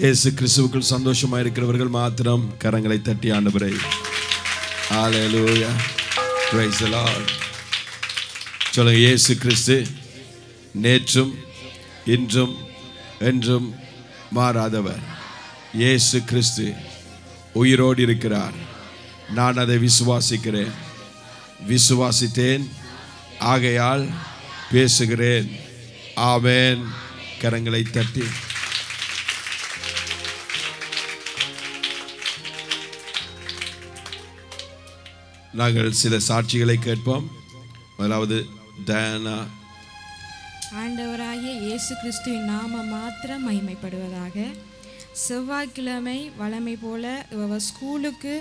இயேசு கிறிஸ்துவுக்குள் சந்தோஷமா இருக்கிறவர்கள் மாத்திரம் கரங்களை தட்டி ஆண்டவரை ஹalleluya praise the lord சொல்லுங்க இயேசு கிறிஸ்து நேற்றும் இன்றும் என்றும் மாறாதவர் இயேசு கிறிஸ்து உயிரோடு இருக்கிறார் நான் அதை விசுவாசிக்கிறேன் விசுவாசித்தேன் ஆகையால் பேசுகிறேன் ஆமென் கரங்களை தட்டி நாங்கள் சில சாட்சிகளை கேட்போம் முதலாவது டயானா ஆண்டவராகிய இயேசு கிறிஸ்துவின் நாம மாத்திரம் மகிமைப்படுவதாக செவ்வாய்க்கிழமை வழமை போல இவ ஸ்கூலுக்கு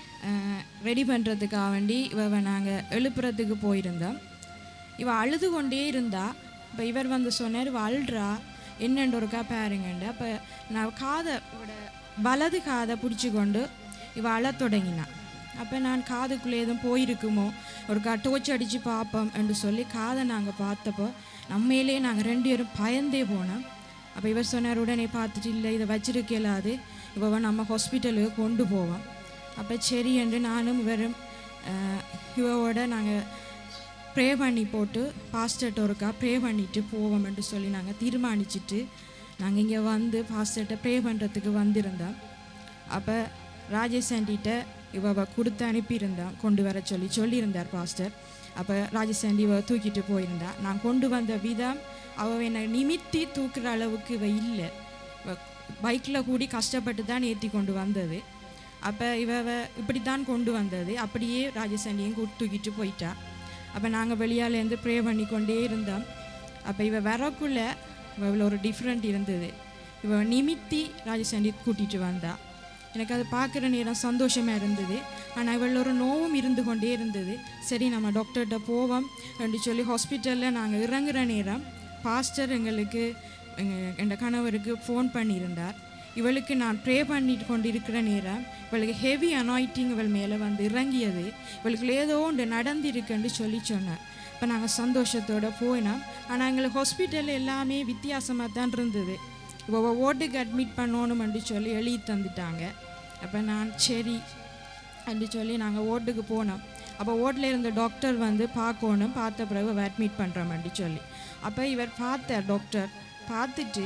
ரெடி பண்ணுறதுக்காக வேண்டி இவ நாங்கள் எழுப்புறதுக்கு போயிருந்தோம் இவ அழுது கொண்டே இருந்தா இப்போ இவர் வந்து சொன்னார் இவ அழுறா என்னென்று ஒருக்கா பாருங்கண்டு அப்போ நான் காதை இவட வலது காதை பிடிச்சி கொண்டு இவ அழத் தொடங்கினான் அப்போ நான் காதுக்குள்ளே எதுவும் போயிருக்குமோ ஒரு கா டோச் அடித்து பார்ப்போம் என்று சொல்லி காதை நாங்கள் பார்த்தப்போ நம்மையிலே நாங்கள் ரெண்டு பேரும் பயந்தே போனோம் அப்போ இவர் சொன்னார் உடனே பார்த்துட்டு இல்லை இதை வச்சிருக்க இயலாது இவ நம்ம ஹாஸ்பிட்டலுக்கு கொண்டு போவோம் அப்போ சரி என்று நானும் இவரும் அஹ், இவவோட நாங்கள் ப்ரே பண்ணி போட்டு பாஸ்டர்ட்ட ஒருக்கா ப்ரே பண்ணிட்டு போவோம் என்று சொல்லி நாங்கள் தீர்மானிச்சிட்டு நாங்கள் இங்கே வந்து பாஸ்டர்ட்ட ப்ரே பண்ணுறதுக்கு வந்திருந்தோம் அப்போ ராஜேஷ் ஆண்டிகிட்ட இவ கொடுத்து அனுப்பியிருந்தான் கொண்டு வர சொல்லி சொல்லியிருந்தார் பாஸ்டர் அப்போ ராஜேஷ் ஆண்டி இவ தூக்கிட்டு போயிருந்தா நான் கொண்டு வந்த விதம் அவ என்னை நிமித்தி தூக்குற அளவுக்கு இவ இல்லை பைக்கில் கூடி கஷ்டப்பட்டு தான் ஏற்றி கொண்டு வந்தது அப்போ இவ இப்படி தான் கொண்டு வந்தது அப்படியே ராஜேஷ் ஆண்டியும் கூ- தூக்கிட்டு போயிட்டா அப்போ நாங்கள் வெளியாலேருந்து ப்ரே பண்ணி கொண்டே இருந்தோம் அப்போ இவ வரக்குள்ள இவ்வளோ ஒரு டிஃப்ரெண்ட் இருந்தது இவ நிமித்தி ராஜசாண்டி கூட்டிகிட்டு வந்தா எனக்கு அது பார்க்குற நேரம் சந்தோஷமாக இருந்தது ஆனால் இவள் ஒரு நோவும் இருந்து கொண்டே இருந்தது சரி நம்ம டாக்டர்கிட்ட போவோம் என்று சொல்லி ஹாஸ்பிட்டலில் நாங்கள் இறங்குற நேரம் பாஸ்டர் எங்களுக்கு எங்க- எங்க கணவருக்கு ஃபோன் பண்ணியிருந்தார் இவளுக்கு நான் ப்ரே பண்ணிட்டு கொண்டு இருக்கிற நேரம் இவளுக்கு ஹெவி அனாயிட்டிங் இவள் மேலே வந்து இறங்கியது இவளுக்கு ஏதோ ஒன்று நடந்திருக்குன்னு சொல்லி சொன்னார் இப்போ நாங்கள் சந்தோஷத்தோட போயினோம் ஆனால் எங்களுக்கு ஹாஸ்பிட்டல் எல்லாமே வித்தியாசமாக தான் இருந்தது இப்போ ஓட்டுக்கு அட்மிட் பண்ணணும்னு சொல்லி எழுதி தந்துட்டாங்க அப்போ நான் சரி அப்படி சொல்லி நாங்கள் ஓட்டுக்கு போனோம் அப்போ ஓட்டில் இருந்த டாக்டர் வந்து பார்க்கணும் பார்த்த பிறகு அட்மிட் பண்ணுறோம்னு சொல்லி அப்போ இவர் பார்த்தார் டாக்டர் பார்த்துட்டு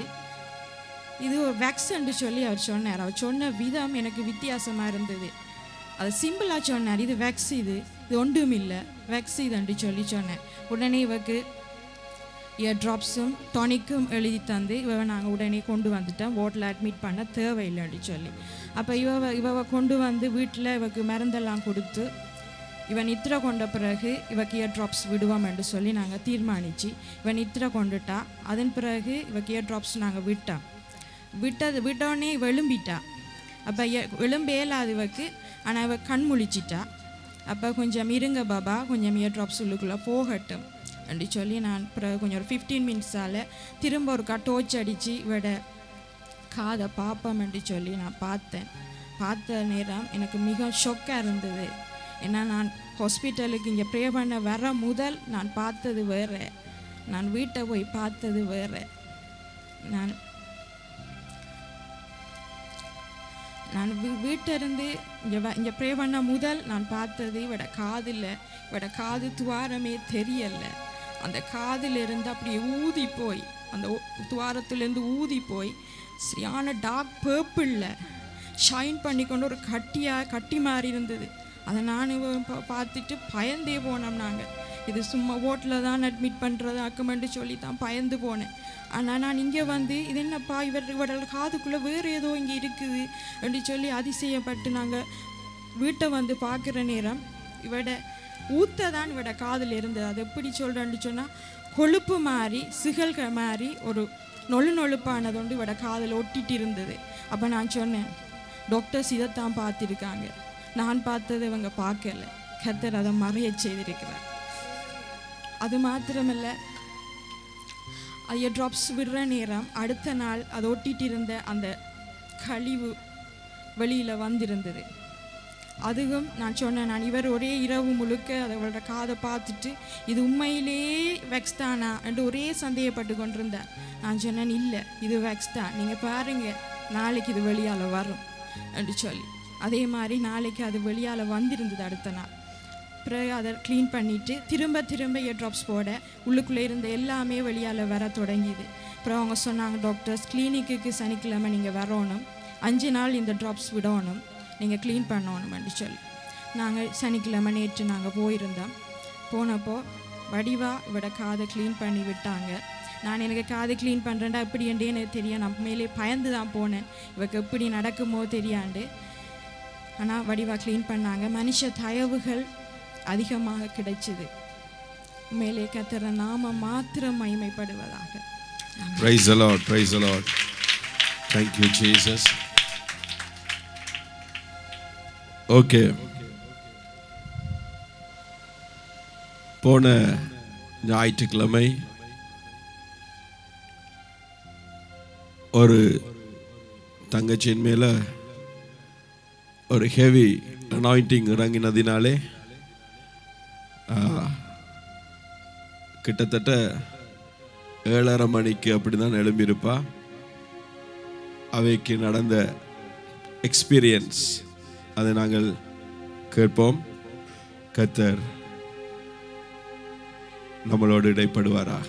இது ஒரு வேக்ஸ்ன்னு சொல்லி அவர் சொன்னார் அவர் சொன்ன விதம் எனக்கு வித்தியாசமாக இருந்தது அது சிம்பிளாக சொன்னார் இது வேக்ஸ் இது இது ஒன்றும் இல்லை வேக்ஸ் இதுன்னு சொல்லி சொன்னேன் உடனே இவக்கு இயர் ட்ராப்ஸும் டானிக்கும் எழுதி தந்து இவ நாங்கள் உடனே கொண்டு வந்துட்டோம் ஓட்டில் அட்மிட் பண்ண தேவையில்லைன்னு சொல்லி அப்போ இவ இவ கொண்டு வந்து வீட்டில் இவக்கு மருந்தெல்லாம் கொடுத்து இவன் நித்திர கொண்ட பிறகு இவக்கு இயர் ட்ராப்ஸ் விடுவோம் என்று சொல்லி நாங்கள் தீர்மானித்து இவன் நித்திர கொண்டுட்டா அதன் பிறகு இவக்கு இயர் ட்ராப்ஸ் நாங்கள் விட்டோம் விட்டது விட்டோடனே இவ எழும்பிட்டா அப்போ எழும்ப இயலாது இவக்கு ஆனால் இவ கண் முழிச்சிட்டா அப்போ கொஞ்சம் இருங்க பாபா கொஞ்சம் இயர் ட்ராப்ஸ் உள்ளுக்குள்ளே போகட்டும் அப்படி சொல்லி நான் பிறகு கொஞ்சம் ஒரு ஃபிஃப்டீன் மினிட்ஸால் திரும்ப ஒரு டோச் அடித்து இவட காதை பார்ப்போம்னு சொல்லி நான் பார்த்தேன் பார்த்த நேரம் எனக்கு மிக ஷொக்காக இருந்தது ஏன்னா நான் ஹாஸ்பிட்டலுக்கு இங்கே ப்ரே பண்ண வர முதல் நான் பார்த்தது வேறு நான் வீட்டை போய் பார்த்தது வேறு நான் நான் வீ- வீட்டிலிருந்து இங்கே வ இங்கே ப்ரே பண்ண முதல் நான் பார்த்தது இவட காதில் இவட காது துவாரமே தெரியல அந்த காதில் இருந்து அப்படியே ஊதி போய் அந்த ஓ- துவாரத்திலேருந்து ஊதி போய் சரியான டார்க் பர்பிளில் ஷைன் பண்ணி கொண்டு ஒரு கட்டியாக கட்டி மாதிரி இருந்தது அதை நான் இவ- பா- பார்த்துட்டு பயந்தே போனோம் நாங்கள் இது சும்மா ஓட்டில் தான் அட்மிட் பண்ணுறது அக்கமெண்ட்டு சொல்லி தான் பயந்து போனேன் ஆனால் நான் இங்கே வந்து இது என்னப்பா இவர் இவரோட காதுக்குள்ளே வேறு ஏதோ இங்கே இருக்குது அப்படி சொல்லி அதிசயப்பட்டு நாங்கள் வீட்டை வந்து பார்க்குற நேரம் இவட ஊத்த தான் இவட காதில் இருந்தது அது எப்படி சொல்கிறேன்னு சொன்னால் கொழுப்பு மாதிரி சிகல்கள் மாதிரி ஒரு நொழு நொழுப்பானது வந்து இவட காதில் ஒட்டிட்டு இருந்தது அப்போ நான் சொன்னேன் டாக்டர்ஸ் இதைத்தான் பார்த்துருக்காங்க நான் பார்த்ததை இவங்க பார்க்கல கத்தர் அதை மறைய செய்திருக்கிறார் அது மாத்திரமல்ல ஐய ட்ராப்ஸ் விடுற நேரம் அடுத்த நாள் அது ஒட்டிட்டு இருந்த அந்த கழிவு வெளியில் வந்திருந்தது அதுவும் நான் சொன்னேன் நான் இவர் ஒரே இரவு முழுக்க அவரோட காதை பார்த்துட்டு இது உண்மையிலேயே வெக்ஸ் தானா என்று ஒரே சந்தேகப்பட்டு கொண்டிருந்தார் நான் சொன்னேன் இல்லை இது வெக்ஸ் தான் நீங்கள் பாருங்க நாளைக்கு இது வெளியால் வரும் என்று சொல்லி அதே மாதிரி நாளைக்கு அது வெளியால் வந்திருந்தது அடுத்த நாள் பிறகு அதை க்ளீன் பண்ணிவிட்டு திரும்ப திரும்ப இயர் ட்ராப்ஸ் போட உள்ளுக்குள்ளே இருந்த எல்லாமே வெளியால் வர தொடங்கிது அப்புறம் அவங்க சொன்னாங்க டாக்டர்ஸ் கிளினிக்குக்கு சனிக்கிழமை நீங்கள் வரணும் அஞ்சு நாள் இந்த ட்ராப்ஸ் விடணும் நீங்கள் க்ளீன் பண்ணணும்னு சொல்லி நாங்கள் சனிக்கிழமை நேற்று நாங்கள் போயிருந்தோம் போனப்போ வடிவா இவட காதை க்ளீன் பண்ணி விட்டாங்க நான் எனக்கு காது க்ளீன் பண்ணுறேன்டா எப்படி என்று எனக்கு தெரியும் நான் மேலே பயந்து தான் போனேன் இவக்கு எப்படி நடக்குமோ தெரியாண்டு ஆனால் வடிவா க்ளீன் பண்ணாங்க மனுஷ தயவுகள் அதிகமாக கிடைச்சிது மேலே கத்துற நாம மாத்திரம் மகிமைப்படுவதாக Praise the Lord. Praise the Lord. Thank you, Jesus. Okay. போன ஞாயிற்றுக்கிழமை ஒரு தங்கச்சியின் மேல ஒரு ஹெவி அனாயிண்டிங் இறங்கினதினாலே ஆ, கிட்டத்தட்ட ஏழரை மணிக்கு அப்படிதான் எழும்பியிருப்பா அவைக்கு நடந்த எக்ஸ்பீரியன்ஸ் அதை நாங்கள் கேட்போம் கத்தர் நம்மளோடு இடைப்படுவாராக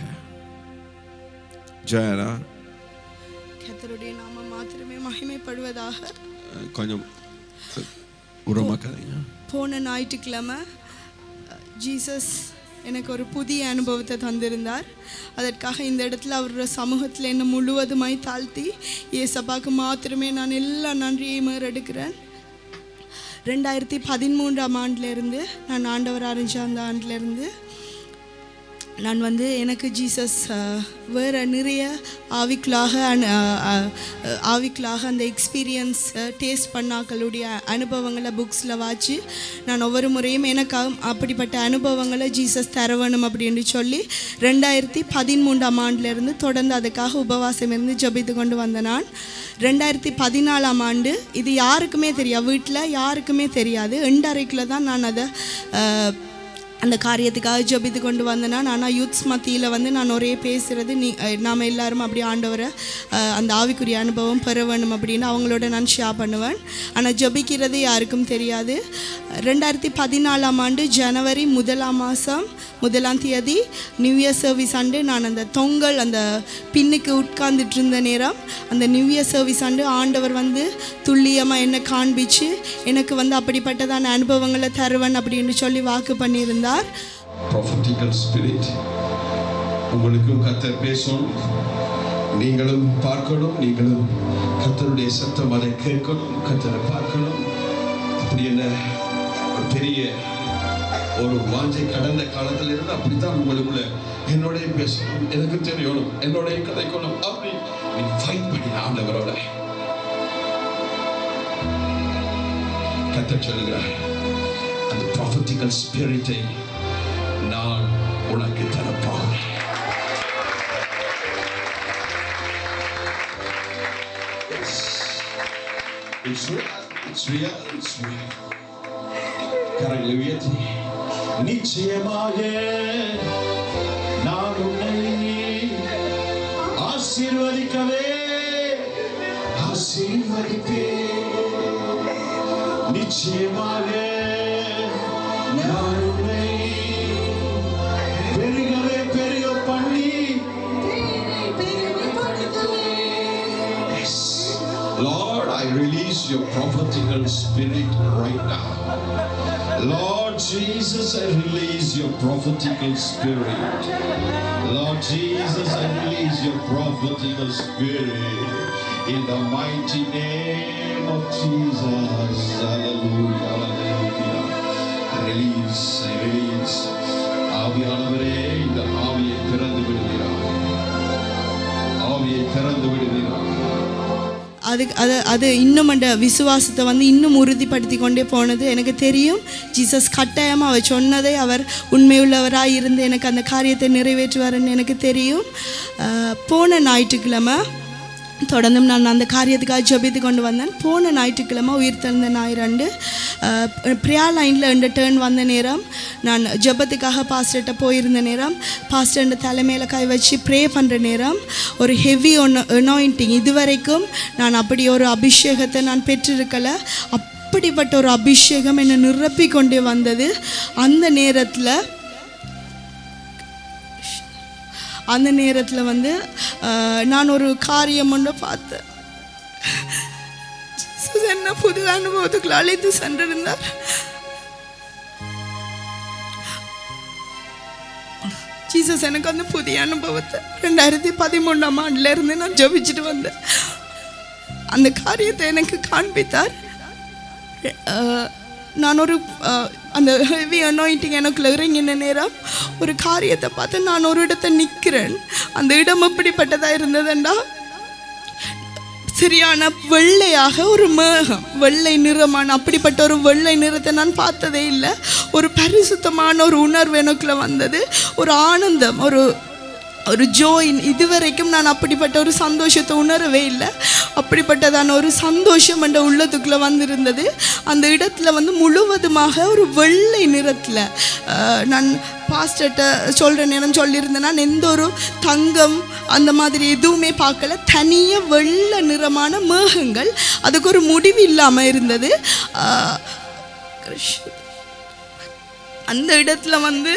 ஜெயனா கர்த்தருடைய நாமம் மாத்திரமே மகிமைப்படுவதாக அஹ், கொஞ்சம் உரமாக்காதீங்க போன ஞாயிற்றுக்கிழமை அஹ், ஜீசஸ் எனக்கு ஒரு புதிய அனுபவத்தை தந்திருந்தார் அதற்காக இந்த இடத்துல அவரோட சமூகத்தில் என்னை முழுவதுமாய் தாழ்த்தி ஏசப்பாக்கு மாத்திரமே நான் எல்லா நன்றியையும் எடுக்கிறேன் ரெண்டாயிரத்தி பதிமூன்றாம் ஆண்டிலிருந்து நான் ஆண்டவர் அறிஞ்ச அந்த ஆண்டிலிருந்து நான் வந்து எனக்கு ஜீசஸ் அஹ், வேற நிறைய ஆவிக்குள்ளாக அனு- அஹ், அஹ், அஹ், ஆவிக்குள்ளாக அந்த எக்ஸ்பீரியன்ஸ் டேஸ்ட் பண்ணாக்களுடைய அனுபவங்களை புக்ஸில் வாச்சு நான் ஒவ்வொரு முறையும் எனக்கு அ- அப்படிப்பட்ட அனுபவங்களை ஜீசஸ் தர வேணும் அப்படின்னு சொல்லி ரெண்டாயிரத்தி பதிமூன்றாம் ஆண்டிலிருந்து தொடர்ந்து அதுக்காக உபவாசம் இருந்து ஜெபித்து கொண்டு வந்த நான் ரெண்டாயிரத்தி பதினாலாம் ஆண்டு இது யாருக்குமே தெரியாது வீட்டில் யாருக்குமே தெரியாது எண்டரைக்கில் தான் நான் அதை அஹ், அந்த காரியத்துக்காக ஜெபித்து கொண்டு வந்தேனா ஆனால் யூத்ஸ் மத்தியில் வந்து நான் ஒரே பேசுகிறது நீ அஹ், நாம எல்லாரும் அப்படி ஆண்டவரை அஹ், அந்த ஆவிக்குரிய அனுபவம் பெற வேணும் அப்படின்னு அவங்களோட நான் ஷேர் பண்ணுவேன் ஆனால் ஜெபிக்கிறது யாருக்கும் தெரியாது ரெண்டாயிரத்தி பதினாலாம் ஆண்டு ஜனவரி முதலாம் மாதம் முதலாம் தேதி நியூ இயர் சர்வீஸ் ஆண்டு நான் அந்த தொங்கல் அந்த பின்னுக்கு உட்கார்ந்துட்டு இருந்த நேரம் அந்த நியூ இயர் சர்வீஸ் ஆண்டு ஆண்டவர் வந்து துல்லியமாக என்ன காண்பிச்சு எனக்கு வந்து அப்படிப்பட்டதான அனுபவங்களை தருவன் அப்படின்னு சொல்லி வாக்கு பண்ணியிருந்தார் prophetical spirit உங்களுக்கும் கத்தர் பேசணும் நீங்களும் பார்க்கணும் நீங்களும் கத்தருடைய சத்தம் அதை கேட்கணும் கத்தரை பார்க்கணும் அப்படி என்ன ஒரு பெரிய ஒரு வாஞ்சை கடந்த காலத்துல இருந்து அப்படித்தான் உங்களுக்குள்ள என்னோட பேசணும் எனக்கு தெரியணும் என்னோட கதைக்கணும் அப்படி நீ ஃபைட் பண்ணி ஆண்டவரோட கத்தர் சொல்லுகிறார் அந்த prophetical ஸ்பிரிட்டை நான் உனக்கு தரப்போகிறேன் It's real, it's real, it's real. கரங்களை உயர்த்தி நிச்சயமாக நான் உன்னை ஆசீர்வதிக்கவே ஆசீர்வதிப்பேன் நிச்சயமாக நான் உன்னை பெருகவே பெருக பண்ணி Yes. Lord, I release your prophetical spirit right now. Lord Jesus, I release your prophetical spirit. Lord Jesus, I release your prophetical spirit in the mighty name of Jesus. Hallelujah. Hallelujah. I release, I release. ஆவியானவரே இந்த ஆவியை திறந்து விடுகிறார் ஆவியை திறந்து விடுகிறார் அது அது அது இன்னும் அந்த விசுவாசத்தை வந்து இன்னும் உறுதிப்படுத்தி கொண்டே போனது எனக்கு தெரியும் ஜீசஸ் கட்டாயமாக அவர் சொன்னதை அவர் உண்மையுள்ளவராக இருந்து எனக்கு அந்த காரியத்தை நிறைவேற்றுவாருன்னு எனக்கு தெரியும் அஹ், போன ஞாயிற்றுக்கிழமை தொடர்ந்தும் நான் அந்த காரியத்துக்காக ஜெபித்து கொண்டு வந்தேன் போன ஞாயிற்றுக்கிழமை உயிர் தெழுந்த ஞாயிறண்டு பிரியா லைனில் ரெண்டு டேர்ன் வந்த நேரம் நான் ஜெபத்துக்காக பாஸ்டர்கிட்ட போயிருந்த நேரம் பாஸ்டர் தலைமையில் கை வச்சு ப்ரே பண்ணுற நேரம் ஒரு ஹெவி ஒன்று அனாயிண்டிங் இதுவரைக்கும் நான் அப்படி ஒரு அபிஷேகத்தை நான் பெற்றிருக்கல அப்படிப்பட்ட ஒரு அபிஷேகம் என்னை நிரப்பி கொண்டே வந்தது அந்த நேரத்தில் அந்த நேரத்தில் வந்து அஹ், நான் ஒரு காரியம் ஒன்று பார்த்தேன் Jesus என்ன புது அனுபவத்துக்குள்ள அழைத்து சென்றிருந்தார் ஜீசஸ் எனக்கு வந்து புதிய அனுபவத்தை ரெண்டாயிரத்தி பதிமூணாம் ஆண்டுல இருந்து நான் ஜெபிச்சுட்டு வந்தேன் அந்த காரியத்தை எனக்கு காண்பித்தார் அஹ், நான் ஒரு அஹ், அந்த ஹெவி அனாயிண்டிங் எனக்குள்ள இறங்கின நேரம் ஒரு காரியத்தை பார்த்து நான் ஒரு இடத்த நிற்கிறேன் அந்த இடம் எப்படிப்பட்டதாக இருந்ததுண்டா சரியான வெள்ளையாக ஒரு மேகம் வெள்ளை நிறமான அப்படிப்பட்ட ஒரு வெள்ளை நிறத்தை நான் பார்த்ததே இல்லை ஒரு பரிசுத்தமான ஒரு உணர்வு எனக்குள்ள வந்தது ஒரு ஆனந்தம் ஒரு ஒரு ஜோயின் இதுவரைக்கும் நான் அப்படிப்பட்ட ஒரு சந்தோஷத்தை உணரவே இல்லை அப்படிப்பட்டதான ஒரு சந்தோஷம் என்ற உள்ளத்துக்குள்ளே வந்திருந்தது அந்த இடத்துல வந்து முழுவதுமாக ஒரு வெள்ளை நிறத்தில் நான் பாஸ்டர்கிட்ட சொல்கிற நேரம் சொல்லியிருந்தேன் நான் எந்த ஒரு தங்கம் அந்த மாதிரி எதுவுமே பார்க்கல தனியாக வெள்ளை நிறமான மேகங்கள் அதுக்கு ஒரு முடிவு இல்லாமல் இருந்தது ஆஹ், கிருஷ்ண- அந்த இடத்துல வந்து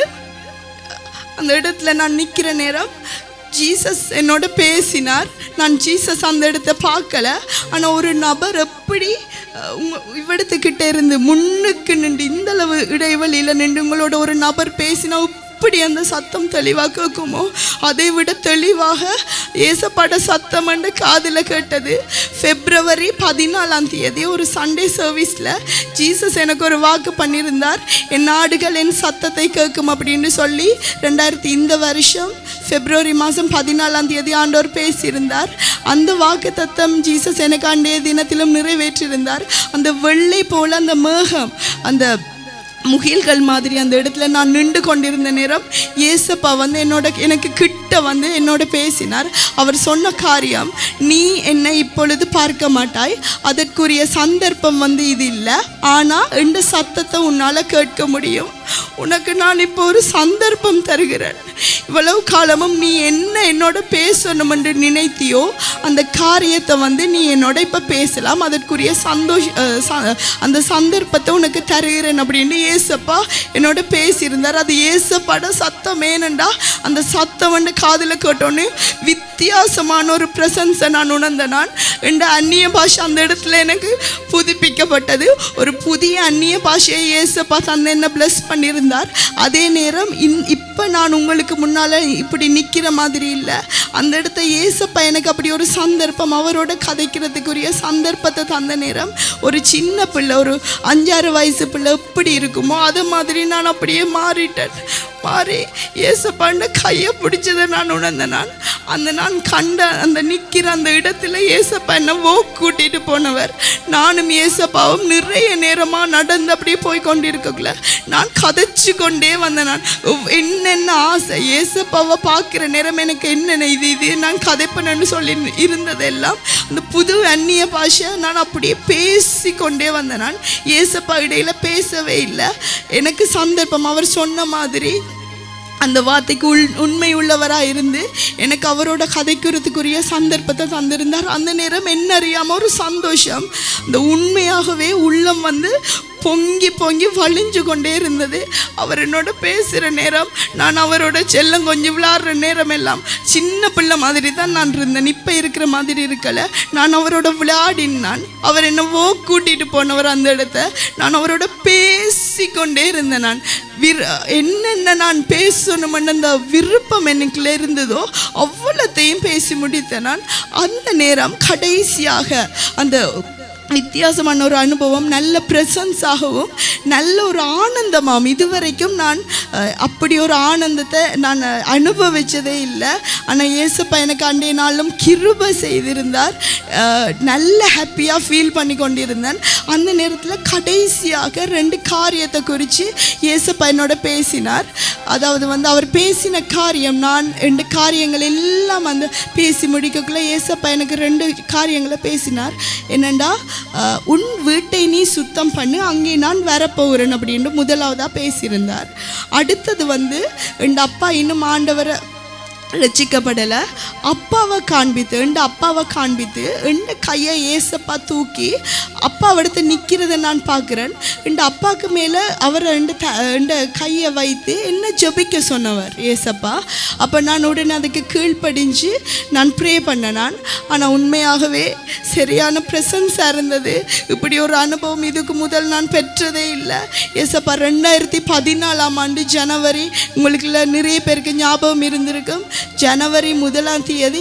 அந்த இடத்துல நான் நிற்கிற நேரம் ஜீசஸ் என்னோட பேசினார் நான் ஜீசஸ் அந்த இடத்த பார்க்கல ஆனால் ஒரு நபர் எப்படி அஹ், உங்க இவ்விடத்துக்கிட்ட இருந்து முன்னுக்கு நின்று இந்த அளவு இடைவெளியில் நின்று உங்களோட ஒரு நபர் பேசினா எப்படி அந்த சத்தம் தெளிவாக கேட்குமோ அதை விட தெளிவாக ஏசப்பாட சத்தம் என்று காதில் கேட்டது பிப்ரவரி பதினாலாம் தேதி ஒரு சண்டே சர்வீஸில் ஜீசஸ் எனக்கு ஒரு வாக்கு பண்ணியிருந்தார் என் நாடுகள் என் சத்தத்தை கேட்கும் அப்படின்னு சொல்லி ரெண்டாயிரத்தி இந்த வருஷம் பிப்ரவரி மாதம் பதினாலாம் தேதி ஆண்டவர் பேசியிருந்தார் அந்த வாக்கு தத்தம் ஜீசஸ் எனக்கு அன்றைய தினத்திலும் நிறைவேற்றியிருந்தார் அந்த வெள்ளை போல அந்த மேகம் அந்த முகில்கள் மாதிரி அந்த இடத்துல நான் நின்று கொண்டிருந்த நேரம் ஏசப்பா வந்து என்னோட எனக்கு கிட்ட வந்து என்னோட பேசினார் அவர் சொன்ன காரியம் நீ என்னை இப்பொழுது பார்க்க மாட்டாய் அதற்குரிய சந்தர்ப்பம் வந்து இது இல்லை ஆனால் இந்த சத்தத்தை உன்னால் கேட்க முடியும் உனக்கு நான் இப்போ ஒரு சந்தர்ப்பம் தருகிறேன் இவ்வளவு காலமும் நீ என்ன என்னோட பேசணும் என்று நினைத்தியோ அந்த காரியத்தை வந்து நீ என்னோட இப்போ பேசலாம் அதற்குரிய சந்தோஷ அஹ் ச- அந்த சந்தர்ப்பத்தை உனக்கு தருகிறேன் அப்படின்னு ஏசப்பா என்னோட பேசியிருந்தார் அது ஏசப்பாட சத்தம் ஏனண்டா அந்த சத்தம் வந்து காதில் கேட்டோன்னே வித்தியாசமான ஒரு பிரசன்ஸை நான் உணர்ந்த நான் இந்த அந்நிய பாஷை அந்த இடத்துல எனக்கு புதுப்பிக்கப்பட்டது ஒரு புதிய அந்நிய பாஷையை ஏசப்பா தந்து என்ன பிளஸ் பண்ணியிருந்தார் அதே நேரம் இன் இப்போ நான் உங்களுக்கு முன்னால் இப்படி நிற்கிற மாதிரி இல்லை அந்த இடத்த ஏசப்பா எனக்கு அப்படி ஒரு சந்தர்ப்பம் அவரோட கதைக்கிறதுக்குரிய சந்தர்ப்பத்தை தந்த நேரம் ஒரு சின்ன பிள்ளை ஒரு அஞ்சாறு வயசு பிள்ளை எப்படி இருக்குமோ அது மாதிரி நான் அப்படியே மாறிட்டேன் மாறி ஏசப்பாண்ட கையை பிடிச்சதை நான் உணர்ந்தேன் நான் அந்த நான் கண்ட அந்த நிற்கிற அந்த இடத்துல ஏசப்பா என்ன walk கூட்டிட்டு போனவர் நானும் ஏசப்பாவும் நிறைய நேரமாக நடந்து அப்படியே போய் கொண்டிருக்கக்குள்ள நான் கதைச்சு கொண்டே வந்தேன் நான் உவ்- என்னென்ன ஆசை ஏசப்பாவை பார்க்குற நேரம் எனக்கு என்னென்ன இது இது நான் கதைப்பேன்னு சொல்லி இருந்ததெல்லாம் அந்த புது அந்நிய பாஷை நான் அப்படியே பேசி கொண்டே வந்தேன் நான் ஏசப்பா இடையில பேசவே இல்லை எனக்கு சந்தர்ப்பம் அவர் சொன்ன மாதிரி அந்த வார்த்தைக்கு உள் உண்மை உள்ளவராக இருந்து எனக்கு அவரோட கதைக்கிறதுக்குரிய சந்தர்ப்பத்தை தந்திருந்தார் அந்த நேரம் என்ன அறியாமல் ஒரு சந்தோஷம் அந்த உண்மையாகவே உள்ளம் வந்து பொங்கி பொங்கி வழிஞ்சு கொண்டே இருந்தது அவர் என்னோட பேசுகிற நேரம் நான் அவரோட செல்லம் கொஞ்சம் விளாடுற நேரம் எல்லாம் சின்ன பிள்ளை மாதிரி தான் நான் இருந்தேன் இப்போ இருக்கிற மாதிரி இருக்கல நான் அவரோட விளையாடினான் அவர் என்ன ஓ கூட்டிட்டு போனவர் அந்த இடத்த நான் அவரோட பேசிக்கொண்டே இருந்தேன் நான் விர் என்னென்ன நான் பேசணுமென்னு அந்த விருப்பம் எனக்குள்ள இருந்ததோ அவ்வளோத்தையும் பேசி முடித்தேன் நான் அந்த நேரம் கடைசியாக அந்த வித்தியாசமான ஒரு அனுபவம் நல்ல ப்ரெசன்ஸாகவும் நல்ல ஒரு ஆனந்தமாகும் இதுவரைக்கும் நான் அஹ், அப்படி ஒரு ஆனந்தத்தை நான் அஹ், அனுபவிச்சதே இல்லை ஆனால் இயேசப்பா எனக்கு அன்றைய நாளும் கிருபை செய்திருந்தார் அஹ், நல்ல ஹாப்பியாக ஃபீல் பண்ணி கொண்டிருந்தேன் அந்த நேரத்தில் கடைசியாக ரெண்டு காரியத்தை குறித்து இயேசப்பா என்னோட பேசினார் அதாவது வந்து அவர் பேசின காரியம் நான் ரெண்டு காரியங்கள் எல்லாம் வந்து பேசி முடிக்கக்குள்ள ஏசப்பா எனக்கு ரெண்டு காரியங்களை பேசினார் என்னண்டா அஹ், உன் வீட்டை நீ சுத்தம் பண்ணு அங்கே நான் வரப்போகிறேன் அப்படின்னு முதலாவதாக பேசியிருந்தார் அடுத்தது வந்து என் அப்பா இன்னும் ஆண்டவரை ரசிக்கப்படலை அப்பாவை காண்பித்து எந்த அப்பாவை காண்பித்து எந்த கையை ஏசப்பா தூக்கி அப்பா அடுத்து நிற்கிறத நான் பார்க்குறேன் எந்த அப்பாவுக்கு மேலே அவர் ரெண்டு த எந்த கையை வைத்து என்ன ஜெபிக்க சொன்னவர் ஏசப்பா அப்போ நான் உடனே அதுக்கு கீழ்ப்படிஞ்சு நான் ப்ரே பண்ண நான் ஆனால் உண்மையாகவே சரியான ப்ரெசன்ஸாக இருந்தது இப்படி ஒரு அனுபவம் இதுக்கு முதல் நான் பெற்றதே இல்லை ஏசப்பா ரெண்டாயிரத்தி பதினாலாம் ஆண்டு ஜனவரி உங்களுக்குள்ள நிறைய பேருக்கு ஞாபகம் இருந்திருக்கும் ஜனவரி முதலாம் தேதி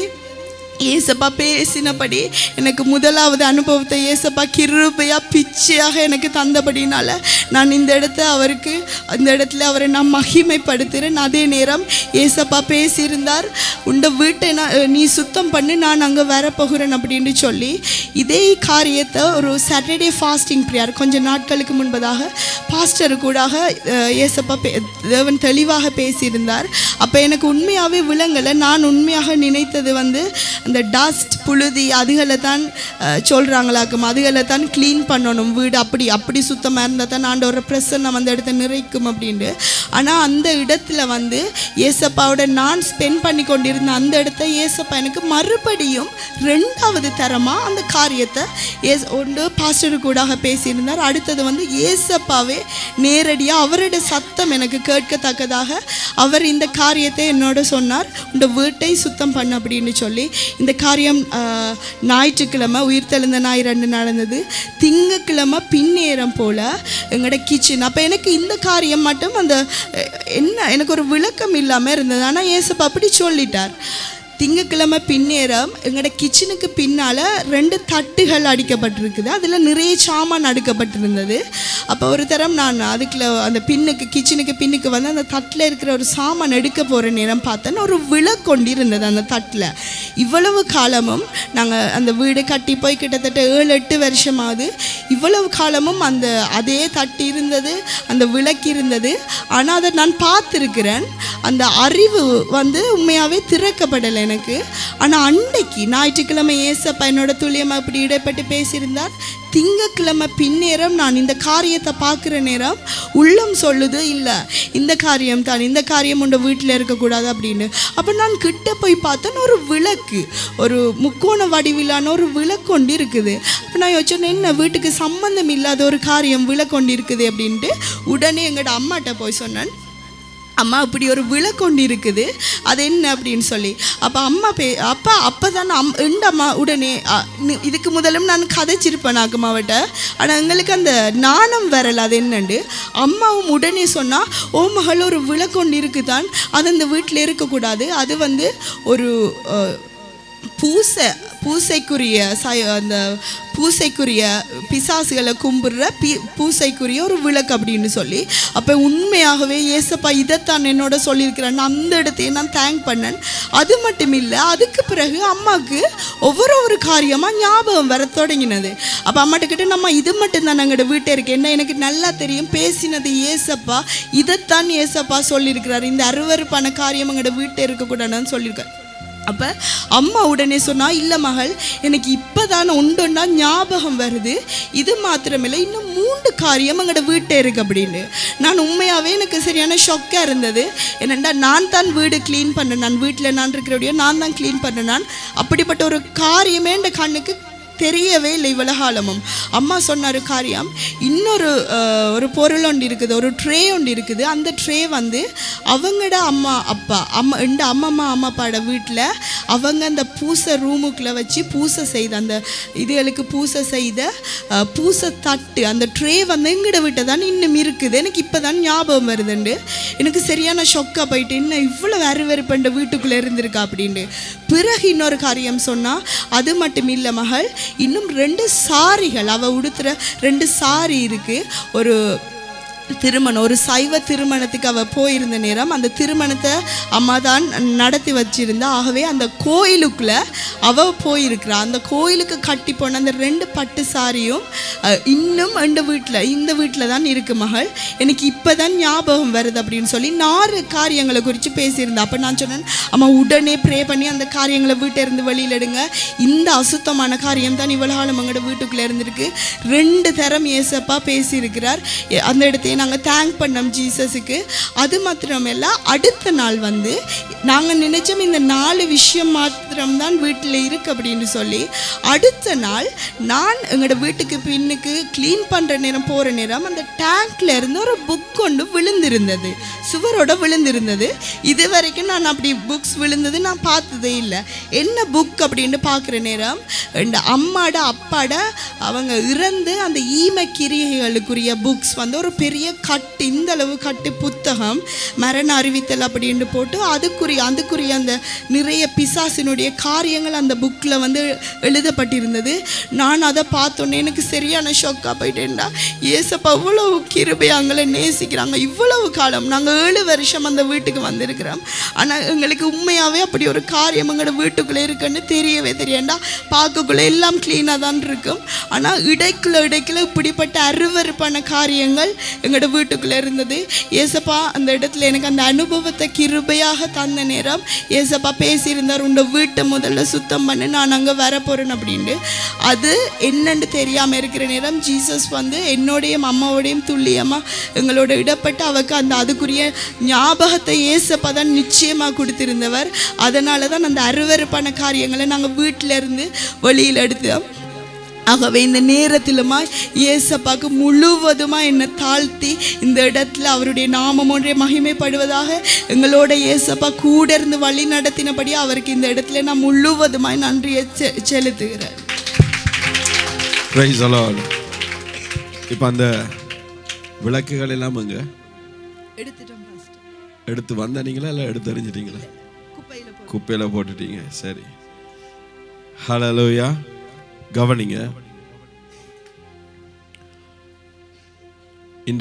ஏசப்பா பேசினபடி எனக்கு முதலாவது அனுபவத்தை ஏசப்பா கிருபையா பிச்சையாக எனக்கு தந்தபடினால நான் இந்த இடத்த அவருக்கு அந்த இடத்துல அவரை நான் மகிமைப்படுத்துகிறேன் அதே நேரம் ஏசப்பா பேசியிருந்தார் உண்ட வீட்டை நான் நீ சுத்தம் பண்ணி நான் அங்கே வரப்போகிறேன் அப்படின்னு சொல்லி இதே காரியத்தை ஒரு சாட்டர்டே ஃபாஸ்டிங் ப்ரேயர் கொஞ்ச நாட்களுக்கு முன்பதாக பாஸ்டர் கூடாக அஹ், ஏசப்பா பே தேவன் தெளிவாக பேசியிருந்தார் அப்போ எனக்கு உண்மையாகவே விளங்கலை நான் உண்மையாக நினைத்தது வந்து அந்த டஸ்ட் புழுதி அதுகளை தான் அஹ், சொல்றாங்களாக்கும் அதுகளை தான் க்ளீன் பண்ணணும் வீடு அப்படி அப்படி சுத்தமாக இருந்தால் தான் ஆண்டவர பிரசன்னம் அந்த இடத்த நிறைக்கும் அப்படின்ட்டு ஆனால் அந்த இடத்துல வந்து ஏசப்பாவோட நான் ஸ்பெண்ட் பண்ணி கொண்டிருந்த அந்த இடத்த ஏசப்பா எனக்கு மறுபடியும் ரெண்டாவது தரமாக அந்த காரியத்தை ஏஸ் ஒன்று பாஸ்டர் கூடாக பேசியிருந்தார் அடுத்தது வந்து ஏசப்பாவே நேரடியாக அவரோட சத்தம் எனக்கு கேட்கத்தக்கதாக அவர் இந்த காரியத்தை என்னோட சொன்னார் இந்த வீட்டை சுத்தம் பண்ண அப்படின்னு சொல்லி இந்த காரியம் ஆஹ், ஞாயிற்றுக்கிழமை உயிர்த்தெழுந்த ஞாயிறு ரெண்டு நடந்தது திங்கக்கிழமை பின்னேரம் போல் எங்களோட கிச்சன் அப்போ எனக்கு இந்த காரியம் மட்டும் அந்த அஹ், என்ன எனக்கு ஒரு விளக்கம் இல்லாமல் இருந்தது ஆனால் ஏசப்பா அப்படி சொல்லிட்டார் திங்கக்கிழமை பின்னேரம் எங்களோட கிச்சனுக்கு பின்னால் ரெண்டு தட்டுகள் அடிக்கப்பட்டிருக்குது அதில் நிறைய சாமான் அடுக்கப்பட்டிருந்தது அப்போ ஒரு தரம் நான் அதுக்குள்ள அந்த பின்னுக்கு கிச்சனுக்கு பின்னுக்கு வந்து அந்த தட்டில் இருக்கிற ஒரு சாமான் எடுக்க போகிற நேரம் பார்த்தேன் ஒரு விளக்கொண்டு இருந்தது அந்த தட்டில் இவ்வளவு காலமும் நாங்கள் அந்த வீடு கட்டி போய் கிட்டத்தட்ட ஏழு எட்டு வருஷமாவது இவ்வளவு காலமும் அந்த அதே தட்டு இருந்தது அந்த விளக்கு இருந்தது ஆனால் அதை நான் பார்த்துருக்கிறேன் அந்த அறிவு வந்து உண்மையாகவே திறக்கப்படலை எனக்கு ஆனால் அன்னைக்கு ஞாயிற்றுக்கிழமை ஏசப்பா என்னோட துல்லியமாக இப்படி இடைப்பட்டு பேசியிருந்தார் திங்கக்கிழமை பின்னேரம் நான் இந்த காரியத்தை பார்க்குற நேரம் உள்ளம் சொல்லுது இல்லை இந்த காரியம் தான் இந்த காரியம் உண்ட வீட்டில் இருக்கக்கூடாது அப்படின்னு அப்போ நான் கிட்ட போய் பார்த்தேன் ஒரு விளக்கு ஒரு முக்கோண வடிவிலான ஒரு விளக்கு கொண்டு இருக்குது அப்போ நான் யோசிச்சேன் என்ன வீட்டுக்கு சம்மந்தம் இல்லாத ஒரு காரியம் விளக்கொண்டு இருக்குது அப்படின்ட்டு உடனே எங்களோட அம்மாட்ட போய் சொன்னேன் அம்மா இப்படி ஒரு விளக்கொண்டு இருக்குது அது என்ன அப்படின்னு சொல்லி அப்போ அம்மா பே அப்பா அப்போ தான் அம் எந்த அம்மா உடனே அ, நி- இதுக்கு முதலும் நான் கதைச்சிருப்பேன் அம்மாவிட்ட ஆனால் எங்களுக்கு அந்த நாணம் வரல அது என்னண்டு அம்மாவும் உடனே சொன்னால் ஓ மகள் ஒரு விளக்கொண்டு இருக்குதான் அது அந்த வீட்டில் இருக்கக்கூடாது அது வந்து ஒரு அ, பூசை பூசைக்குரிய சய அந்த பூசைக்குரிய பிசாசுகளை கும்பிடுற பி பூசைக்குரிய ஒரு விளக்கு அப்படின்னு சொல்லி அப்போ உண்மையாகவே ஏசப்பா இதைத்தான் என்னோட சொல்லியிருக்கிறேன் நான் அந்த இடத்தையும் நான் தேங்க் பண்ணேன் அது மட்டும் இல்லை அதுக்கு பிறகு அம்மாவுக்கு ஒவ்வொரு ஒரு காரியமாக ஞாபகம் வர தொடங்கினது அப்போ அம்மாட்ட கிட்ட நம்ம இது மட்டும் தான் எங்களோட வீட்டை இருக்கு என்ன எனக்கு நல்லா தெரியும் பேசினது ஏசப்பா இதைத்தான் ஏசப்பா சொல்லியிருக்கிறார் இந்த அருவருப்பான காரியம் எங்களோட வீட்டை இருக்கக்கூடாதுன்னு சொல்லியிருக்கார் அப்போ அம்மா உடனே சொன்னா இல்லை மகள் எனக்கு இப்போ தானே உண்டுன்னா ஞாபகம் வருது இது மாத்திரமில்லை இன்னும் மூன்று காரியம் எங்களோட வீட்டை இருக்கு அப்படின்னு நான் உண்மையாகவே எனக்கு சரியான ஷொக்காக இருந்தது என்னென்னா நான் தான் வீடு க்ளீன் பண்ணேன் நான் வீட்டில் நான் இருக்கிறபடியே நான் தான் க்ளீன் பண்ணேன் நான் அப்படிப்பட்ட ஒரு காரியமே இந்த கண்ணுக்கு தெரியவே இல்லை இவ்வளோ காலமும் அம்மா சொன்ன ஒரு காரியம் இன்னொரு அஹ், ஒரு பொருள் ஒன்று இருக்குது ஒரு ட்ரே ஒன்று இருக்குது அந்த ட்ரே வந்து அவங்களோட அம்மா அப்பா அம்மா இந்த அம்மம்மா அம்மா அப்பாவோட வீட்டில் அவங்க அந்த பூசை ரூமுக்குள்ளே வச்சு பூசை செய்த அந்த இதுகளுக்கு பூசை செய்த அஹ், பூசை தட்டு அந்த ட்ரே வந்து எங்கட வீட்டை தான் இன்னும் இருக்குது எனக்கு இப்போ தான் ஞாபகம் வருதுண்டு எனக்கு சரியான ஷொக்காக போயிட்டு இன்னும் இவ்வளோ வேறு வேறு வீட்டுக்குள்ளே இருந்திருக்கா அப்படின்ட்டு பிறகு இன்னொரு காரியம் சொன்னால் அது மட்டும் இல்லை மகள் இன்னும் ரெண்டு சாரிகள் அவ உடுத்துற ரெண்டு சாரி இருக்கு ஒரு திருமணம் ஒரு சைவ திருமணத்துக்கு அவ போயிருந்த நேரம் அந்த திருமணத்தை அம்மா தான் நடத்தி வச்சிருந்தா ஆகவே அந்த கோயிலுக்குள்ள அவ போயிருக்கிறா அந்த கோயிலுக்கு கட்டி போன அந்த ரெண்டு பட்டு சாரியும் அஹ், இன்னும் எந்த வீட்டில் இந்த வீட்டில் தான் இருக்கு மகள் எனக்கு இப்பதான் ஞாபகம் வருது அப்படின்னு சொல்லி நாலு காரியங்களை குறித்து பேசியிருந்தா அப்போ நான் சொன்னேன் அம்மா உடனே ப்ரே பண்ணி அந்த காரியங்களை வீட்டை இருந்து வெளியில எடுங்க இந்த அசுத்தமான காரியம் தான் இவ்வளோ காலம் எங்களோட வீட்டுக்குள்ளே இருந்திருக்கு ரெண்டு தரம் ஏசப்பா பேசியிருக்கிறார் எ- அந்த இடத்தையே நாங்கள் தேங்க் பண்ணோம் ஜீசஸுக்கு அது மாத்திரமல்ல அடுத்த நாள் வந்து நாங்கள் நினைச்சோம் இந்த நாலு விஷயம் மாத்திரம்தான் வீட்டில் இருக்கு அப்படின்னு சொல்லி அடுத்த நாள் நான் எங்களோட வீட்டுக்கு பின்னுக்கு க்ளீன் பண்ணுற நேரம் போகிற நேரம் அந்த டேங்க்ல இருந்து ஒரு புக் கொண்டு விழுந்திருந்தது சுவரோட விழுந்திருந்தது இது வரைக்கும் நான் அப்படி புக்ஸ் விழுந்தது நான் பார்த்ததே இல்லை என்ன புக் அப்படின்னு பார்க்குற நேரம் இந்த அம்மாட அப்பாட அவங்க இறந்து அந்த ஈம கிரியைகளுக்குரிய புக்ஸ் வந்து ஒரு பெரிய கட்டு இந்த அளவு கட்டு புத்தகம் மரண அறிவித்தல் அப்படின்னு போட்டு அதுக்குரிய அதுக்குரிய அந்த நிறைய பிசாசினுடைய காரியங்கள் அந்த புக்கில் வந்து எழுதப்பட்டிருந்தது நான் அதை பார்த்தோன்னே எனக்கு சரியான ஷாக்காக போயிட்டேன்டா ஏசப்பா இவ்வளவு கிருபை அங்களை நேசிக்கிறாங்க இவ்வளவு காலம் நாங்கள் ஏழு வருஷம் அந்த வீட்டுக்கு வந்திருக்கிறோம் ஆனால் எங்களுக்கு உண்மையாகவே அப்படி ஒரு காரியம் எங்களோட வீட்டுக்குள்ளே இருக்குன்னு தெரியவே தெரியண்டா பார்க்கக்குள்ள எல்லாம் க்ளீனாக தான் இருக்கும் ஆனால் இடைக்குள்ள இடைக்குள்ள இப்படிப்பட்ட அருவருப்பான காரியங்கள் எங்களோட வீட்டுக்குள்ளே இருந்தது ஏசப்பா அந்த இடத்துல எனக்கு அந்த அனுபவத்தை கிருபையாக தந்த நேரம் ஏசப்பா பேசியிருந்தார் உண்ட வீட்டை முதல்ல சுத்தம் பண்ணி நான் அங்கே வரப்போகிறேன் அப்படின்ட்டு அது என்னன்னு தெரியாமல் இருக்கிற நேரம் ஜீசஸ் வந்து என்னோடையும் அம்மாவோடையும் துல்லியமாக எங்களோட இடப்பட்டு அவக்கு அந்த அதுக்குரிய ஞாபகத்தை ஏசப்பா தான் நிச்சயமாக கொடுத்திருந்தவர் அதனால தான் அந்த அருவருப்பான காரியங்களை நாங்கள் வீட்டில இருந்து வெளியில் எடுத்தோம் ஆகவே இந்த நேரத்திலுமா இயேசப்பாக்கு முழுவதுமா என்னை தாழ்த்தி இந்த இடத்துல அவருடைய நாமம் ஒன்றே மகிமைப்படுவதாக எங்களோட இயேசப்பா கூட இருந்து வழி நடத்தினபடி அவருக்கு இந்த இடத்துல நான் முழுவதுமாய் நன்றியை செ- செலுத்துகிறேன் பிரைஸ் அலால் இப்போ அந்த விளக்குகள் எல்லாம் அங்க எடுத்துட்டோம் pastor. எடுத்து வந்தனீங்களா இல்லை எடுத்து எறிஞ்சிட்டீங்களா குப்பையில போ- குப்பையில் போட்டுட்டீங்க சரி ஹலோயா கவனிங்க இந்த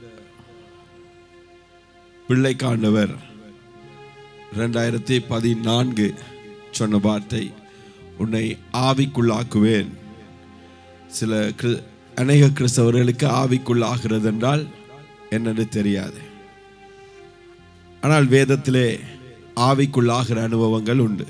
பிள்ளைக்காண்டவர் ரெண்டாயிரத்தி பதினான்கு சொன்ன வார்த்தை உன்னை ஆவிக்குள்ளாக்குவேன் சில கிரு அநேக கிறிஸ்தவர்களுக்கு ஆவிக்குள்ளாகிறது என்றால் என்னன்னு தெரியாது ஆனால் வேதத்திலே ஆவிக்குள்ளாகிற அனுபவங்கள் உண்டு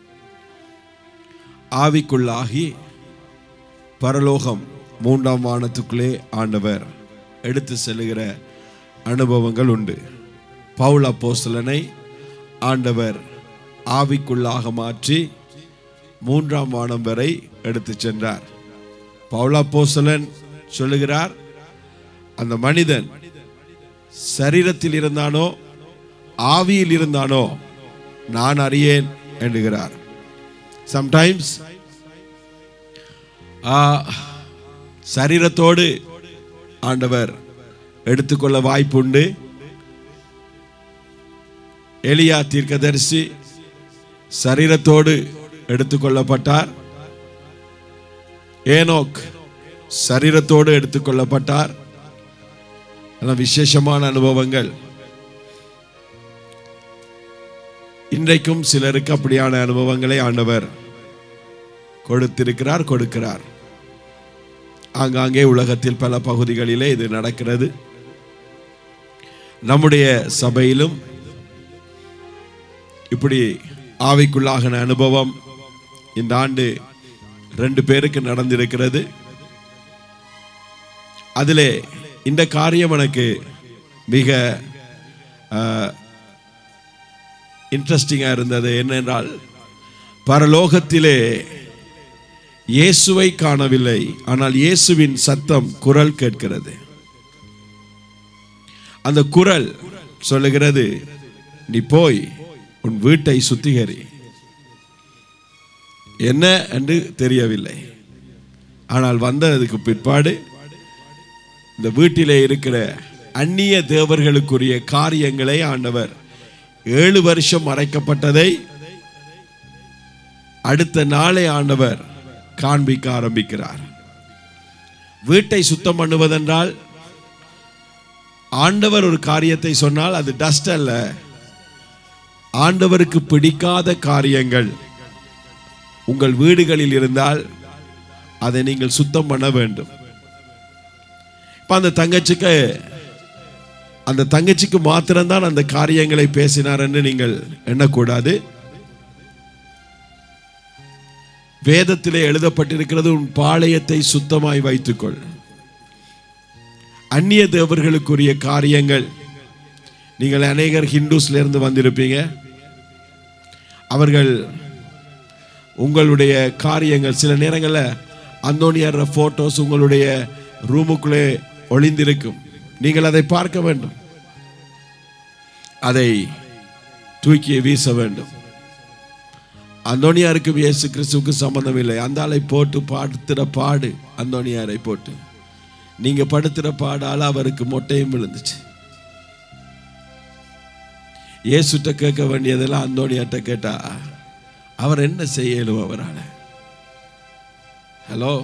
ஆவிக்குள்ளாகி பரலோகம் மூன்றாம் வானத்துக்குள்ளே ஆண்டவர் எடுத்து செல்லுகிற அனுபவங்கள் உண்டு பவுல் அப்போஸ்தலனை ஆண்டவர் ஆவிக்குள்ளாக மாற்றி மூன்றாம் வானம் வரை எடுத்து சென்றார் பவுல் அப்போஸ்தலன் சொல்லுகிறார் அந்த மனிதன் சரீரத்தில் இருந்தானோ ஆவியில் இருந்தானோ நான் அறியேன் என்கிறார் சம்டைம்ஸ் சரீரத்தோடு ஆண்டவர் எடுத்துக்கொள்ள வாய்ப்புண்டு எலியா தீர்க்கதரிசி சரீரத்தோடு எடுத்துக்கொள்ளப்பட்டார் ஏனோக் சரீரத்தோடு எடுத்துக்கொள்ளப்பட்டார் எல்லாம் விசேஷமான அனுபவங்கள் இன்றைக்கும் சிலருக்கு அப்படியான அனுபவங்களை ஆண்டவர் கொடுத்திருக்கிறார் கொடுக்கிறார் ஆங்காங்கே உலகத்தில் பல பகுதிகளிலே இது நடக்கிறது நம்முடைய சபையிலும் இப்படி ஆவிக்குள்ளாகின அனுபவம் இந்த ஆண்டு ரெண்டு பேருக்கு நடந்திருக்கிறது அதிலே இந்த காரியம் எனக்கு மிக இன்ட்ரெஸ்டிங்காக இருந்தது என்னென்றால் பரலோகத்திலே இயேசுவை காணவில்லை ஆனால் இயேசுவின் சத்தம் குரல் கேட்கிறது அந்த குரல் சொல்லுகிறது நீ போய் உன் வீட்டை சுத்திகரி என்ன என்று தெரியவில்லை ஆனால் வந்ததுக்கு பிற்பாடு இந்த வீட்டிலே இருக்கிற அந்நிய தேவர்களுக்குரிய காரியங்களை ஆண்டவர் ஏழு வருஷம் மறைக்கப்பட்டதை அடுத்த நாளே ஆண்டவர் காண்பிக்க ஆரம்பிக்கிறார் வீட்டை சுத்தம் பண்ணுவதென்றால் ஆண்டவர் ஒரு காரியத்தை சொன்னால் அது டஸ்ட் அல்ல ஆண்டவருக்கு பிடிக்காத காரியங்கள் உங்கள் வீடுகளில் இருந்தால் அதை நீங்கள் சுத்தம் பண்ண வேண்டும் இப்ப அந்த தங்கச்சிக்கு அந்த தங்கச்சிக்கு மாத்திரம்தான் அந்த காரியங்களை பேசினார் என்று நீங்கள் எண்ணக்கூடாது வேதத்திலே எழுதப்பட்டிருக்கிறது உன் பாளையத்தை சுத்தமாய் வைத்துக்கொள் அந்நிய தேவர்களுக்குரிய காரியங்கள் நீங்கள் அநேகர் ஹிந்துஸ்ல இருந்து வந்திருப்பீங்க அவர்கள் உங்களுடைய காரியங்கள் சில நேரங்களில் அந்தோனியார் போட்டோஸ் உங்களுடைய ரூமுக்குள்ளே ஒளிந்திருக்கும் நீங்கள் அதை பார்க்க வேண்டும் அதை தூக்கி வீச வேண்டும் அந்தோனியாருக்கும் இயேசு கிறிஸ்துவுக்கு சம்பந்தம் இல்லை அந்த ஆளை போட்டு பாடுத்துற பாடு அந்தோனியாரை போட்டு நீங்க படுத்துற பாடால அவருக்கு மொட்டையும் விழுந்துச்சு இயேசுட்ட கேட்க வேண்டியதெல்லாம் அந்தோனியாட்ட கேட்டா அவர் என்ன செய்யலும் அவரால் ஹலோ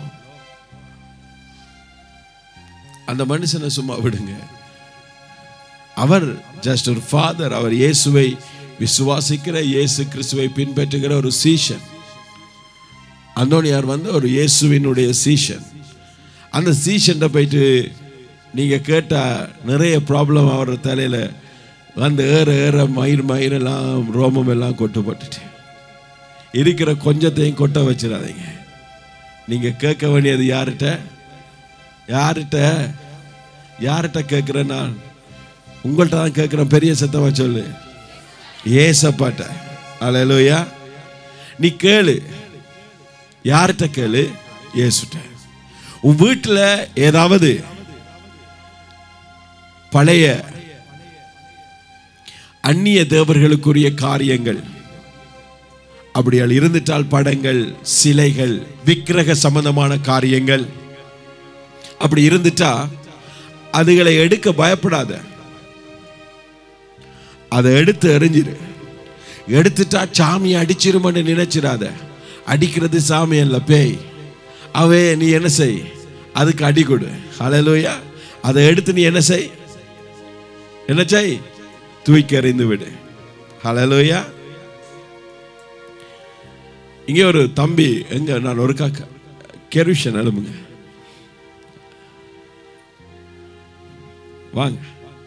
அந்த மனுஷனை சும்மா விடுங்க அவர் ஜஸ்ட் ஒரு ஃபாதர் அவர் இயேசுவை விசுவாசிக்கிற இயேசு கிறிஸ்துவை பின்பற்றுகிற ஒரு சீஷன் அந்தோனியார் வந்து ஒரு இயேசுவினுடைய சீஷன் அந்த சீஷன்ட்ட போயிட்டு நீங்க கேட்டா நிறைய ப்ராப்ளம் அவர் தலையில வந்து ஏற ஏற மயிர் மயிரெல்லாம் ரோமம் எல்லாம் கொட்டு போட்டுட்டு இருக்கிற கொஞ்சத்தையும் கொட்ட வச்சிடாதீங்க நீங்க கேட்க வேண்டியது யார்கிட்ட யார்கிட்ட யார்கிட்ட கேட்கிறேன் நான் உங்கள்கிட்ட தான் கேட்கிறேன் பெரிய சத்தமா சொல்லு ஏசப்பாட்ட அலையலோயா நீ கேளு யார்கிட்ட கேளு ஏசுட்ட உன் வீட்டில் ஏதாவது பழைய அந்நிய தேவர்களுக்குரிய காரியங்கள் அப்படியால் இருந்துட்டால் படங்கள் சிலைகள் விக்கிரக சம்பந்தமான காரியங்கள் அப்படி இருந்துட்டா அதுகளை எடுக்க பயப்படாத அதை எடுத்து எறிஞ்சிரு எடுத்துட்டா சாமி அடிச்சிருமன்னு நினைச்சிடாத அடிக்கிறது சாமி அல்ல பேய் அவே நீ என்ன செய் அதுக்கு அடி கொடு ஹalleluya அதை எடுத்து நீ என்ன செய் என்ன செய் தூக்கி எறிந்து விடு ஹalleluya இங்கே ஒரு தம்பி எங்க நான் ஒரு காக்க கெருஷன் எழுப்புங்க வாங்க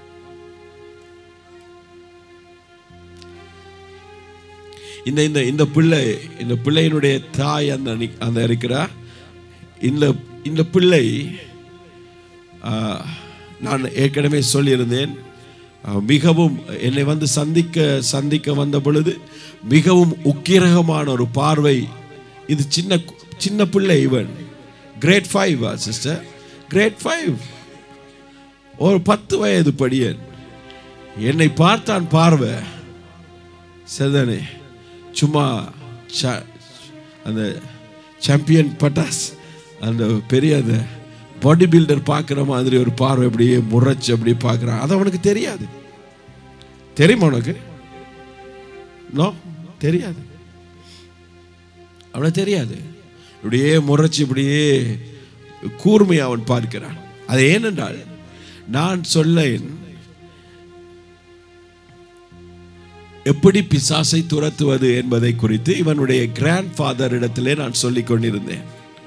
இந்த இந்த இந்த பிள்ளை இந்த பிள்ளையினுடைய தாய் அந்த நி- அந்த இருக்கிறா இந்த இந்த பிள்ளை ஆ, நான் ஏற்கனவே சொல்லியிருந்தேன் ஆ, மிகவும் என்னை வந்து சந்திக்க சந்திக்க வந்த பொழுது மிகவும் உக்கிரகமான ஒரு பார்வை இது சின்ன கு- சின்ன பிள்ளை இவன் grade five sister grade five ஒரு பத்து வயது படியன் என்னை பார்த்தான் பார்வை சரிதானே சும்மா ச- அந்த சாம்பியன் பட்டாஸ் அந்த பெரிய அந்த பாடி பில்டர் பார்க்குற மாதிரி ஒரு பார்வை அப்படியே முறைச்சு அப்படியே பார்க்குறான் அது அவனுக்கு தெரியாது தெரியுமா உனக்கு நோ தெரியாது அவனுக்கு தெரியாது இப்படியே முறைச்சு இப்படியே கூர்மையை அவன் பார்க்கிறான் அது ஏனென்றால் நான் சொல்லேன் எப்படி பிசாசை துரத்துவது என்பதை குறித்து இவனுடைய கிராண்ட் ஃபாதர் இடத்திலே நான் சொல்லிக் கொண்டிருந்தேன்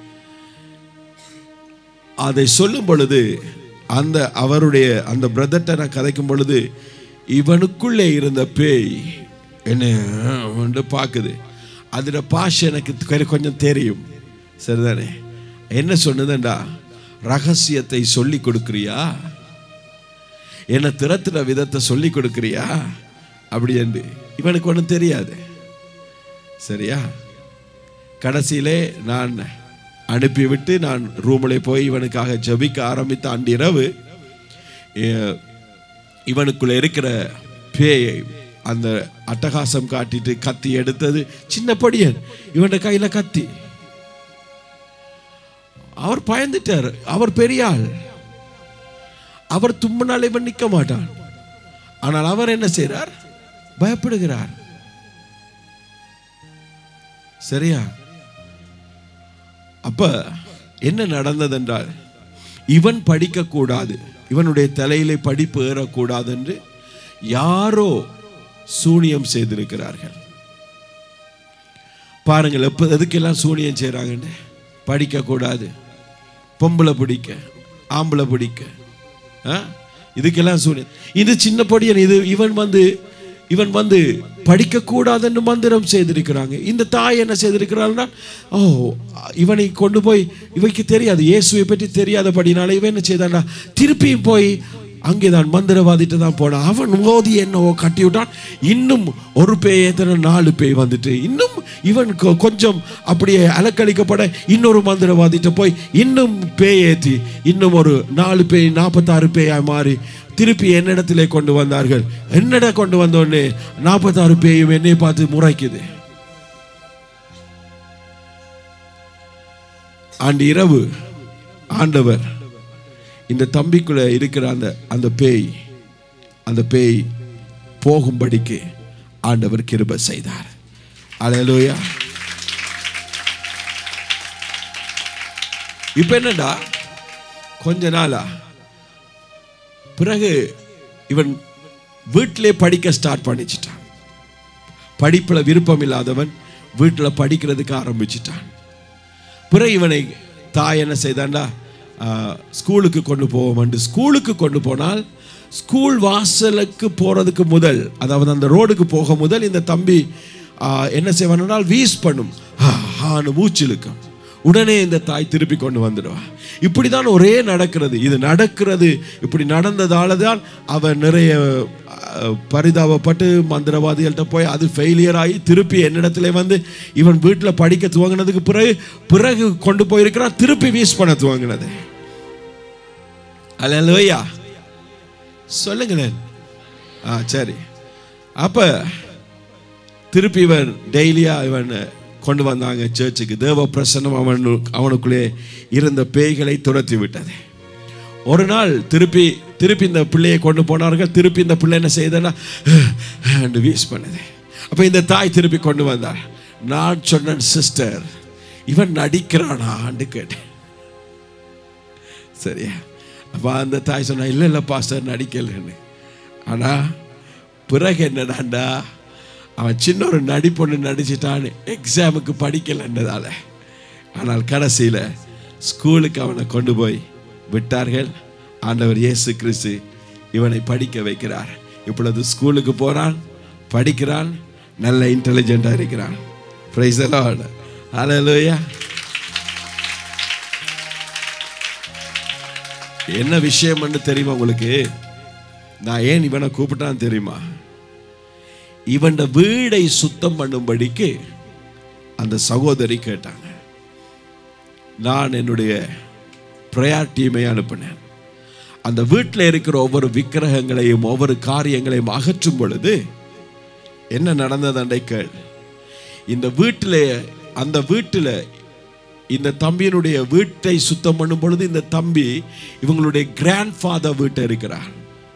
அதை சொல்லும் பொழுது அந்த அவருடைய அந்த பிரதர்ட்ட நான் கதைக்கும் பொழுது இவனுக்குள்ளே இருந்த பேய் என்ன வந்து பார்க்குது அதில் பாஷை எனக்கு கொ- கொஞ்சம் தெரியும் சரிதானே என்ன சொன்னதுண்டா ரகசியத்தை சொல்லி கொடுக்குறியா என்னை திறத்துற விதத்தை சொல்லி கொடுக்குறியா அப்படி என்று இவனுக்கு ஒன்றும் தெரியாது சரியா கடைசியிலே நான் அனுப்பிவிட்டு நான் ரூமில் போய் இவனுக்காக ஜெபிக்க ஆரம்பித்த அன்றிரவு எ- இவனுக்குள்ள இருக்கிற பேயை அந்த அட்டகாசம் காட்டிட்டு கத்தி எடுத்தது சின்ன படியன் இவன் கையில கத்தி அவர் பயந்துட்டார் அவர் பெரிய ஆள் அவர் தும்பினால் இவன் நிற்க மாட்டான் ஆனால் அவர் என்ன செய்றார் பயப்படுகிறார் சரியா அப்ப என்ன நடந்தது என்றால் இவன் படிக்கக்கூடாது இவனுடைய தலையிலே படிப்பு ஏறக்கூடாது என்று யாரோ சூனியம் செய்திருக்கிறார்கள் பாருங்கள் எப்போ எதுக்கெல்லாம் சூனியம் செய்கிறாங்கன்னு படிக்கக்கூடாது பொம்பளை பிடிக்க ஆம்பளை பிடிக்க ஆ? இதுக்கெல்லாம் சூனியம் இது சின்ன படியன் இது இவன் வந்து இவன் வந்து படிக்கக்கூடாதுன்னு மந்திரம் செய்திருக்கிறாங்க இந்த தாய் என்ன செய்திருக்கிறாள்னா ஓ இவனை கொண்டு போய் இவைக்கு தெரியாது இயேசுவை பற்றி தெரியாதபடினால இவன் என்ன செய்தான்னா திருப்பியும் போய் அங்கே தான் மந்திரவாதிட்டு தான் போனான் அவன் மோதி என்னவோ கட்டி விட்டான் இன்னும் ஒரு பேய் ஏத்தன நாலு பேய் வந்துட்டு இன்னும் இவன் கொ- கொஞ்சம் அப்படியே அலக்களிக்கப்பட இன்னொரு மந்திரவாதிட்ட போய் இன்னும் பேய் ஏத்தி இன்னும் ஒரு நாலு பேய் நாற்பத்தாறு பேயாய் மாறி திருப்பி என்னிடத்திலே கொண்டு வந்தார்கள் என்னிட கொண்டு வந்தோடனே நாற்பத்தாறு பேயும் என்னை பார்த்து முறைக்குது ஆண்டு இரவு ஆண்டவர் இந்த தம்பிக்குள்ள இருக்கிற அந்த அந்த பேய் அந்த பேய் போகும்படிக்கு ஆண்டவர் கிருபை செய்தார் அலையலோயா இப்ப என்னடா கொஞ்ச நாளா பிறகு இவன் வீட்டிலே படிக்க ஸ்டார்ட் பண்ணிச்சிட்டான் படிப்புல விருப்பம் இல்லாதவன் வீட்டில் படிக்கிறதுக்கு ஆரம்பிச்சிட்டான் பிறகு இவனை தாய் என்ன செய்தான்டா ஆ, ஸ்கூலுக்கு கொண்டு போவோம் ஸ்கூலுக்கு கொண்டு போனால் ஸ்கூல் வாசலுக்கு போறதுக்கு முதல் அதாவது அந்த ரோடுக்கு போக முதல் இந்த தம்பி ஆ, என்ன செய்வானால் வீஸ் பண்ணும் ஆ, ஆன்னு மூச்சிலுக்கும் உடனே இந்த தாய் திருப்பி கொண்டு வந்துடுவா இப்படிதான் ஒரே நடக்கிறது இது நடக்கிறது இப்படி நடந்ததால தான் அவன் நிறைய அஹ், பரிதாபப்பட்டு மந்திரவாதிகள்கிட்ட போய் அது ஃபெயிலியர் ஆகி திருப்பி என்னிடத்துல வந்து இவன் வீட்டில் படிக்க துவங்கினதுக்கு பிறகு பிறகு கொண்டு போயிருக்கிறான் திருப்பி வீஸ் பண்ண துவங்கினது அல்லையா சொல்லுங்களேன் ஆ சரி அப்ப திருப்பி இவன் டெய்லியா இவன் கொண்டு வந்தாங்க சர்ச்சுக்கு தேவ பிரசன்னம் அவன் அவனுக்குள்ளே இருந்த பேய்களை துரத்தி விட்டது ஒரு நாள் திருப்பி திருப்பி இந்த பிள்ளையை கொண்டு போனார்கள் திருப்பி இந்த பிள்ளை என்ன செய்தனா வீஸ் பண்ணுது அப்போ இந்த தாய் திருப்பி கொண்டு வந்தார் நான் சொன்னேன் சிஸ்டர் இவன் நடிக்கிறானான்னு கேட்டேன் சரியா அப்போ அந்த தாய் சொன்னா இல்லை இல்லை பாஸ்டர் நடிக்கலைன்னு ஆனால் பிறகு என்னடாண்டா அவன் சின்ன ஒரு நடிப்பொண்ணு நடிச்சிட்டான்னு எக்ஸாமுக்கு படிக்கலைன்றதால ஆனால் கடைசியில் ஸ்கூலுக்கு அவனை கொண்டு போய் விட்டார்கள் ஆண்டவர் இயேசு கிறிஸ்து இவனை படிக்க வைக்கிறார் இப்பொழுது ஸ்கூலுக்கு போறான் படிக்கிறான் நல்ல இன்டெலிஜென்ட்டாக இருக்கிறான் பிரைஸ் லார்ட் ஹalleluya என்ன விஷயம்னு தெரியுமா உங்களுக்கு நான் ஏன் இவனை கூப்பிட்டான் தெரியுமா இவன் வீடை சுத்தம் பண்ணும்படிக்கு அந்த சகோதரி கேட்டாங்க நான் என்னுடைய பிரயார் டீமை அனுப்பினேன் அந்த வீட்டில் இருக்கிற ஒவ்வொரு விக்கிரகங்களையும் ஒவ்வொரு காரியங்களையும் அகற்றும் பொழுது என்ன நடந்தது அன்றைக்கு இந்த வீட்டில் அந்த வீட்டில் இந்த தம்பியினுடைய வீட்டை சுத்தம் பண்ணும் பொழுது இந்த தம்பி இவங்களுடைய கிராண்ட் ஃபாதர் வீட்டை இருக்கிறார்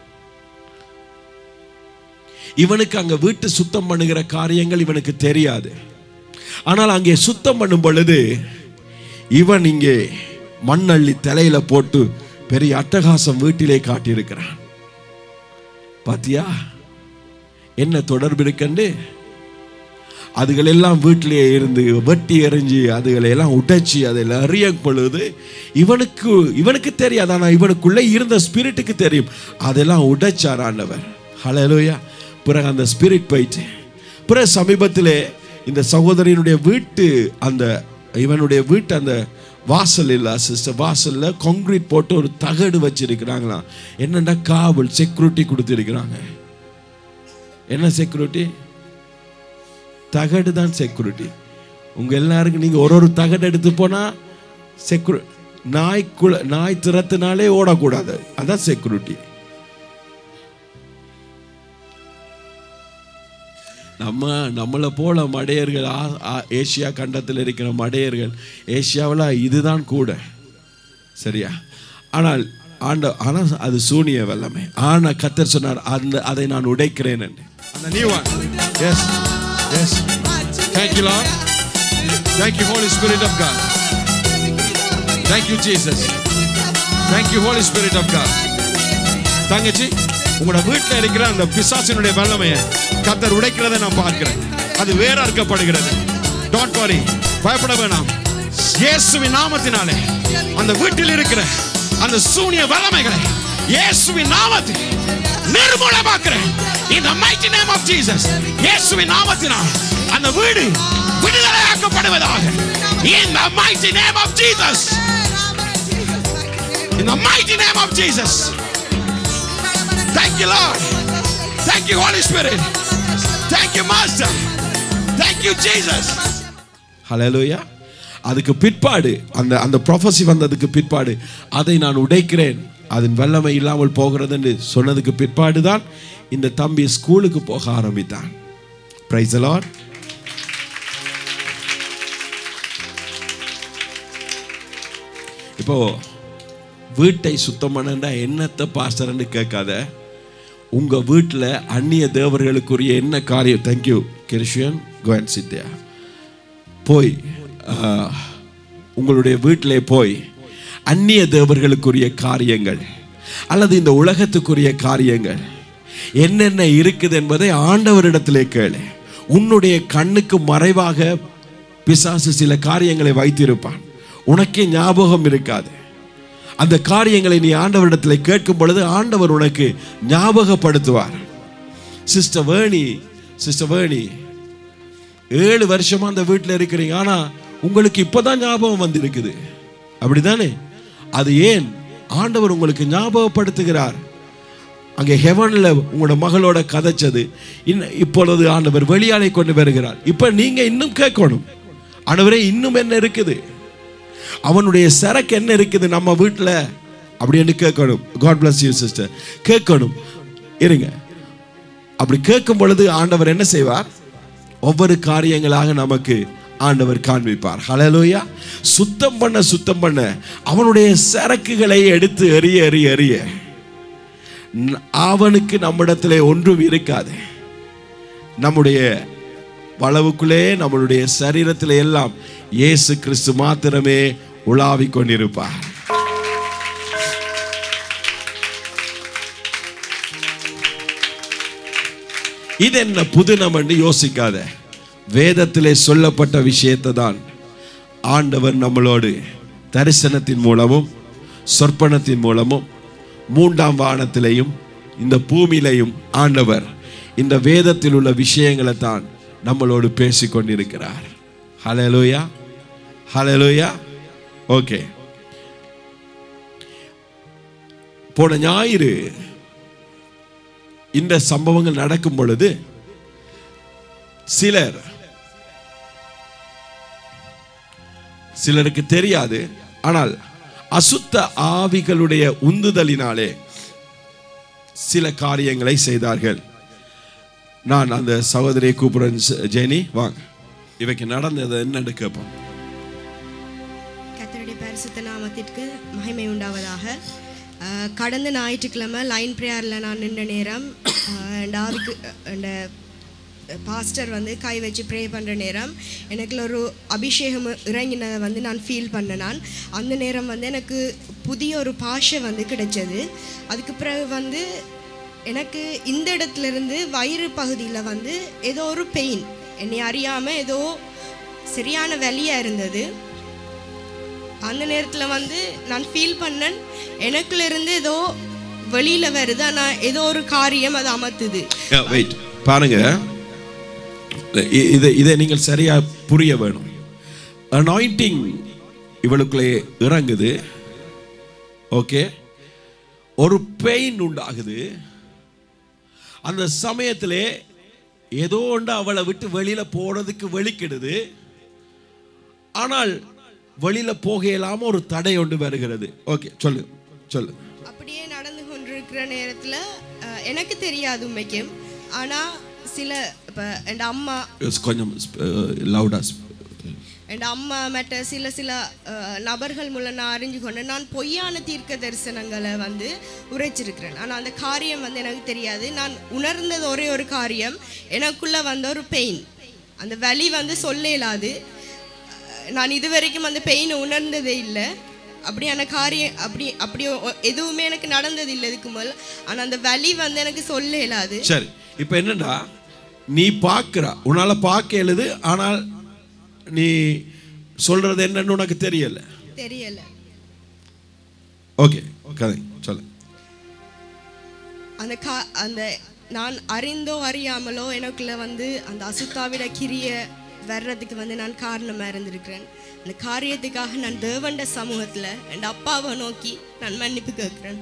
இவனுக்கு அங்க வீட்டு சுத்தம் பண்ணுகிற காரியங்கள் இவனுக்கு தெரியாது ஆனால் அங்கே சுத்தம் பண்ணும் பொழுது இவன் இங்கே மண்ணள்ளி தலையில போட்டு பெரிய அட்டகாசம் வீட்டிலே காட்டியிருக்கிறான் பாத்தியா என்ன தொடர்பு இருக்குன்னு அதுகள் எல்லாம் வீட்டிலேயே இருந்து வெட்டி எறிஞ்சு அதுகளை எல்லாம் உடைச்சி அதில் அறிய பொழுது இவனுக்கு இவனுக்கு தெரியாது ஆனால் இவனுக்குள்ளே இருந்த ஸ்பிரிட்டுக்கு தெரியும் அதெல்லாம் உடைச்சார் ஆண்டவர் ஹலோயா பிறகு அந்த ஸ்பிரிட் போயிட்டு பிறகு சமீபத்திலே இந்த சகோதரியினுடைய வீட்டு அந்த இவனுடைய வீட்டு அந்த வாசல் இல்லை சிஸ்டர் வாசலில் கான்கிரீட் போட்டு ஒரு தகடு வச்சிருக்கிறாங்களாம் என்னென்னா காவல் செக்யூரிட்டி கொடுத்துருக்கிறாங்க என்ன செக்யூரிட்டி தகடு தான் செக்யூரிட்டி உங்க எல்லாருக்கும் நீங்க ஒரு ஒரு தகடு எடுத்து போனா செக்யூரி நாய் குல நாய் திறத்தினாலே ஓடக்கூடாது அதான் செக்யூரிட்டி நம்ம நம்மளை போல மடையர்கள் ஆ- ஆ- ஏசியா கண்டத்தில் இருக்கிற மடையர்கள் ஏசியாவில் இதுதான் கூட சரியா ஆனால் ஆண்ட ஆனால் அது சூனிய வல்லமை ஆனா கத்தர் சொன்னார் அந்த அதை நான் உடைக்கிறேன் என்று அந்த new one yes yes thank you Lord thank you Holy Spirit of God thank you Jesus thank you Holy Spirit of God தங்கச்சி உங்களோட வீட்டில் இருக்கிற அந்த பிசாசினுடைய வல்லமையை கத்தர் உடைக்கிறதை நான் பார்க்கிறேன் அது வேற அறுக்கப்படுகிறது டோன்ட் வரி பயப்பட வேணாம் இயேசுவின் நாமத்தினாலே அந்த வீட்டில் இருக்கிற அந்த சூனிய வல்லமைகளை இயேசுவின் நாமத்தில் நிர்மூலமாக்குறேன் in the mighty name of Jesus இயேசுவின் நாமத்தினால் அந்த வீடு விடுதலையாக்கப்படுவதாக in the mighty name of Jesus in the mighty name of Jesus thank you Lord thank you Holy Spirit thank you Master thank you Jesus Hallelujah அதுக்கு பிற்பாடு அந்த அந்த prophecy வந்ததுக்கு பிற்பாடு அதை நான் உடைக்கிறேன் அதன் வல்லமை இல்லாமல் போகிறது என்று சொன்னதுக்கு பிற்பாடு தான் இந்த தம்பி ஸ்கூலுக்கு போக ஆரம்பித்தான் பிரைஸ் லார்ட் இப்போ வீட்டை சுத்தம் பண்ணா என்னத்தை பாஸ்டர்னு கேட்காத உங்க வீட்டில் அந்நிய தேவர்களுக்குரிய என்ன காரியம் தேங்க்யூ கிருஷ்யன் கோயன் சித்தியா போய் ஆஹ், உங்களுடைய வீட்டிலே போய் அந்நிய தேவர்களுக்குரிய காரியங்கள் அல்லது இந்த உலகத்துக்குரிய காரியங்கள் என்னென்ன இருக்குது என்பதை ஆண்டவரிடத்திலே கேளு உன்னுடைய கண்ணுக்கு மறைவாக பிசாசு சில காரியங்களை வைத்திருப்பான் உனக்கே ஞாபகம் இருக்காது அந்த காரியங்களை நீ ஆண்டவரிடத்தில் கேட்கும் பொழுது ஆண்டவர் உனக்கு ஞாபகப்படுத்துவார் சிஸ்டர் வேணி சிஸ்டர் வேணி ஏழு வருஷமா அந்த வீட்டில் இருக்கிறீங்க ஆனா உங்களுக்கு இப்பதான் ஞாபகம் வந்திருக்குது அப்படிதானே அது ஏன் ஆண்டவர் உங்களுக்கு ஞாபகப்படுத்துகிறார் அங்கே ஹெவன்ல உங்களோட மகளோட கதைச்சது இன்ன இப்பொழுது ஆண்டவர் வெளியாலை கொண்டு வருகிறார் இப்ப நீங்க இன்னும் கேட்கணும் ஆண்டவரே இன்னும் என்ன இருக்குது அவனுடைய சரக்கு என்ன இருக்குது நம்ம வீட்டில் அப்படின்னு கேட்கணும் காட் bless யூ சிஸ்டர் கேட்கணும் இருங்க அப்படி கேட்கும் பொழுது ஆண்டவர் என்ன செய்வார் ஒவ்வொரு காரியங்களாக நமக்கு ஆண்டவர் காண்பிப்பார் ஹalleluya சுத்தம் பண்ண சுத்தம் பண்ண அவனுடைய சரக்குகளை எடுத்து எறிய எறிய எறிய ந- அவனுக்கு நம்மிடத்திலே ஒன்றும் இருக்காது நம்முடைய வளவுக்குள்ளே நம்மளுடைய சரீரத்தில் எல்லாம் இயேசு கிறிஸ்து மாத்திரமே உலாவிக் கொண்டிருப்பார் இது என்ன புதினம் என்று யோசிக்காத வேதத்திலே சொல்லப்பட்ட விஷயத்தை தான் ஆண்டவர் நம்மளோடு தரிசனத்தின் மூலமும் சொற்பனத்தின் மூலமும் மூன்றாம் வானத்திலேயும் இந்த பூமியிலையும் ஆண்டவர் இந்த வேதத்தில் உள்ள விஷயங்களை தான் நம்மளோடு பேசிக் கொண்டிருக்கிறார் ஹalleluya ஹalleluya ஓகே போன ஞாயிறு இந்த சம்பவங்கள் நடக்கும் பொழுது சிலர் சிலருக்கு தெரியாது ஆனால் அசுத்த ஆவிகளுடைய உந்துதலினாலே சில காரியங்களை செய்தார்கள் நான் அந்த சகோதரியை கூப்பிடுறேன் ஜ- ஜெனி வாங்க இவைக்கு நடந்தது என்னன்னு கேட்போம் கர்த்தருடைய பரிசுத்த நாமத்திற்கு மகிமை உண்டாவதாக அஹ், கடந்த ஞாயிற்றுக்கிழமை லைன் ப்ரேயரில் நான் நின்ற நேரம் அஹ், டாவிக்கு அந்த பாஸ்டர் வந்து கை வச்சு ப்ரே பண்ணுற நேரம் எனக்குள்ள ஒரு அபிஷேகம் இறங்கினதை வந்து நான் ஃபீல் பண்ணேன் நான் அந்த நேரம் வந்து எனக்கு புதிய ஒரு பாஷை வந்து கிடைச்சது அதுக்கு பிறகு வந்து எனக்கு இந்த இடத்துல இருந்து வயிறு பகுதியில் வந்து ஏதோ ஒரு பெயின் என்னை அறியாமல் ஏதோ சரியான வலியாக இருந்தது அந்த நேரத்தில் வந்து நான் ஃபீல் பண்ணேன் எனக்குள்ள இருந்து ஏதோ வெளியில் வருது ஆனால் ஏதோ ஒரு காரியம் அது அமர்த்துது வெயிட் பாருங்க இ- இதை இதை நீங்கள் சரியா புரிய வேணும் அனாயிண்டிங் இவளுக்குள்ளே இறங்குது ஓகே ஒரு பெயின் உண்டாகுது அந்த சமயத்திலே ஏதோ ஒன்று அவளை விட்டு வெளியில போறதுக்கு வெளிக்கிடுது ஆனால் வெளியில போக இல்லாம ஒரு தடை ஒன்று வருகிறது ஓகே சொல்லு சொல்லு அப்படியே நடந்து கொண்டிருக்கிற நேரத்தில் எனக்கு தெரியாது உண்மைக்கும் ஆனால் சில இப்போ என் அம்மா கொஞ்சம் லவுடா என் அம்மா மற்ற சில சில அஹ், நபர்கள் மூலம் நான் அறிஞ்சு கொண்டேன் நான் பொய்யான தீர்க்க தரிசனங்களை வந்து உரைச்சிருக்கிறேன் ஆனால் அந்த காரியம் வந்து எனக்கு தெரியாது நான் உணர்ந்தது ஒரே ஒரு காரியம் எனக்குள்ள வந்த ஒரு பெயின் அந்த வலி வந்து சொல்ல இயலாது அஹ், நான் இது வரைக்கும் அந்த பெயினை உணர்ந்ததே இல்லை அப்படியான காரியம் அப்படி அப்படி ஒ- எதுவுமே எனக்கு நடந்தது இல்லை இதுக்கு முதல்ல ஆனால் அந்த வலி வந்து எனக்கு சொல்ல இயலாது சரி இப்போ என்னடா நீ பார்க்குற உன்னால பார்க்க எழுது ஆனால் நீ சொல்றது என்னன்னு உனக்கு தெரியல தெரியல ஓகே கதை சொல்லு அந்த கா அந்த நான் அறிந்தோ அறியாமலோ எனக்குள்ள வந்து அந்த அசுத்தாவிட கிரிய வர்றதுக்கு வந்து நான் காரணமாக இருந்திருக்கிறேன் அந்த காரியத்துக்காக நான் தேவண்ட சமூகத்தில் என் அப்பாவை நோக்கி நான் மன்னிப்பு கேட்குறேன்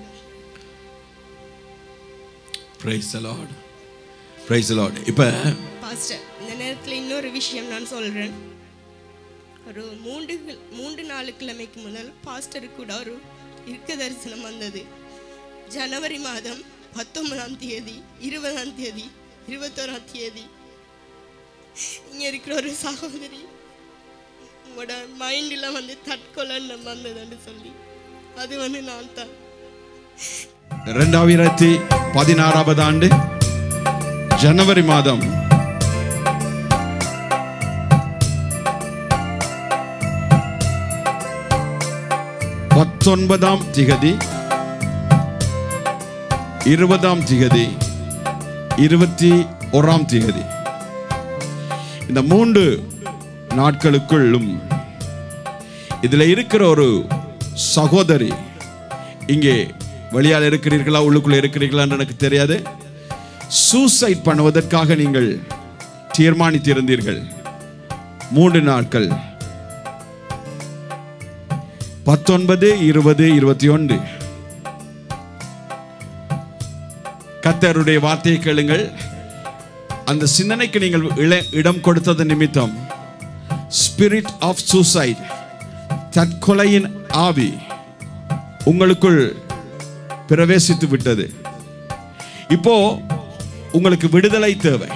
பிரைஸ் லார்ட் பிரைஸ் லார்ட் இப்போ பாஸ்டர் இந்த நேரத்தில் இன்னொரு விஷயம் நான் சொல்கிறேன் ஒரு மூன்று கிழ- மூன்று நாலு கிழமைக்கு முதல் பாஸ்டருக்கு கூட ஒரு இருக்க தரிசனம் வந்தது ஜனவரி மாதம் பத்தொன்பதாம் தேதி இருபதாம் தேதி இருபத்தோராம் தேதி இங்கே இருக்கிற ஒரு சகோதரி உங்களோட மைண்டில் வந்து தற்கொலை வந்ததுன்னு சொல்லி அது வந்து நான் தான் ரெண்டாயிரத்தி பதினாறாவது ஆண்டு ஜனவரி மாதம் பத்தொன்பதாம் திகதி இருபதாம் திகதி இருபத்தி ஓராம் திகதி இந்த மூன்று நாட்களுக்குள்ளும் இதுல இருக்கிற ஒரு சகோதரி இங்கே வெளியால் இருக்கிறீர்களா உள்ளுக்குள்ள இருக்கிறீர்களான்னு எனக்கு தெரியாது சூசைட் பண்ணுவதற்காக நீங்கள் தீர்மானித்திருந்தீர்கள் மூன்று நாட்கள் பத்தொன்பது இருபது இருபத்தி ஒன்று கத்தருடைய வார்த்தையை கேளுங்கள் அந்த சிந்தனைக்கு நீங்கள் இள- இடம் கொடுத்தது நிமித்தம் ஸ்பிரிட் ஆஃப் சூசைட் தற்கொலையின் ஆவி உங்களுக்குள் பிரவேசித்து விட்டது இப்போ உங்களுக்கு விடுதலை தேவை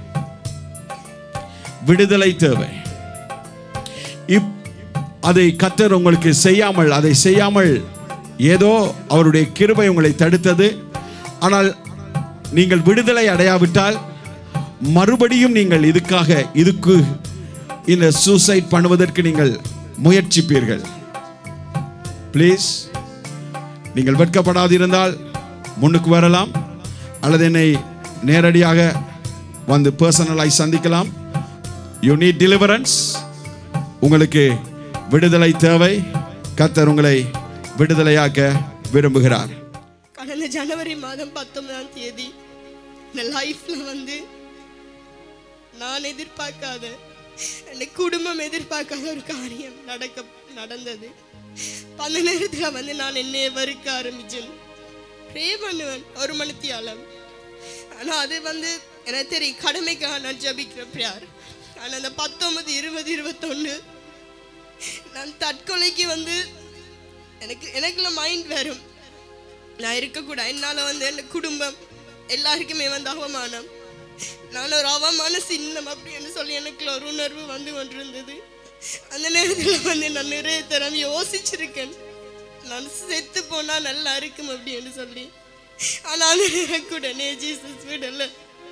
விடுதலை தேவை இப் அதை கத்தர் உங்களுக்கு செய்யாமல் அதை செய்யாமல் ஏதோ அவருடைய கிருபை உங்களை தடுத்தது ஆனால் நீங்கள் விடுதலை அடையாவிட்டால் மறுபடியும் நீங்கள் இதுக்காக இதுக்கு இந்த சூசைட் பண்ணுவதற்கு நீங்கள் முயற்சிப்பீர்கள் ப்ளீஸ் நீங்கள் வெட்கப்படாதிருந்தால் முன்னுக்கு வரலாம் அல்லது என்னை நேரடியாக வந்து பர்சனலாய் சந்திக்கலாம் யூ நீட் டெலிவரன்ஸ் உங்களுக்கு விடுதலை தேவை கத்தர் உங்களை விடுதலையாக்க விரும்புகிறார் கடந்த ஜனவரி மாதம் பத்தொன்பதாம் தேதி இந்த லைஃப்ல வந்து நான் எதிர்பார்க்காத என் குடும்பம் எதிர்பார்க்காத ஒரு காரியம் நடக்க நடந்தது அந்த நேரத்தில் வந்து நான் என்னைய வெறுக்க ஆரம்பிச்சேன் ப்ரே பண்ணுவேன் ஒரு மணித்தியாலம் ஆனால் அது வந்து எனக்கு தெரியும் கடமைக்காக நான் ஜபிக்கிற ப்ரேயர் ஆனால் அந்த பத்தொன்பது இருபது இருபத்தொன்று நான் தற்கொலைக்கு வந்து எனக்கு எனக்குள்ள மைண்ட் வரும் நான் இருக்கக்கூடாது என்னால் வந்து என் குடும்பம் எல்லாருக்குமே வந்து அவமானம் நான் ஒரு அவமான சின்னம் அப்படின்னு சொல்லி எனக்குள்ள ஒரு உணர்வு வந்து கொண்டிருந்தது அந்த நேரத்தில் வந்து நான் நிறைய தரம் யோசிச்சிருக்கேன் நான் செத்து போனா நல்லா இருக்கும் அப்படின்னு சொல்லி ஆனால் அந்த நேரம் கூட நே ஜீசஸ் விடல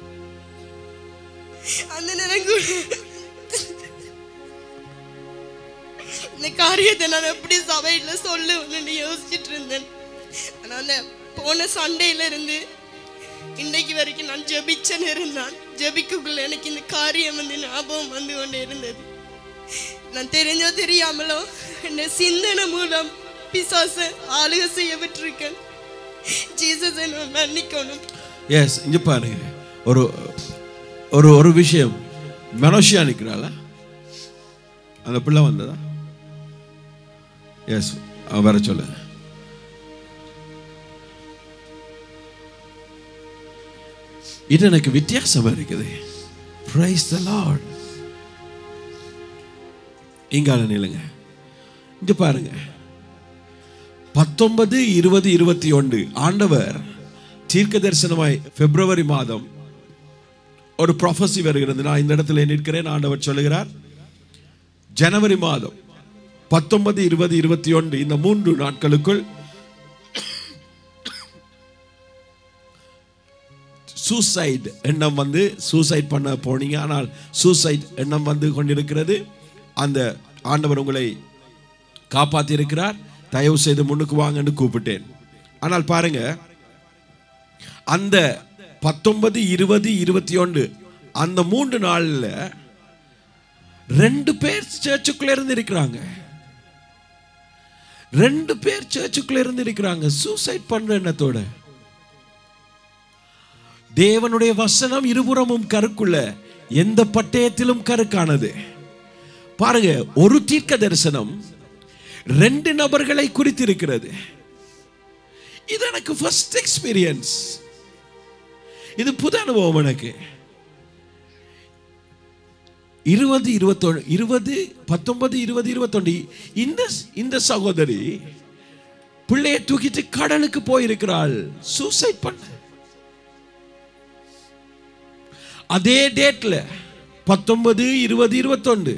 அந்த நேரம் கூட இந்த காரியத்தை நான் எப்படி சபையில சொல்லுவேன்னு யோசிச்சுட்டு இருந்தேன் ஆனா அந்த போன சண்டேல இருந்து இன்னைக்கு வரைக்கும் நான் ஜெபிச்சேன்னு இருந்தான் ஜெபிக்குள்ள எனக்கு இந்த காரியம் வந்து ஞாபகம் வந்து கொண்டே இருந்தது நான் தெரிஞ்சோ தெரியாமலோ இந்த சிந்தனை மூலம் பிசாச ஆளுகை செய்ய விட்டுருக்கேன் ஜீசஸ் என்ன மன்னிக்கணும் எஸ் இங்க பாருங்க ஒரு ஒரு ஒரு விஷயம் மனோஷியா நிற்கிறாளா அந்த பிள்ளை வந்ததா எஸ் வர சொல்ல இது எனக்கு வித்தியாசமா இருக்குது பிரைஸ் த லார்ட் இங்கால நிலுங்க இங்க பாருங்க பத்தொன்பது இருபது இருபத்தி ஒன்று ஆண்டவர் தீர்க்க தரிசனமாய் பிப்ரவரி மாதம் ஒரு ப்ரொஃபஸி வருகிறது நான் இந்த இடத்துல நிற்கிறேன் ஆண்டவர் சொல்லுகிறார் ஜனவரி மாதம் பத்தொன்பது இருபது இருபத்தி ஒன்று இந்த மூன்று நாட்களுக்குள் சூசைட் எண்ணம் வந்து சூசைட் பண்ண போனீங்க ஆனால் சூசைட் எண்ணம் வந்து கொண்டிருக்கிறது அந்த ஆண்டவர் உங்களை காப்பாற்றி இருக்கிறார் தயவு செய்து முன்னுக்கு வாங்கன்னு கூப்பிட்டேன் ஆனால் பாருங்க அந்த பத்தொன்பது இருபது இருபத்தி ஒன்று அந்த மூன்று நாள்ல ரெண்டு பேர் சர்ச்சுக்குள்ள இருந்து இருக்கிறாங்க ரெண்டு பேர் சர்ச்சுக்குள்ள இருந்து இருக்கிறாங்க சூசைட் பண்ற எண்ணத்தோட தேவனுடைய வசனம் இருபுறமும் கருக்குள்ள எந்த பட்டயத்திலும் கருக்கானது பாருங்க ஒரு தீர்க்க தரிசனம் ரெண்டு நபர்களை குறித்திருக்கிறது இது எனக்கு ஃபர்ஸ்ட் எக்ஸ்பீரியன்ஸ் இது புது அனுபவம் எனக்கு இருபது இருபத்தொன்று இருபது பத்தொன்பது இருபது இருபத்தொன்று இந்த இந்த சகோதரி பிள்ளையை தூக்கிட்டு கடலுக்கு போயிருக்கிறாள் சூசைட் பண்ண அதே டேட்ல பத்தொன்பது இருபது இருபத்தொன்று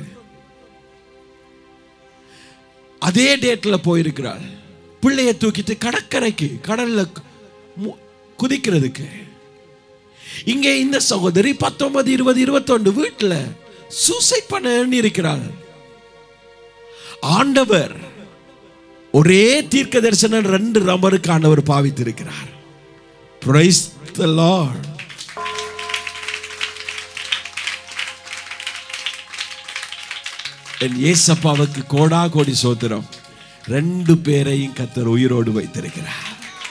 அதே டேட்ல போயிருக்கிறாள் பிள்ளையை தூக்கிட்டு கடற்கரைக்கு கடல்ல மு- குதிக்கிறதுக்கு இங்கே இந்த சகோதரி பத்தொன்பது இருபது இருபத்தொன்று வீட்டுல சூசைட் பண்ண எண்ணி இருக்கிறாள் ஆண்டவர் ஒரே தீர்க்க தரிசனம் ரெண்டு ரம்பருக்கு ஆண்டவர் பாவித்திருக்கிறார் Praise the Lord. என் ஏசப்பாவுக்கு கோடா கோடி சோத்திரம் ரெண்டு பேரையும் கத்தர் உயிரோடு வைத்திருக்கிறார்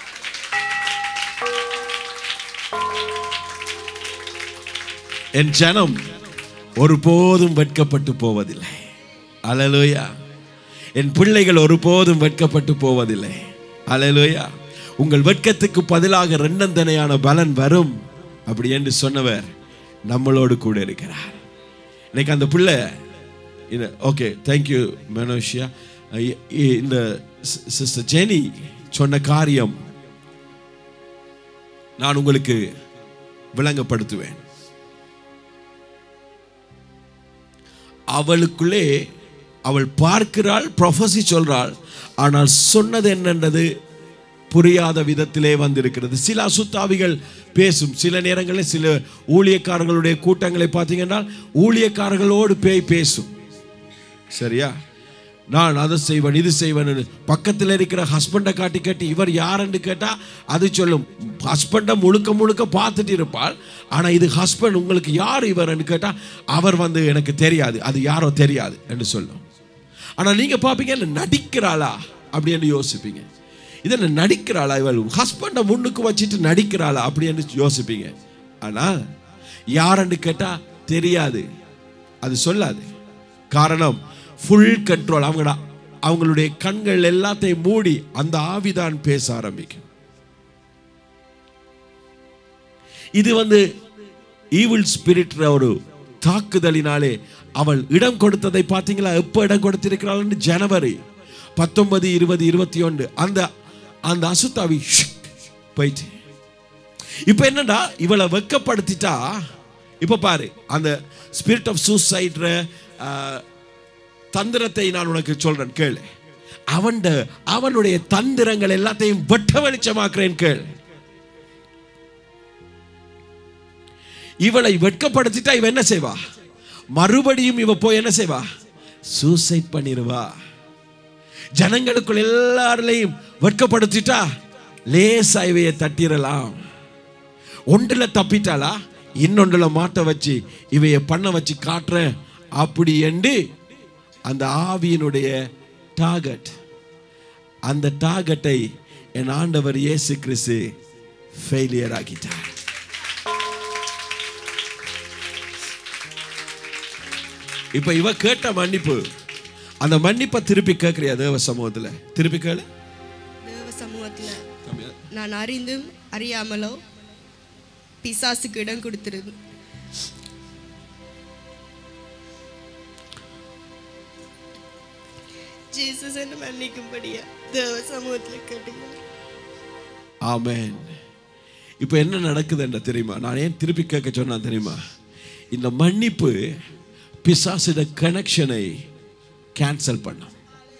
என் ஜனம் ஒருபோதும் வெட்கப்பட்டு போவதில்லை அலலோயா என் பிள்ளைகள் ஒருபோதும் வெட்கப்பட்டு போவதில்லை அலலோயா உங்கள் வெட்கத்துக்கு பதிலாக ரெண்டந்தனையான பலன் வரும் அப்படி என்று சொன்னவர் நம்மளோடு கூட இருக்கிறார் இன்னைக்கு அந்த பிள்ளை ஓகே தேங்க்யூ மனோஷியா இந்த சிஸ்டர் ஜெனி சொன்ன காரியம் நான் உங்களுக்கு விளங்கப்படுத்துவேன் அவளுக்குள்ளே அவள் பார்க்கிறாள் ப்ரொஃபஸி சொல்றாள் ஆனால் சொன்னது என்னன்றது புரியாத விதத்திலே வந்திருக்கிறது சில அசுத்தாவிகள் பேசும் சில நேரங்களில் சில ஊழியக்காரர்களுடைய கூட்டங்களை பார்த்தீங்கன்னா ஊழியக்காரர்களோடு பேய் பேசும் சரியா நான் அதை செய்வேன் இது செய்வேன் பக்கத்தில் இருக்கிற ஹஸ்பண்டை காட்டி காட்டி இவர் யாருன்னு கேட்டால் அது சொல்லும் ஹஸ்பண்டை முழுக்க முழுக்க பார்த்துட்டு இருப்பாள் ஆனால் இது ஹஸ்பண்ட் உங்களுக்கு யார் இவர்னு கேட்டால் அவர் வந்து எனக்கு தெரியாது அது யாரோ தெரியாது என்று சொல்லும் ஆனால் நீங்கள் பார்ப்பீங்க இல்லை நடிக்கிறாளா அப்படின்னு யோசிப்பீங்க இதில் நடிக்கிறாளா இவள் ஹஸ்பண்டை முன்னுக்கு வச்சுட்டு நடிக்கிறாளா அப்படின்னு யோசிப்பீங்க ஆனால் யாருன்னு கேட்டால் தெரியாது அது சொல்லாது காரணம் ஃபுல் கண்ட்ரோல் அவங்களோட அவங்களுடைய கண்கள் எல்லாத்தையும் மூடி அந்த ஆவிதான் பேச ஆரம்பிக்கும் இது வந்து ஈவில் ஸ்பிரிட் ஒரு தாக்குதலினாலே அவள் இடம் கொடுத்ததை பார்த்தீங்களா எப்போ இடம் கொடுத்திருக்கிறாள் ஜனவரி பத்தொன்பது இருபது இருபத்தி ஒன்று அந்த அந்த அசுத்தாவி ஷிக் போயிட்டு இப்போ என்னடா இவளை வெக்கப்படுத்திட்டா இப்போ பாரு அந்த ஸ்பிரிட் ஆஃப் சூசைட்ற தந்திரத்தை நான் உனக்கு சொல்றேன் கேளு அவன் அவனுடைய தந்திரங்கள் எல்லாத்தையும் வெட்ட வெளிச்சமாக்குறேன் கேள் இவளை வெட்கப்படுத்திட்டா இவ என்ன செய்வா மறுபடியும் இவ போய் என்ன செய்வா சூசைட் பண்ணிடுவா ஜனங்களுக்குள் எல்லாரையும் வெட்கப்படுத்திட்டா லேசா இவைய தட்டிடலாம் ஒன்றுல தப்பிட்டாளா இன்னொன்றுல மாட்ட வச்சு இவைய பண்ண வச்சு காட்டுறேன் அப்படி என்று அந்த ஆவியினுடைய டார்கெட் அந்த டார்கெட்டை என் ஆண்டவர் இயேசு கிறிஸ்து ஃபெயிலியர் ஆக்கிட்டார் இப்ப இவ கேட்ட மன்னிப்பு அந்த மன்னிப்பை திருப்பி கேட்கறியா தேவ சமூகத்துல திருப்பி கேளு தேவ சமூகத்தில் நான் அறிந்தும் அறியாமலோ பிசாசுக்கு இடம் கொடுத்திருந்தேன் ஜீசஸ் என்ன மன்னிக்கும்படியா தேவ சமூகத்தில் கேட்டுங்க ஆமென் இப்போ என்ன நடக்குதுன்ற தெரியுமா நான் ஏன் திருப்பி கேட்க சொன்னா தெரியுமா இந்த மன்னிப்பு பிசாசிட கனெக்ஷனை கேன்சல் பண்ணும்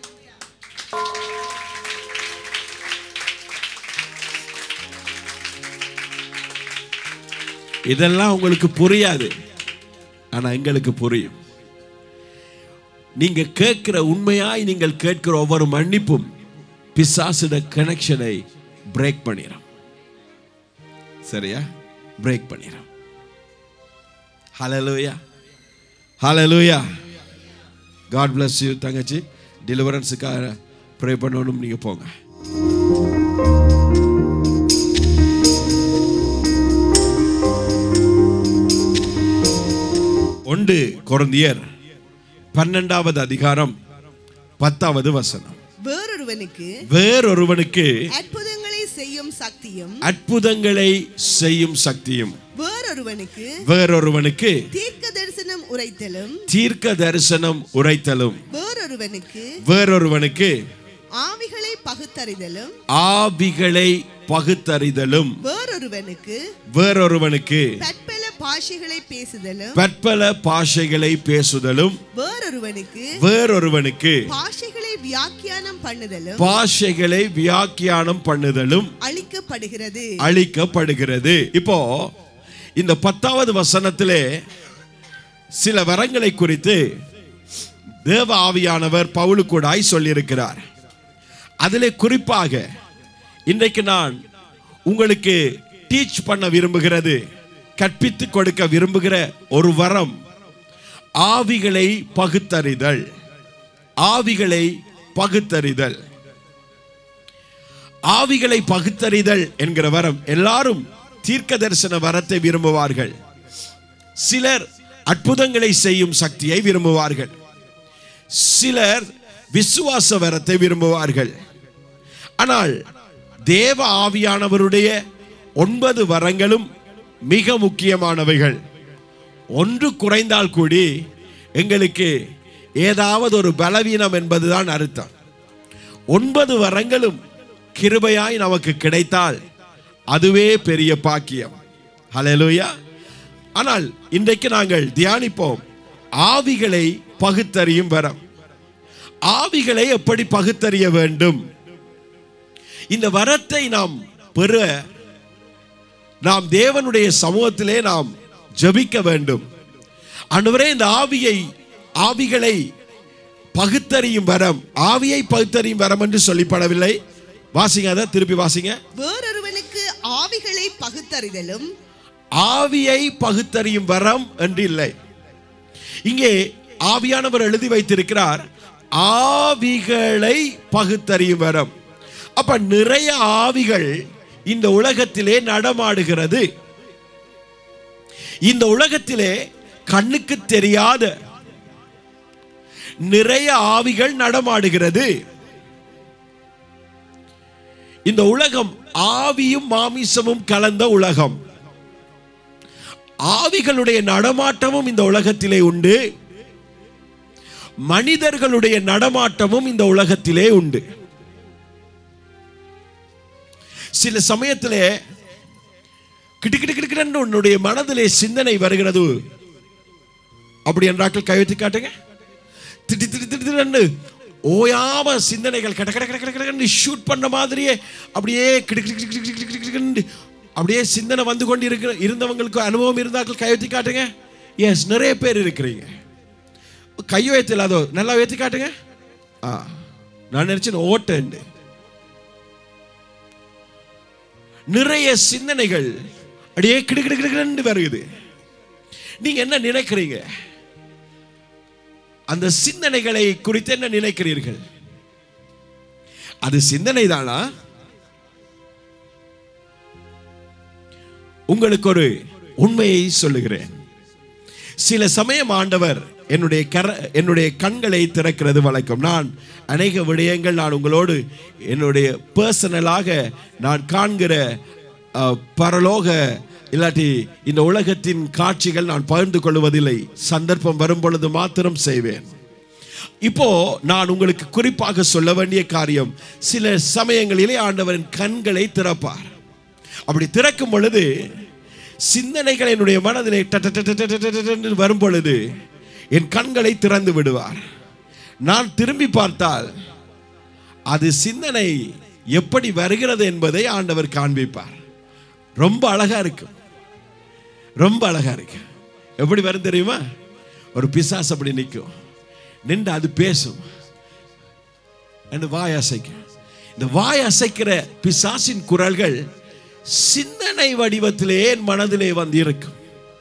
இதெல்லாம் உங்களுக்கு புரியாது ஆனா எங்களுக்கு புரியும் நீங்க கேட்கிற உண்மையாய் நீங்கள் கேட்கிற ஒவ்வொரு மன்னிப்பும் பிசாசிட கனெக்ஷனை பிரேக் பண்ணிடும் சரியா பிரேக் பண்ணிடும் hallelujah hallelujah God bless you தங்கச்சி டெலிவரன்ஸுக்காக ப்ரே பண்ணணும் நீங்க போங்க ஒன்று கொரிந்தியர் பன்னெண்டாவது அதிகாரம் பத்தாவது வசனம் வேறொருவனுக்கு வேறொருவனுக்கு அற்புதங்களை செய்யும் சக்தியும் அற்புதங்களை செய்யும் சக்தியும் வேறொருவனுக்கு வேறொருவனுக்கு தீர்க்க தரிசனம் உரைத்தலும் தீர்க்க தரிசனம் உரைத்தலும் வேறொருவனுக்கு வேறொருவனுக்கு ஆவிகளை பகுத்தறிதலும் ஆவிகளை பகுத்தறிதலும் வேறொருவனுக்கு வேறொருவனுக்கு பற்பல பாஷைகளை பேசுதலும் பற்பல பாஷைகளை பேசுதலும் வேறொருவனுக்கு வேறொருவனுக்கு பாஷைகளை வியாக்கியானம் பண்ணுதலும் பாஷைகளை வியாக்கியானம் பண்ணுதலும் அளிக்கப்படுகிறது அளிக்கப்படுகிறது இப்போ இந்த பத்தாவது வசனத்திலே சில வரங்களை குறித்து தேவ ஆவியானவர் பவுலுக்கூடாய் சொல்லியிருக்கிறார் அதிலே குறிப்பாக இன்றைக்கு நான் உங்களுக்கு டீச் பண்ண விரும்புகிறது கற்பித்து கொடுக்க விரும்புகிற ஒரு வரம் ஆவிகளை பகுத்தறிதல் ஆவிகளை பகுத்தறிதல் ஆவிகளை பகுத்தறிதல் என்கிற வரம் எல்லாரும் தீர்க்க தரிசன வரத்தை விரும்புவார்கள் சிலர் அற்புதங்களை செய்யும் சக்தியை விரும்புவார்கள் சிலர் விசுவாச வரத்தை விரும்புவார்கள் ஆனால் தேவ ஆவியானவருடைய ஒன்பது வரங்களும் மிக முக்கியமானவைகள் ஒன்று குறைந்தால் கூடி எங்களுக்கு ஏதாவது ஒரு பலவீனம் என்பதுதான் அர்த்தம் ஒன்பது வரங்களும் கிருபையாய் நமக்கு கிடைத்தால் அதுவே பெரிய பாக்கியம் ஹalleluya ஆனால் இன்றைக்கு நாங்கள் தியானிப்போம் ஆவிகளை பகுத்தறியும் வரம் ஆவிகளை எப்படி பகுத்தறிய வேண்டும் இந்த வரத்தை நாம் பெற நாம் தேவனுடைய சமூகத்திலே நாம் ஜெபிக்க வேண்டும் ஆண்டவரே இந்த ஆவியை ஆவிகளை பகுத்தறியும் வரம் ஆவியை பகுத்தறியும் வரம் என்று சொல்லிப்படவில்லை வாசிங்க அதை திருப்பி வாசிங்க வேறொருவனுக்கு ஆவிகளை பகுத்தறிதலும் ஆவியை பகுத்தறியும் வரம் என்று இல்லை இங்கே ஆவியானவர் எழுதி வைத்திருக்கிறார் ஆவிகளை பகுத்தறியும் வரம் அப்ப நிறைய ஆவிகள் இந்த உலகத்திலே நடமாடுகிறது இந்த உலகத்திலே கண்ணுக்கு தெரியாத நிறைய ஆவிகள் நடமாடுகிறது இந்த உலகம் ஆவியும் மாமிசமும் கலந்த உலகம் ஆவிகளுடைய நடமாட்டமும் இந்த உலகத்திலே உண்டு மனிதர்களுடைய நடமாட்டமும் இந்த உலகத்திலே உண்டு சில சமயத்திலே கிட்டு கிட்டு கிட்டுன்னு உன்னுடைய மனதிலே சிந்தனை வருகிறது அப்படி என்றாக்கள் கையெழுத்து காட்டுங்க திட்டி திட்டி திட்டி திடன்னு ஓயாம சிந்தனைகள் கட கட கட கட கடன்னு ஷூட் பண்ண மாதிரியே அப்படியே கிடு கிடு கிடு கிடு கிடு கிடு கிடுன்னு அப்படியே சிந்தனை வந்து கொண்டு இருக்கிற இருந்தவங்களுக்கு அனுபவம் இருந்தாக்கள் கையெழுத்தி காட்டுங்க எஸ் நிறைய பேர் இருக்கிறீங்க கையோ ஏத்து இல்லாதோ நல்லா ஏத்தி காட்டுங்க ஆ நான் நினைச்சேன் ஓட்டேன் நிறைய சிந்தனைகள் அப்படியே கிடு கிடு கிடு கிடுன்னு வருகுது நீங்க என்ன நினைக்கிறீங்க அந்த சிந்தனைகளை குறித்து என்ன நினைக்கிறீர்கள் அது சிந்தனை தானா உங்களுக்கு ஒரு உண்மையை சொல்லுகிறேன் சில சமயம் ஆண்டவர் என்னுடைய கர என்னுடைய கண்களை திறக்கிறது வழக்கம் நான் அநேக விடயங்கள் நான் உங்களோடு என்னுடைய பர்சனலாக நான் காண்கிற அஹ், பரலோக இல்லாட்டி இந்த உலகத்தின் காட்சிகள் நான் பகிர்ந்து கொள்வதில்லை சந்தர்ப்பம் வரும் பொழுது மாத்திரம் செய்வேன் இப்போ நான் உங்களுக்கு குறிப்பாக சொல்ல வேண்டிய காரியம் சில சமயங்களிலே ஆண்டவரின் கண்களை திறப்பார் அப்படி திறக்கும் பொழுது சிந்தனைகள் என்னுடைய மனதிலே ட- ட- ட- ட- ட- ட- ட- ட- வரும் பொழுது என் கண்களை திறந்து விடுவார் நான் திரும்பி பார்த்தால் அது சிந்தனை எப்படி வருகிறது என்பதை ஆண்டவர் காண்பிப்பார் ரொம்ப அழகா இருக்கும் ரொம்ப அழகா இருக்கு எப்படி வரும் தெரியுமா ஒரு பிசாசு அப்படி நிற்கும் நின்று அது பேசும் என்று வாய் அசைக்கும் இந்த வாய் அசைக்கிற பிசாசின் குரல்கள் சிந்தனை வடிவத்திலே என் மனதிலே வந்து இருக்கும்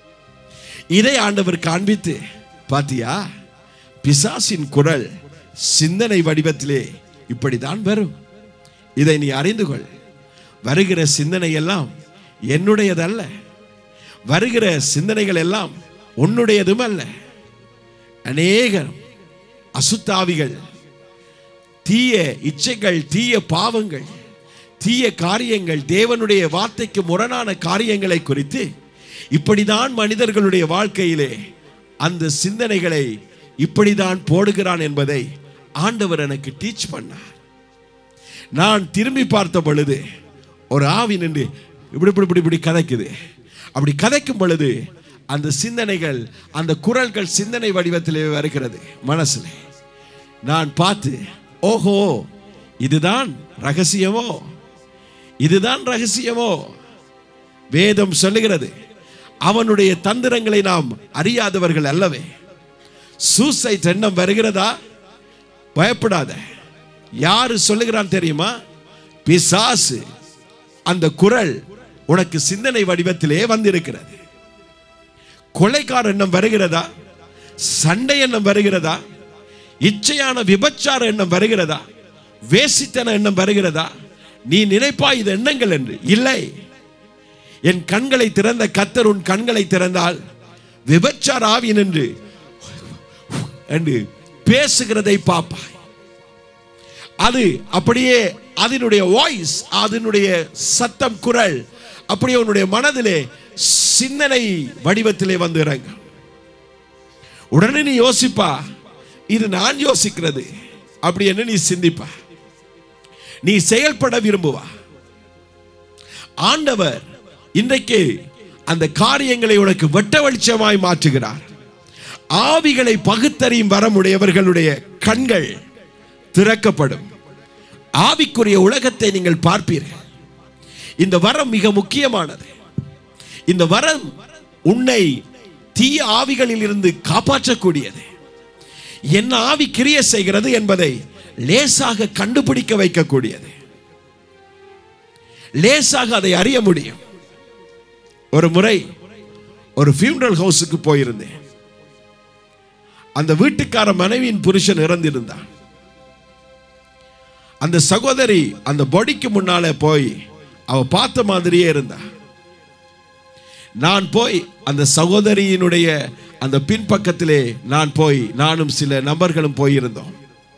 இதை ஆண்டவர் காண்பித்து பாத்தியா பிசாசின் குரல் சிந்தனை வடிவத்திலே இப்படிதான் வரும் இதை நீ அறிந்து கொள் வருகிற சிந்தனை எல்லாம் என்னுடையதல்ல வருகிற சிந்தனைகள் எல்லாம் உன்னுடையதும் அல்ல அநேகர் அசுத்தாவிகள் தீய இச்சைகள் தீய பாவங்கள் தீய காரியங்கள் தேவனுடைய வார்த்தைக்கு முரணான காரியங்களை குறித்து இப்படிதான் மனிதர்களுடைய வாழ்க்கையிலே அந்த சிந்தனைகளை இப்படிதான் போடுகிறான் என்பதை ஆண்டவர் எனக்கு டீச் பண்ணார் நான் திரும்பி பார்த்த பொழுது ஒரு ஆவி நின்று இப்படி இப்படி இப்படி இப்படி கதைக்குது அப்படி கதைக்கும் பொழுது அந்த சிந்தனைகள் அந்த குரல்கள் சிந்தனை வடிவத்திலே வருகிறது மனசுல நான் பார்த்து ஓஹோ இதுதான் ரகசியமோ இதுதான் ரகசியமோ வேதம் சொல்லுகிறது அவனுடைய தந்திரங்களை நாம் அறியாதவர்கள் அல்லவே சூசைட் எண்ணம் வருகிறதா பயப்படாத யாரு சொல்லுகிறான் தெரியுமா பிசாசு அந்த குரல் உனக்கு சிந்தனை வடிவத்திலே வந்திருக்கிறது கொலைக்கார எண்ணம் வருகிறதா சண்டை எண்ணம் வருகிறதா இச்சையான விபச்சார எண்ணம் வருகிறதா வேசித்தன எண்ணம் வருகிறதா நீ நினைப்பாய் இது எண்ணங்கள் என்று இல்லை என் கண்களை திறந்த கத்தர் உன் கண்களை திறந்தால் விபச்சார ஆவி நின்று என்று பேசுகிறதை பார்ப்பாய் அது அப்படியே அதனுடைய வாய்ஸ் அதனுடைய சத்தம் குரல் அப்படியே உன்னுடைய மனதிலே சிந்தனை வடிவத்திலே வந்து இறங்க உடனே நீ யோசிப்பா இது நான் யோசிக்கிறது அப்படி என்ன நீ சிந்திப்பா நீ செயல்பட விரும்புவா ஆண்டவர் இன்றைக்கு அந்த காரியங்களை உனக்கு வெட்ட வெளிச்சமாய் மாற்றுகிறார் ஆவிகளை பகுத்தறியும் வரமுடையவர்களுடைய கண்கள் திறக்கப்படும் ஆவிக்குரிய உலகத்தை நீங்கள் பார்ப்பீர்கள் இந்த வரம் மிக முக்கியமானது இந்த வரம் உன்னை தீய ஆவிகளில் இருந்து காப்பாற்றக்கூடியது என்ன ஆவி கிரிய செய்கிறது என்பதை லேசாக கண்டுபிடிக்க வைக்கக்கூடியது லேசாக அதை அறிய முடியும் ஒரு முறை ஒரு ஃபியூனரல் ஹவுஸுக்கு போயிருந்தேன் அந்த வீட்டுக்கார மனைவியின் புருஷன் இறந்திருந்தான் அந்த சகோதரி அந்த பொடிக்கு முன்னாலே போய் அவ பார்த்த மாதிரியே இருந்தா நான் போய் அந்த சகோதரியினுடைய அந்த பின்பக்கத்திலே நான் போய் நானும் சில நபர்களும் போயிருந்தோம்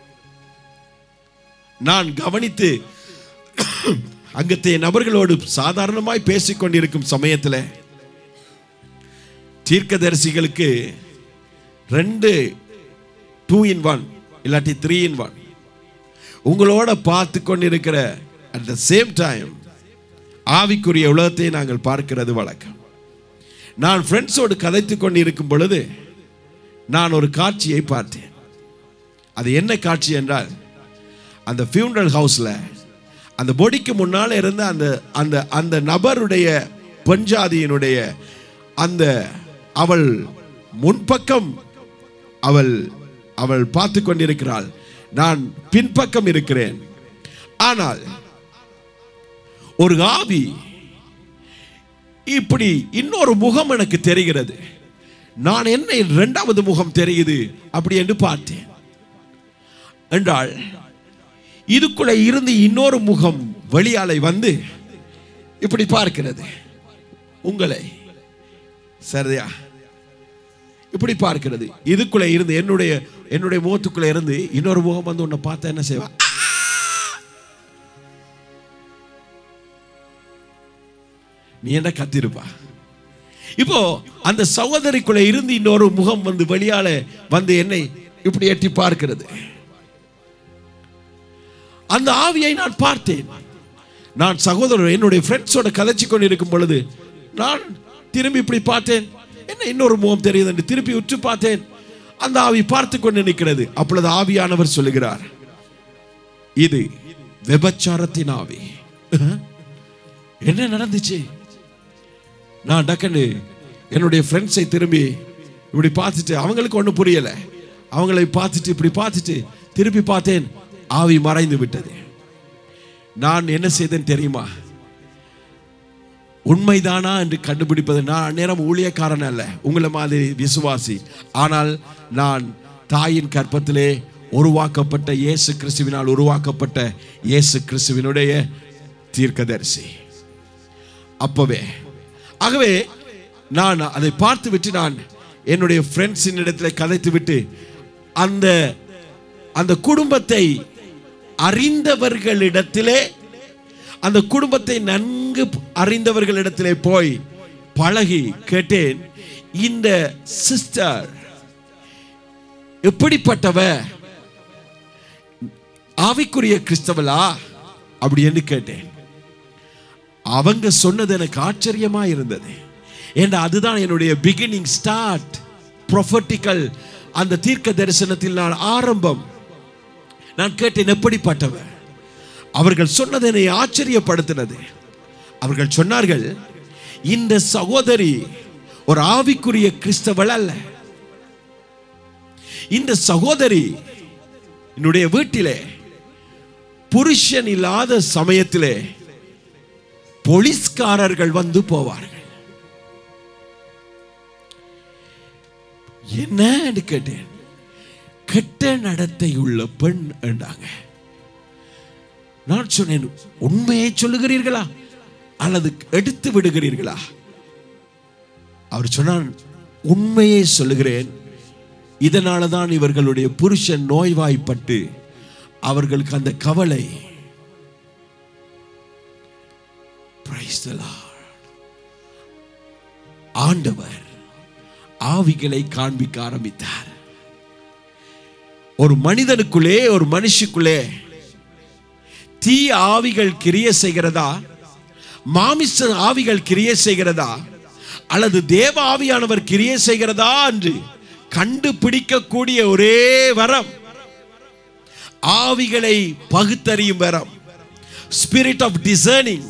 நான் கவனித்து அங்கத்தைய நபர்களோடு சாதாரணமாய் பேசிக் கொண்டிருக்கும் சமயத்தில் தீர்க்கதரிசிகளுக்கு ரெண்டு டூ இன் ஒன் இல்லாட்டி த்ரீ இன் ஒன் உங்களோட பார்த்து கொண்டிருக்கிற அட் த சேம் டைம் ஆவிக்குரிய உலகத்தை நாங்கள் பார்க்கிறது வழக்கம் நான் ஃப்ரெண்ட்ஸோடு கதைத்து கொண்டிருக்கும் பொழுது நான் ஒரு காட்சியை பார்த்தேன் அது என்ன காட்சி என்றால் அந்த ஃபியூனரல் ஹவுஸில் அந்த பொடிக்கு முன்னால் இருந்த அந்த அந்த அந்த நபருடைய பெண்ஜாதியினுடைய அந்த அவள் முன்பக்கம் அவள் அவள் பார்த்து கொண்டிருக்கிறாள் நான் பின்பக்கம் இருக்கிறேன் ஆனால் ஒரு ஆவி இப்படி இன்னொரு முகம் எனக்கு தெரிகிறது நான் என்ன இரண்டாவது முகம் தெரியுது அப்படி என்று பார்த்தேன் என்றால் இதுக்குள்ள இருந்து இன்னொரு முகம் வெளியாலை வந்து இப்படி பார்க்கிறது உங்களை சரியா இப்படி பார்க்கிறது இதுக்குள்ள இருந்து என்னுடைய என்னுடைய முகத்துக்குள்ள இருந்து இன்னொரு முகம் வந்து உன்னை பார்த்தா என்ன செய்வா நீ என்ன கத்திருப்பா இப்போ அந்த சகோதரிக்குள்ள இருந்து இன்னொரு முகம் வந்து வெளியால வந்து என்னை இப்படி எட்டி பார்க்கிறது அந்த ஆவியை நான் பார்த்தேன் நான் சகோதரர் என்னுடைய ஃப்ரெண்ட்ஸோட கதைச்சு கொண்டிருக்கும் பொழுது நான் திரும்பி இப்படி பார்த்தேன் என்ன இன்னொரு முகம் தெரியுது என்று திருப்பி உற்று பார்த்தேன் அந்த ஆவி பார்த்து கொண்டு நிற்கிறது அப்பொழுது ஆவியானவர் சொல்லுகிறார் இது விபச்சாரத்தின் ஆவி என்ன நடந்துச்சு நான் டக்குன்னு என்னுடைய ஃப்ரெண்ட்ஸை திரும்பி இப்படி பார்த்துட்டு அவங்களுக்கு ஒன்றும் புரியலை அவங்களை பார்த்துட்டு இப்படி பார்த்துட்டு திருப்பி பார்த்தேன் ஆவி மறைந்து விட்டது நான் என்ன செய்தேன் தெரியுமா உண்மைதானா என்று கண்டுபிடிப்பது நான் அந்நேரம் ஊழியக்காரன் அல்ல உங்களை மாதிரி விசுவாசி ஆனால் நான் தாயின் கற்பத்திலே உருவாக்கப்பட்ட இயேசு கிறிஸ்துவினால் உருவாக்கப்பட்ட இயேசு கிறிஸ்துவினுடைய தீர்க்கதரிசி அப்பவே ஆகவே நான் அதை பார்த்து விட்டு நான் என்னுடைய ஃப்ரெண்ட்ஸின் இடத்துல கதைத்து விட்டு அந்த அந்த குடும்பத்தை அறிந்தவர்களிடத்திலே அந்த குடும்பத்தை நன்கு அறிந்தவர்களிடத்திலே போய் பழகி கேட்டேன் இந்த சிஸ்டர் எப்படிப்பட்டவ ஆவிக்குரிய கிறிஸ்தவளா அப்படி என்று கேட்டேன் அவங்க சொன்னது எனக்கு ஆச்சரியமா இருந்தது ஏன்னா அதுதான் என்னுடைய பிகினிங் ஸ்டார்ட் ப்ரொஃபட்டிக்கல் அந்த தீர்க்க தரிசனத்தில் நான் ஆரம்பம் நான் கேட்டேன் எப்படிப்பட்டவ அவர்கள் சொன்னது என்னை ஆச்சரியப்படுத்தினது அவர்கள் சொன்னார்கள் இந்த சகோதரி ஒரு ஆவிக்குரிய கிறிஸ்தவள் அல்ல இந்த சகோதரி என்னுடைய வீட்டிலே புருஷன் இல்லாத சமயத்திலே போலீஸ்காரர்கள் வந்து போவார்கள் என்னன்னு கேட்டேன் கெட்ட நடத்தை உள்ள பெண் என்றாங்க நான் சொன்னேன் உண்மையை சொல்லுகிறீர்களா அல்லது எடுத்து விடுகிறீர்களா அவர் சொன்னான் உண்மையை சொல்லுகிறேன் இதனால தான் இவர்களுடைய புருஷன் நோய்வாய்ப்பட்டு அவர்களுக்கு அந்த கவலை Praise the Lord. ஆண்டவர் ஆவிகளை காண்பிக்க ஆரம்பித்தார் ஒரு மனிதனுக்குள்ளே ஒரு மனுஷிக்குள்ளே தீய ஆவிகள் கிரிய செய்கிறதா மாமிச ஆவிகள் கிரிய செய்கிறதா அல்லது தேவ ஆவியானவர் கிரிய செய்கிறதா என்று கண்டுபிடிக்கக்கூடிய ஒரே வரம் ஆவிகளை பகுத்தறியும் வரம் ஸ்பிரிட் ஆஃப் டிசர்னிங்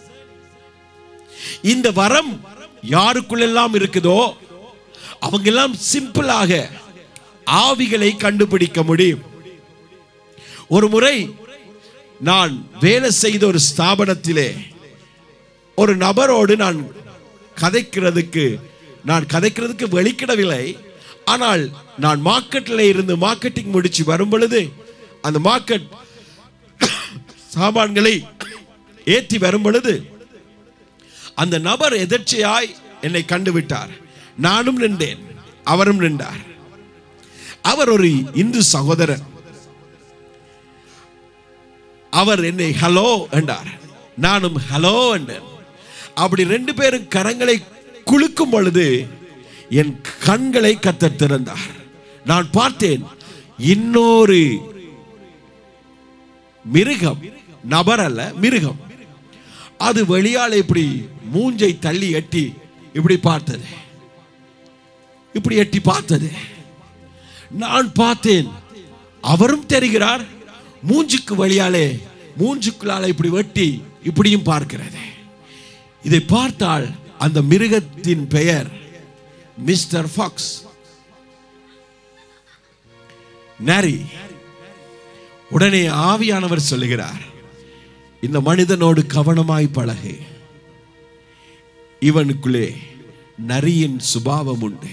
இந்த வரம் யாருக்குள்ளெல்லாம் இருக்குதோ அவங்க எல்லாம் சிம்பிளாக ஆவிகளை கண்டுபிடிக்க முடியும் ஒரு முறை நான் வேலை செய்த ஒரு ஸ்தாபனத்திலே ஒரு நபரோடு நான் கதைக்கிறதுக்கு நான் கதைக்கிறதுக்கு வெளிக்கிடவில்லை ஆனால் நான் மார்க்கெட்டில் இருந்து மார்க்கெட்டிங் முடிச்சு வரும் பொழுது அந்த மார்க்கெட் சாமான்களை ஏற்றி வரும் பொழுது அந்த நபர் எதர்ச்சியாய் என்னை கண்டுவிட்டார் நானும் நின்றேன் அவரும் நின்றார் அவர் ஒரு இந்து சகோதரர் அவர் என்னை ஹலோ என்றார் நானும் ஹலோ என்றேன் அப்படி ரெண்டு பேரும் கரங்களை குலுக்கும் பொழுது என் கண்களை கத்தர் திறந்தார் நான் பார்த்தேன் இன்னொரு மிருகம் நபர் அல்ல மிருகம் அது வெளியால இப்படி மூஞ்சை தள்ளி எட்டி இப்படி பார்த்தது இப்படி எட்டி பார்த்தது நான் பார்த்தேன் அவரும் தெரிகிறார் மூஞ்சுக்கு வழியாலே மூஞ்சுக்குள்ளால இப்படி வெட்டி இப்படியும் பார்க்கிறது இதை பார்த்தால் அந்த மிருகத்தின் பெயர் மிஸ்டர் ஃபாக்ஸ் நரி உடனே ஆவியானவர் சொல்லுகிறார் இந்த மனிதனோடு கவனமாய் பழகு இவனுக்குள்ளே நரியின் சுபாவம் உண்டு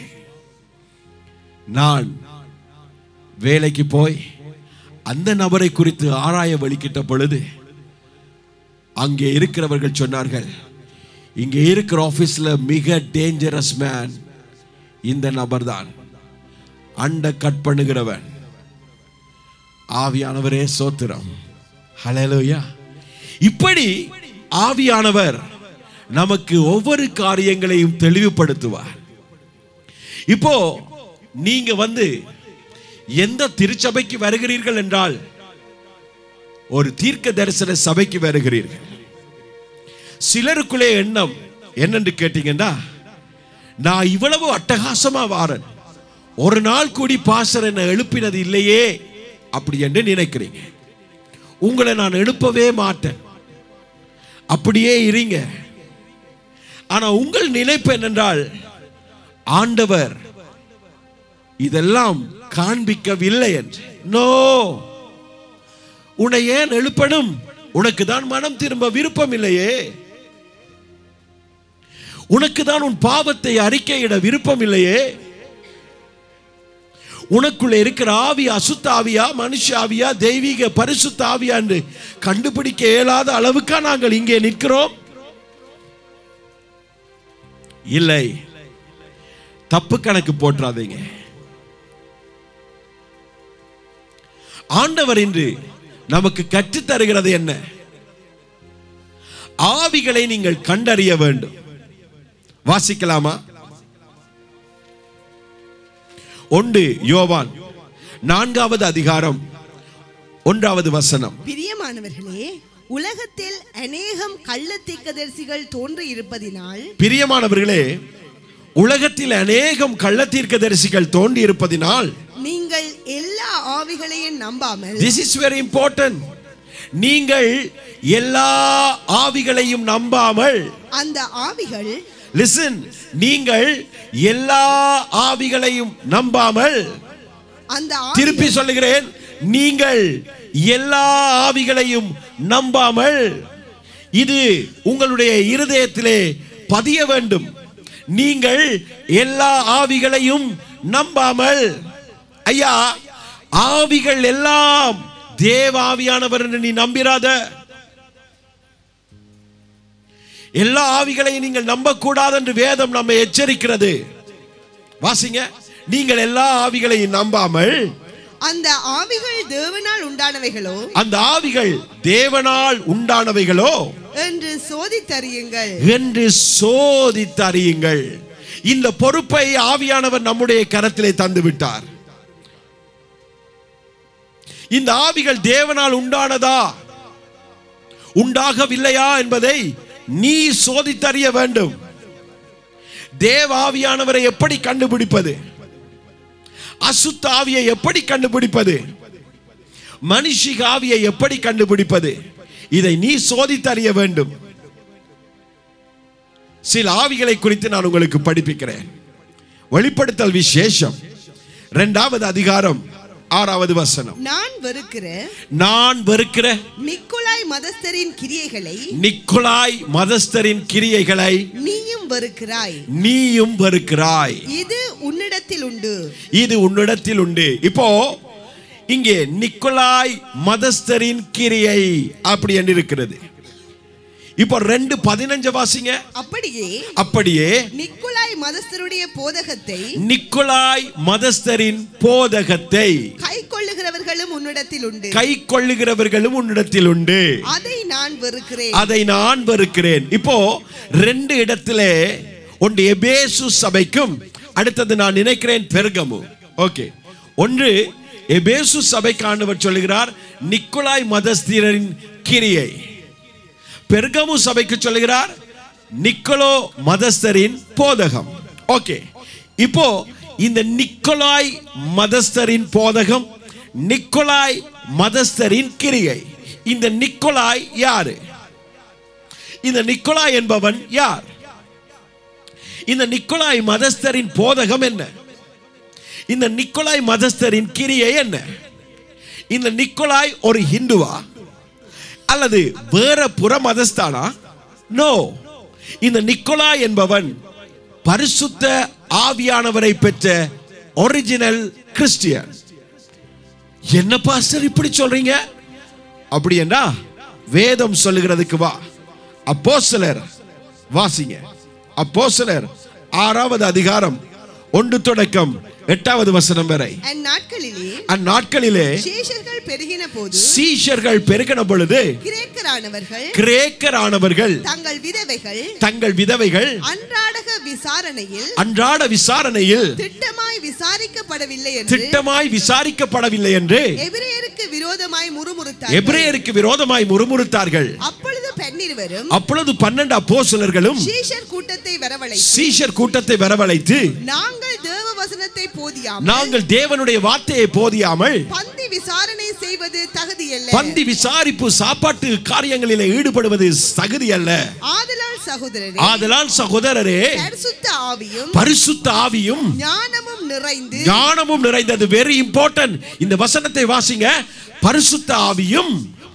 நான் வேலைக்கு போய் அந்த நபரை குறித்து ஆராய வழிகிட்ட பொழுது அங்கே இருக்கிறவர்கள் சொன்னார்கள் இங்கே இருக்கிற ஆபீஸ்ல மிக டேஞ்சரஸ் மேன் இந்த நபர் தான் அண்ட கட் பண்ணுகிறவன் ஆவியானவரே சோத்திரம் ஹalleluya இப்படி ஆவியானவர் நமக்கு ஒவ்வொரு காரியங்களையும் தெளிவுபடுத்துவார் இப்போ நீங்க வந்து எந்த திருச்சபைக்கு வருகிறீர்கள் என்றால் ஒரு தீர்க்க தரிசன சபைக்கு வருகிறீர்கள் சிலருக்குள்ளே எண்ணம் என்னன்னு கேட்டீங்கன்னா நான் இவ்வளவு அட்டகாசமா வாரன் ஒரு நாள் கூடி பாசர் என்னை எழுப்பினது இல்லையே அப்படி என்று நினைக்கிறீங்க உங்களை நான் எழுப்பவே மாட்டேன் அப்படியே இருங்க ஆனா உங்கள் நினைப்பு என்னென்றால் ஆண்டவர் இதெல்லாம் காண்பிக்கவில்லை என்று நோ உன்னை ஏன் எழுப்பணும் உனக்கு தான் மனம் திரும்ப விருப்பம் இல்லையே உனக்கு தான் உன் பாவத்தை அறிக்கையிட விருப்பம் இல்லையே உனக்குள்ள இருக்கிற ஆவி அசுத்த ஆவியா மனுஷ ஆவியா தெய்வீக பரிசுத்த ஆவியா என்று கண்டுபிடிக்க இயலாத அளவுக்கா நாங்கள் இங்கே நிற்கிறோம் இல்லை தப்பு கணக்கு போட்டுறாதீங்க ஆண்டவர் இன்று நமக்கு கற்றுத் தருகிறது என்ன ஆவிகளை நீங்கள் கண்டறிய வேண்டும் வாசிக்கலாமா ஒன்று யோவான் நான்காவது அதிகாரம் ஒன்றாவது வசனம் பிரியமானவர்களே உலகத்தில் அநேகம் கள்ள தீர்க்கதரிசிகள் தோன்றி இருப்பதினால் பிரியமானவர்களே உலகத்தில் அநேகம் கள்ளத்தீர்க்கதரிசிகள் தோண்டி இருப்பதினால் நீங்கள் எல்லா ஆவிகளையும் நம்பாமல் திஸ் இஸ் வெரி இம்பார்ட்டன்ட் நீங்கள் எல்லா ஆவிகளையும் நம்பாமல் அந்த ஆவிகள் லிசன் நீங்கள் எல்லா ஆவிகளையும் நம்பாமல் அந்த திருப்பி ஆவிகள் சொல்லுகிறேன் நீங்கள் எல்லா ஆவிகளையும் நம்பாமல் இது உங்களுடைய இருதயத்திலே பதிய வேண்டும் நீங்கள் எல்லா ஆவிகளையும் நம்பாமல் ஐயா ஆவிகள் எல்லாம் தேவாவியானவர் என்று நீ நம்பிராத எல்லா ஆவிகளையும் நீங்கள் நம்பக்கூடாது என்று வேதம் நம்மை எச்சரிக்கிறது வாசிங்க நீங்கள் எல்லா ஆவிகளையும் நம்பாமல் அந்த ஆவிகள் தேவனால் உண்டானவைகளோ அந்த ஆவிகள் தேவனால் உண்டானவைகளோ என்று சோதித்தறியுங்கள் என்று சோதித்து அறியுங்கள் இந்த பொறுப்பை ஆவியானவர் நம்முடைய கரத்திலே தந்து விட்டார் இந்த ஆவிகள் தேவனால் உண்டானதா உண்டாகவில்லையா என்பதை நீ சோதித்தறிய வேண்டும் தேவ ஆவியானவரை எப்படி கண்டுபிடிப்பது அசுத்த ஆவியை எப்படி கண்டுபிடிப்பது மனுஷிக ஆவியை எப்படி கண்டுபிடிப்பது இதை நீ சோதித்தறிய வேண்டும் சில ஆவிகளை குறித்து நான் உங்களுக்கு படிப்பிக்கிறேன் வெளிப்படுத்தல் விசேஷம் இரண்டாவது அதிகாரம் ஆறாவது வசனம் நான் வெறுக்கிற நான் வெறுக்கிற நிக்கோலாய் மதஸ்தரின் கிரியைகளை நிக்கோலாய் மதஸ்தரின் கிரியைகளை நீயும் வெறுக்கிறாய் நீயும் வெறுக்கிறாய் இது உன்னிடத்தில் உண்டு இது உன்னிடத்தில் உண்டு இப்போ இங்கே நிக்கோலாய் மதஸ்தரின் கிரியை அப்படி என்று இருக்கிறது இப்போ ரெண்டு பதினஞ்சு வாசிங்க அப்படியே அப்படியே நிக்கோலாய் மதஸ்தருடைய போதகத்தை நிக்கோலாய் மதஸ்தரின் போதகத்தை கை கொள்ளுகிறவர்களும் உன்னிடத்தில் உண்டு கை கொள்ளுகிறவர்களும் உன்னிடத்தில் உண்டு அதை நான் வெறுக்கிறேன் அதை நான் வெறுக்கிறேன் இப்போ ரெண்டு இடத்திலே ஒன்று எபேசு சபைக்கும் அடுத்தது நான் நினைக்கிறேன் பெருகமு ஓகே ஒன்று எபேசு சபைக்கானவர் சொல்லுகிறார் நிக்கோலாய் மதஸ்தீரரின் கிரியை பெருகமு சபைக்கு சொல்லுகிறார் நிக்கோலோ மதஸ்தரின் போதகம் ஓகே இப்போ இந்த நிக்கோலாய் மதஸ்தரின் போதகம் நிக்கோலாய் மதஸ்தரின் கிரியை இந்த நிக்கோலாய் யாரு இந்த நிக்கோலாய் என்பவன் யார் இந்த நிக்கோலாய் மதஸ்தரின் போதகம் என்ன இந்த நிக்கோலாய் மதஸ்தரின் கிரியை என்ன இந்த நிக்கோலாய் ஒரு ஹிந்துவா அல்லது வேற புற மதஸ்தானா நோ இந்த நிக்கோலா என்பவன் பரிசுத்த ஆவியானவரை பெற்ற ஒரிஜினல் கிறிஸ்டியன் என்ன பாஸ்டர் இப்படி சொல்றீங்க அப்படி என்றா வேதம் சொல்லுகிறதுக்கு வா அப்போஸ்தலர் வாசிங்க அப்போஸ்தலர் ஆறாவது அதிகாரம் ஒன்று தொடக்கம் எட்டாவது வசனம் வரை அந்நாட்களிலே அந்நாட்களிலே சேஷர்கள் பெருகின போது சீஷர்கள் பெருகின பொழுது கிரேக்கரானவர்கள் கிரேக்கரானவர்கள் தங்கள் விதவைகள் தங்கள் விதவைகள் அன்றாடக விசாரணையில் அன்றாட விசாரணையில் திட்டமாய் விசாரிக்கப்படவில்லை என்று திட்டமாய் விசாரிக்கப்படவில்லை என்று எபிரேயருக்கு விரோதமாய் முறுமுறுத்தார்கள் எபிரேயருக்கு விரோதமாய் முறுமுறுத்தார்கள் அப்பொழுது பெண்ணிருவரும் அப்பொழுது பன்னெண்டு அப்போஸ்தலர்களும் சீஷர் கூட்டத்தை வரவழைத்து சீஷர் கூட்டத்தை வரவழைத்து நாங்கள் தேவ வசனத்தை போதியாமல் நாங்கள் தேவனுடைய வார்த்தையை போதியாமல் பந்தி விசாரணை செய்வது தகுதியல்ல பந்தி விசாரிப்பு சாப்பாட்டு காரியங்களில் ஈடுபடுவது தகுதி அல்ல ஆதலால் சகோதரரே ஆதலால் சகோதரரே பரிசுத்த ஆவியும் பரிசுத்த ஆவியும் ஞானமும் நிறைந்து ஞானமும் நிறைந்தது வெரி இம்பார்ட்டன்ட் இந்த வசனத்தை வாசிங்க பரிசுத்த ஆவியும்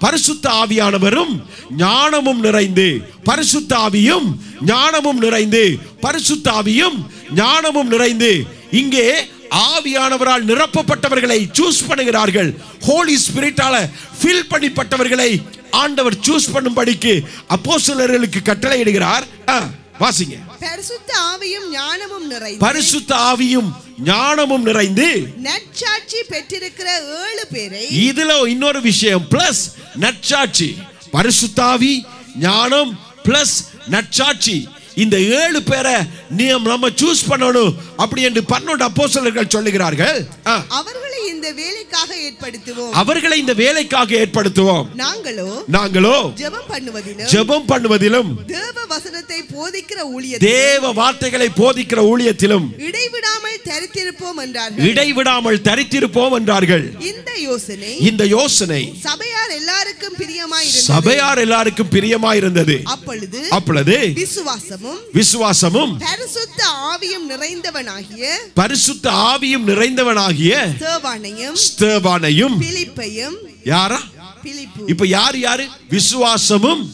பரிசுத்த ஆவியானவரும் ஞானமும் நிறைந்து பரிசுத்த ஆவியும் ஞானமும் நிறைந்து பரிசுத்த ஆவியும் ஞானமும் நிறைந்து இங்கே ஆவியானவரால் நிரப்பப்பட்டவர்களை சூஸ் பண்ணுகிறார்கள் ஹோலி ஸ்பிரிட்டால ஃபில் பண்ணிப்பட்டவர்களை ஆண்டவர் சூஸ் பண்ணும்படிக்கு அப்போஸ்தலர்களுக்கு கட்டளையிடுகிறார் ஆ, வாசிங்க பரிசுத்த ஆவியும் ஞானமும் நிறைந்து பரிசுத்த ஆவியும் ஞானமும் நிறைந்து நற்சாட்சி பெற்றிருக்கிற ஏழு பேரை இதுல இன்னொரு விஷயம் பிளஸ் நற்சாட்சி பரிசுத்தாவி ஞானம் பிளஸ் நற்சாட்சி இந்த ஏழு பேரை நீ நம்ம சூஸ் பண்ணணும் அப்படி என்று பன்னெண்டு அப்போஸ்தலர்கள் சொல்லுகிறார்கள் ஆ, அவர்களை இந்த வேலைக்காக ஏற்படுத்துவோம் அவர்களை இந்த வேலைக்காக ஏற்படுத்துவோம் நாங்களோ நாங்களோ ஜெபம் பண்ணுவதிலும் ஜெபம் பண்ணுவதிலும் தேவ வசனத்தை போதிக்கிற ஊழியத்தில் தேவ வார்த்தைகளை போதிக்கிற ஊழியத்திலும் இடைவிடாமல் தரித்திருப்போம் என்றார்கள் இடைவிடாமல் தரித்திருப்போம் என்றார்கள் இந்த யோசனை இந்த யோசனை சபையார் எல்லாருக்கும் பிரியமாய் சபையார் எல்லாருக்கும் பிரியமாயிருந்தது அப்பொழுது அப்பொழுது விசுவாசமும் விசுவாசமும் பரிசுத்த ஆவியும் நிறைந்தவனாகிய பரிசுத்த ஆவியும் நிறைந்தவனாகிய தேவானையும் ஸ்தேவானையும் பிலிப்பையும் யாரா பிலிப்பு இப்ப யார் யாரு விசுவாசமும்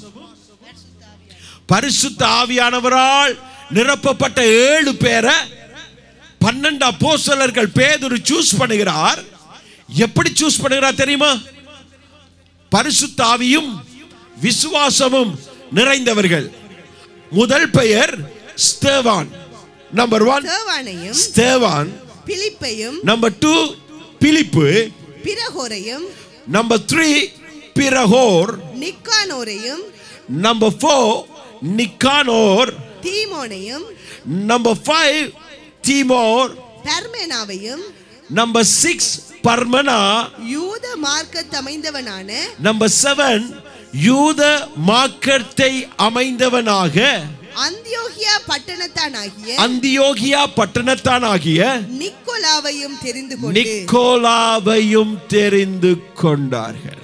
பரிசுத்த ஆவியானவரால் நிரப்பப்பட்ட ஏழு பேரை பன்னெண்டு அப்போஸ்தலர்கள் பேதுரு சூஸ் பண்ணுகிறார் எப்படி சூஸ் பண்ணுகிறார் தெரியுமா பரிசுத்த ஆவியும் விசுவாசமும் நிறைந்தவர்கள் முதல் பெயர் ஸ்தேவான் நம்பர் ஒன் தேவானையும் ஸ்தேவான் பிலிப்பையும் நம்பர் டூ பிலிப்பு பிரகோரையும் நம்பர் த்ரீ பிரஹோர் நிக்கானோரையும் நம்பர் ஃபோர் நிக்கானோர் தீமோனையும் நம்பர் ஃபைவ் தீமோர் பர்மேனாவையும் நம்பர் சிக்ஸ் பர்மனா யூத மார்க்கத்தமைந்தவனான நம்பர் செவன் யூத மார்க்கத்தை அமைந்தவனாக அந்தியோகியா பட்டணத்தானாகிய அந்தியோகியா பட்டணத்தானாகிய நிக்கோலாவையும் தெரிந்து கொண்டு நிக்கோலாவையும் தெரிந்து கொண்டார்கள்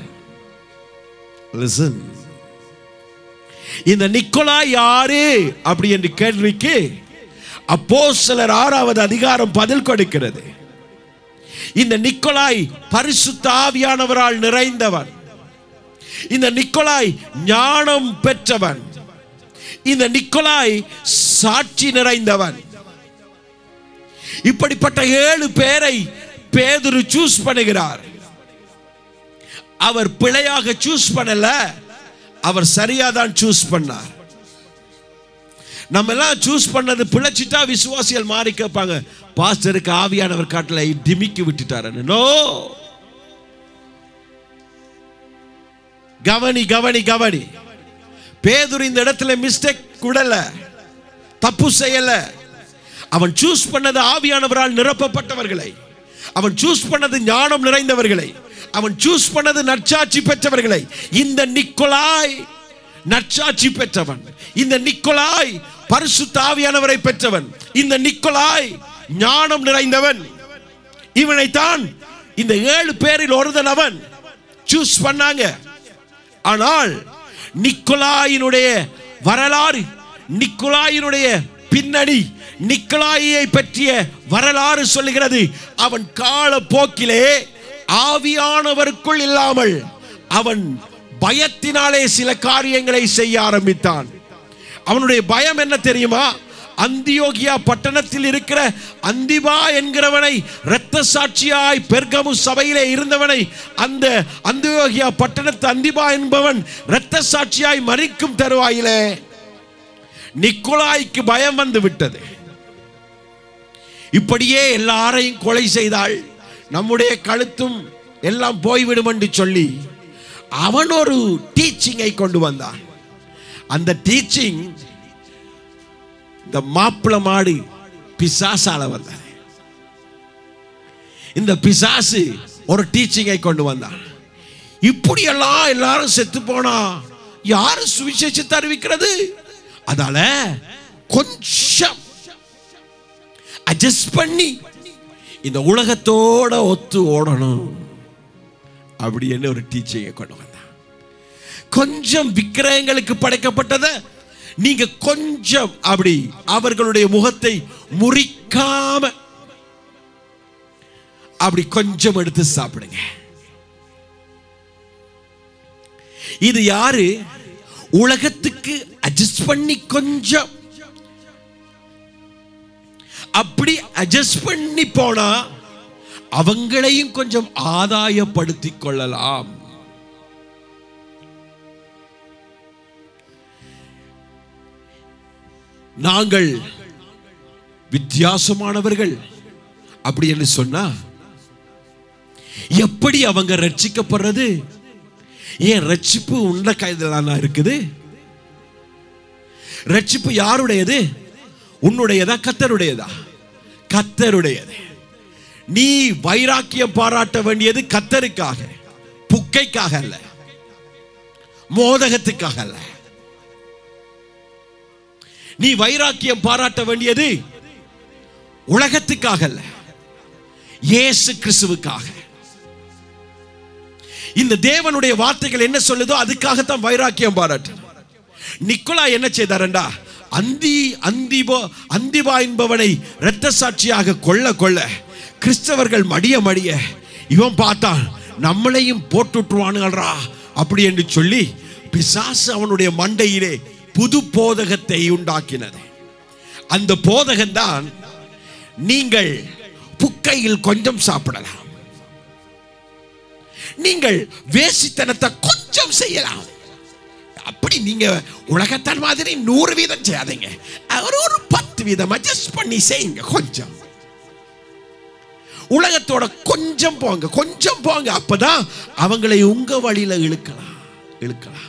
Listen. இந்த நிக்கோலா யாரு அப்படி என்று கேள்விக்கு அப்போ சிலர் ஆறாவது அதிகாரம் பதில் கொடுக்கிறது இந்த நிக்கோலாய் பரிசுத்த ஆவியானவரால் நிறைந்தவன் இந்த நிக்கோலாய் ஞானம் பெற்றவன் இந்த நிக்கோலாய் சாட்சி நிறைந்தவன் இப்படிப்பட்ட ஏழு பேரை பேதுரு சூஸ் பண்ணுகிறார் அவர் பிழையாக சூஸ் பண்ணல அவர் சரியா தான் சூஸ் பண்ணார் நம்ம எல்லாம் சூஸ் பண்ணது பிழைச்சிட்டா விசுவாசிகள் மாறி கேட்பாங்க பாஸ்டருக்கு ஆவியானவர் காட்டல டிமிக்கி விட்டுட்டாரு நோ கவனி கவனி கவனி பேதுரு இந்த இடத்துல மிஸ்டேக் கூடல தப்பு செய்யல அவன் சூஸ் பண்ணது ஆவியானவரால் நிரப்பப்பட்டவர்களை அவன் சூஸ் பண்ணது ஞானம் நிறைந்தவர்களை அவன் சூஸ் பண்ணது நற்சாட்சி பெற்றவர்களை இந்த நிக்கோலாய் நற்சாட்சி பெற்றவன் இந்த நிக்கோலாய் பரிசுத்த ஆவியானவரை பெற்றவன் இந்த நிக்கோலாய் ஞானம் நிறைந்தவன் இவனைத்தான் இந்த ஏழு பேரில் ஒருதன் அவன் சூஸ் பண்ணாங்க ஆனால் நிக்கோலாயினுடைய வரலாறு நிக்கோலாயினுடைய பின்னணி நிக்கோலாயை பற்றிய வரலாறு சொல்லுகிறது அவன் கால போக்கிலே ஆவியானவருக்குள் இல்லாமல் அவன் பயத்தினாலே சில காரியங்களை செய்ய ஆரம்பித்தான் அவனுடைய பயம் என்ன தெரியுமா அந்தியோகியா பட்டணத்தில் இருக்கிற அந்திபா என்கிறவனை இரத்த சாட்சியாய் பெர்கமு சபையிலே இருந்தவனை அந்த அந்தியோகியா பட்டணத்து அந்திபா என்பவன் இரத்த சாட்சியாய் மறிக்கும் தருவாயிலே நிக்கோலாய்க்கு பயம் வந்து விட்டது இப்படியே எல்லாரையும் கொலை செய்தால் நம்முடைய கழுத்தும் எல்லாம் போய்விடும் என்று சொல்லி அவன் ஒரு டீச்சிங்கை கொண்டு வந்தான் அந்த டீச்சிங் இந்த மாப்பிள மாடு பிசாசால வந்தது இந்த பிசாசு ஒரு டீச்சிங்கை கொண்டு வந்தான் இப்படியெல்லாம் எல்லாரும் செத்து போனா யாரு சுவிசேஷத்தை அறிவிக்கிறது அதால கொஞ்சம் அட்ஜஸ்ட் பண்ணி இந்த உலகத்தோட ஒத்து ஓடணும் அப்படின்னு ஒரு டீச்சிங்கை கொண்டு வந்தான் கொஞ்சம் விக்கிரகங்களுக்கு படைக்கப்பட்டதை நீங்க கொஞ்சம் அப்படி அவர்களுடைய முகத்தை முறிக்காம அப்படி கொஞ்சம் எடுத்து சாப்பிடுங்க இது யாரு உலகத்துக்கு அட்ஜஸ்ட் பண்ணி கொஞ்சம் அப்படி அட்ஜஸ்ட் பண்ணி போனா அவங்களையும் கொஞ்சம் ஆதாயப்படுத்திக் கொள்ளலாம் நாங்கள் வித்தியாசமானவர்கள் அப்படி என்று சொன்னா எப்படி அவங்க ரட்சிக்கப்படுறது ஏன் ரட்சிப்பு உள்ள கைதிலானா இருக்குது ரட்சிப்பு யாருடையது உன்னுடையதா கத்தருடையதா கத்தருடையது நீ வைராக்கியம் பாராட்ட வேண்டியது கத்தருக்காக புக்கைக்காக அல்ல மோதகத்துக்காக அல்ல நீ வைராக்கியம் பாராட்ட வேண்டியது உலகத்துக்காக அல்ல இயேசு கிறிஸ்துவுக்காக இந்த தேவனுடைய வார்த்தைகள் என்ன சொல்லுதோ அதுக்காகத்தான் வைராக்கியம் பாராட்டணும் நிக்கோலா என்ன செய்தாரண்டா அந்தி அந்திபோ அந்திபா என்பவனை இரத்த சாட்சியாக கொள்ள கொள்ள கிறிஸ்தவர்கள் மடிய மடிய இவன் பார்த்தான் நம்மளையும் போட்டுட்டுவானுங்கள்ரா அப்படி என்று சொல்லி பிசாசு அவனுடைய மண்டையிலே புது போதகத்தை உண்டாக்கினது அந்த போதகம்தான் நீங்கள் புக்கையில் கொஞ்சம் சாப்பிடலாம் நீங்கள் வேசித்தனத்தை கொஞ்சம் செய்யலாம் அப்படி நீங்க உலகத்தான் மாதிரி நூறு வீதம் செய்யாதீங்க ஒரு ஒரு பத்து வீதம் அட்ஜஸ்ட் பண்ணி செய்யுங்க கொஞ்சம் உலகத்தோட கொஞ்சம் போங்க கொஞ்சம் போங்க அப்பதான் அவங்களை உங்க வழியில இழுக்கலாம் இழுக்கலாம்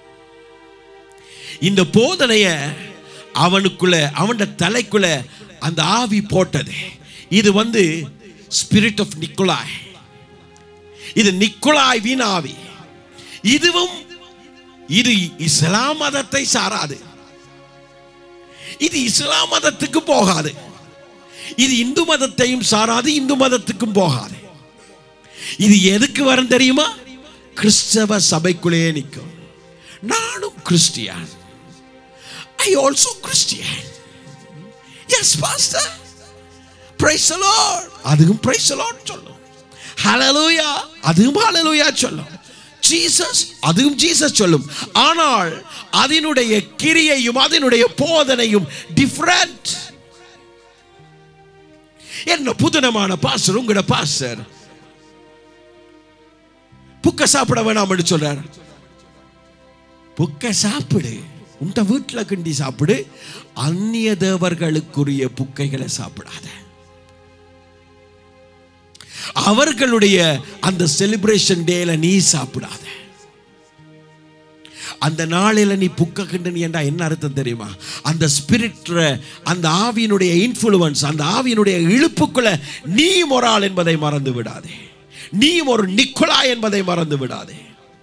இந்த போதனைய அவனுக்குள்ள அவன் தலைக்குள்ள அந்த ஆவி போட்டது இது வந்து ஸ்பிரிட் ஆஃப் நிக்கோலாய் இது நிக்கோலாய் வீண் ஆவி இதுவும் இது இஸ்லாம் மதத்தை சாராது இது இஸ்லாம் மதத்துக்கு போகாது இது இந்து மதத்தையும் சாராது இந்து மதத்துக்கும் போகாது இது எதுக்கு வரும் தெரியுமா கிறிஸ்தவ சபைக்குள்ளே நிற்கும் நானும் Christian I also Christian yes pastor praise Lord அதுவும் பிரைஸ் லார்ட் சொல்லும் ஹalleluya அதுவும் ஹalleluya சொல்லும் ஜீசஸ் அதுவும் ஜீசஸ் சொல்லும் ஆனால் அதனுடைய கிரியையும் அதனுடைய போதனையும் டிஃபரண்ட் என்ன புதுனமான பாஸ்டர் உங்களோட பாஸ்டர் புக்க சாப்பிட வேணாம் சொல்றார் புக்க சாப்பிடு உண்ட வீட்டுல கிண்டி சாப்பிடு அந்நிய தேவர்களுக்குரிய புக்கைகளை சாப்பிடாத அவர்களுடைய அந்த செலிப்ரேஷன் டேல நீ சாப்பிடாத அந்த நாளில நீ புக்க கிண்டனி என்றா என்ன அர்த்தம் தெரியுமா அந்த ஸ்பிரிட் அந்த ஆவியினுடைய இன்ஃப்ளூவன்ஸ் அந்த ஆவியினுடைய இழுப்புக்குள்ள நீ மொரால் என்பதை மறந்து விடாதே நீ ஒரு நிக்கோலா என்பதை மறந்து விடாதே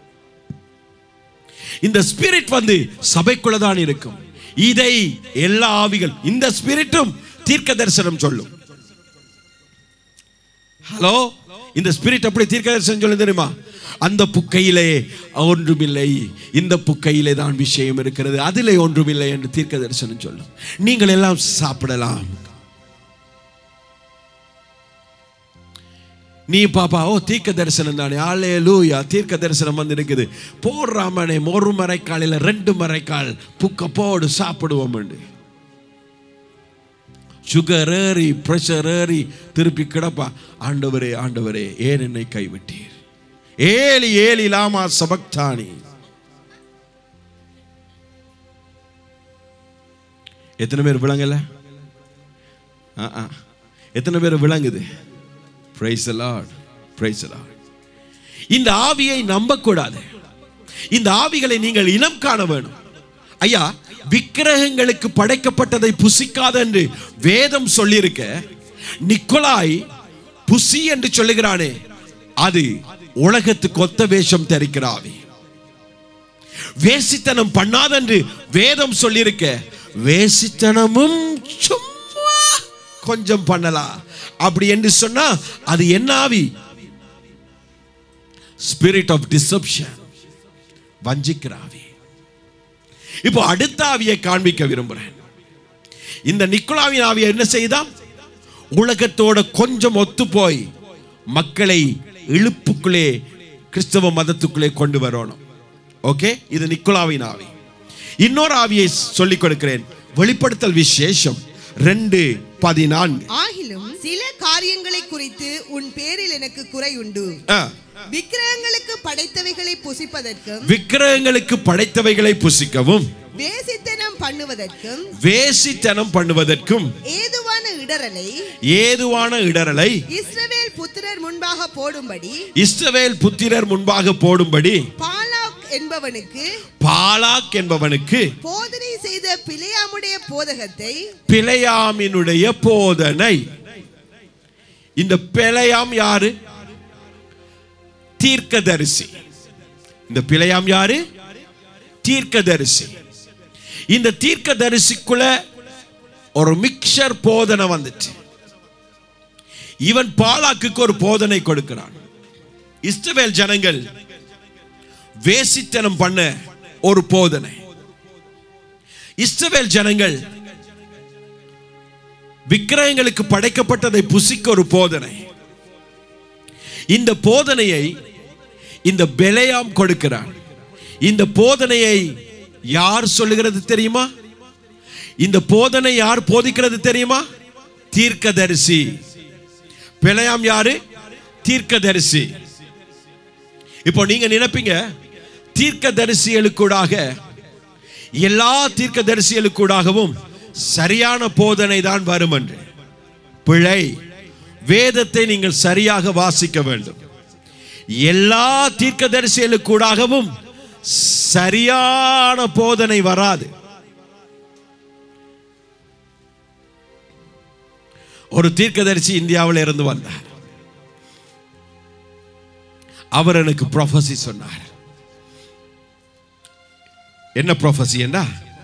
இந்த ஸ்பிரிட் வந்து சபைக்குள்ள தான் இருக்கும் இதை எல்லா ஆவிகள் இந்த ஸ்பிரிட்டும் தீர்க்க தரிசனம் சொல்லும் ஹலோ இந்த ஸ்பிரிட் அப்படி தீர்க்க தரிசனம் சொல்லும் தெரியுமா அந்த புக்கையிலே ஒன்றுமில்லை இந்த புக்கையிலே தான் விஷயம் இருக்கிறது அதிலே ஒன்றுமில்லை என்று தீர்க்க தரிசனம் சொல்லும் நீங்கள் எல்லாம் சாப்பிடலாம் நீ பாப்பா ஓ தீர்க்க தரிசனம் தானே ஆலே லூயா தீர்க்க தரிசனம் வந்து இருக்குது போடுறாமனே ஒரு மறைக்காலில் ரெண்டு மறைக்கால் புக்க போடு சாப்பிடுவோம் சுகர் ஏறி ப்ரெஷர் ஏறி திருப்பி கிடப்பா ஆண்டவரே ஆண்டவரே ஏன் என்னை கைவிட்டீர் ஏலி ஏலி லாமா சபக்தானி எத்தனை பேர் விளங்கல ஆ, ஆ. எத்தனை பேர் விளங்குது பிரைஸ் லார்ட் பிரைஸ் லார்ட் இந்த ஆவியை நம்பக்கூடாது இந்த ஆவிகளை நீங்கள் இனம் காண வேணும் ஐயா விக்கிரகங்களுக்கு படைக்கப்பட்டதை புசிக்காத என்று வேதம் சொல்லியிருக்க நிக்கோலாய் புசி என்று சொல்லுகிறானே அது உலகத்துக்கு ஒத்த வேஷம் தரிக்கிற ஆவி வேசித்தனம் பண்ணாதென்று வேதம் சொல்லியிருக்க வேசித்தனமும் சும்மா கொஞ்சம் பண்ணலாம் அப்படி என்று சொன்னா அது என்ன ஆவி ஸ்பிரிட் ஆஃப் டிசப்ஷன் வஞ்சிக்கிற ஆவி இப்போ அடுத்த ஆவியை காண்பிக்க விரும்புறேன் இந்த நிக்கோலாவின் ஆவியை என்ன செய்தான் உலகத்தோட கொஞ்சம் ஒத்து போய் மக்களை இழுப்புக்குள்ளே கிறிஸ்தவ மதத்துக்குள்ளே கொண்டு வரணும் ஓகே இது நிக்கோலாவின் ஆவி இன்னொரு ஆவியை சொல்லிக் கொடுக்கிறேன் வெளிப்படுத்தல் விசேஷம் ரெண்டு பதினான்கு ஆகிலும் சில காரியங்களை குறித்து உன் பேரில் எனக்கு குறை உண்டு ஆ. விக்கிரகங்களுக்கு படைத்தவைகளை புசிப்பதற்கும் விக்கிரகங்களுக்கு படைத்தவைகளை புசிக்கவும் வேசித்தனம் பண்ணுவதற்கும் வேசித்தனம் பண்ணுவதற்கும் ஏதுவான இடரலை ஏதுவான இடரலை இஸ்ரவேல் புத்திரர் முன்பாக போடும்படி இஸ்ரவேல் புத்திரர் முன்பாக போடும்படி பாலாக் என்பவனுக்கு பாலாக் என்பவனுக்கு போதனை செய்த பிழையாமுடைய போதகத்தை பிழையாமினுடைய போதனை இந்த பிழையாம் யாரு தீர்க்கதரிசி இந்த பிழையாம் யாரு தீர்க்கதரிசி இந்த தீர்க்கதரிசிக்குள்ள ஒரு மிக்சர் போதனை வந்துச்சு இவன் பாலாக்குக்கு ஒரு போதனை கொடுக்கிறான் இஸ்ரவேல் ஜனங்கள் வேசித்தனம் பண்ண ஒரு போதனை இஸ்ரவேல் ஜனங்கள் விக்கிரகங்களுக்கு படைக்கப்பட்டதை புசிக்க ஒரு போதனை இந்த போதனையை இந்த பெலையாம் கொடுக்கிறான் இந்த போதனையை யார் சொல்லுகிறது தெரியுமா இந்த போதனை யார் போதிக்கிறது தெரியுமா தீர்க்கதரிசி பெலையாம் யாரு தீர்க்கதரிசி இப்போ நீங்க நினைப்பீங்க தீர்க்கதரிசிகளுக்கூடாக எல்லா தீர்க்கதரிசிகளுக்கூடாகவும் சரியான போதனை தான் வரும் என்று பிழை வேதத்தை நீங்கள் சரியாக வாசிக்க வேண்டும் எல்லா தீர்க்கதரிசிகளுக்கூடாகவும் சரியான போதனை வராது ஒரு தீர்க்கதரிசி இந்தியாவில் இருந்து வந்தார் அவர் எனக்கு ப்ரொஃபசி சொன்னார் என்ன ப்ரொஃபசி என்ன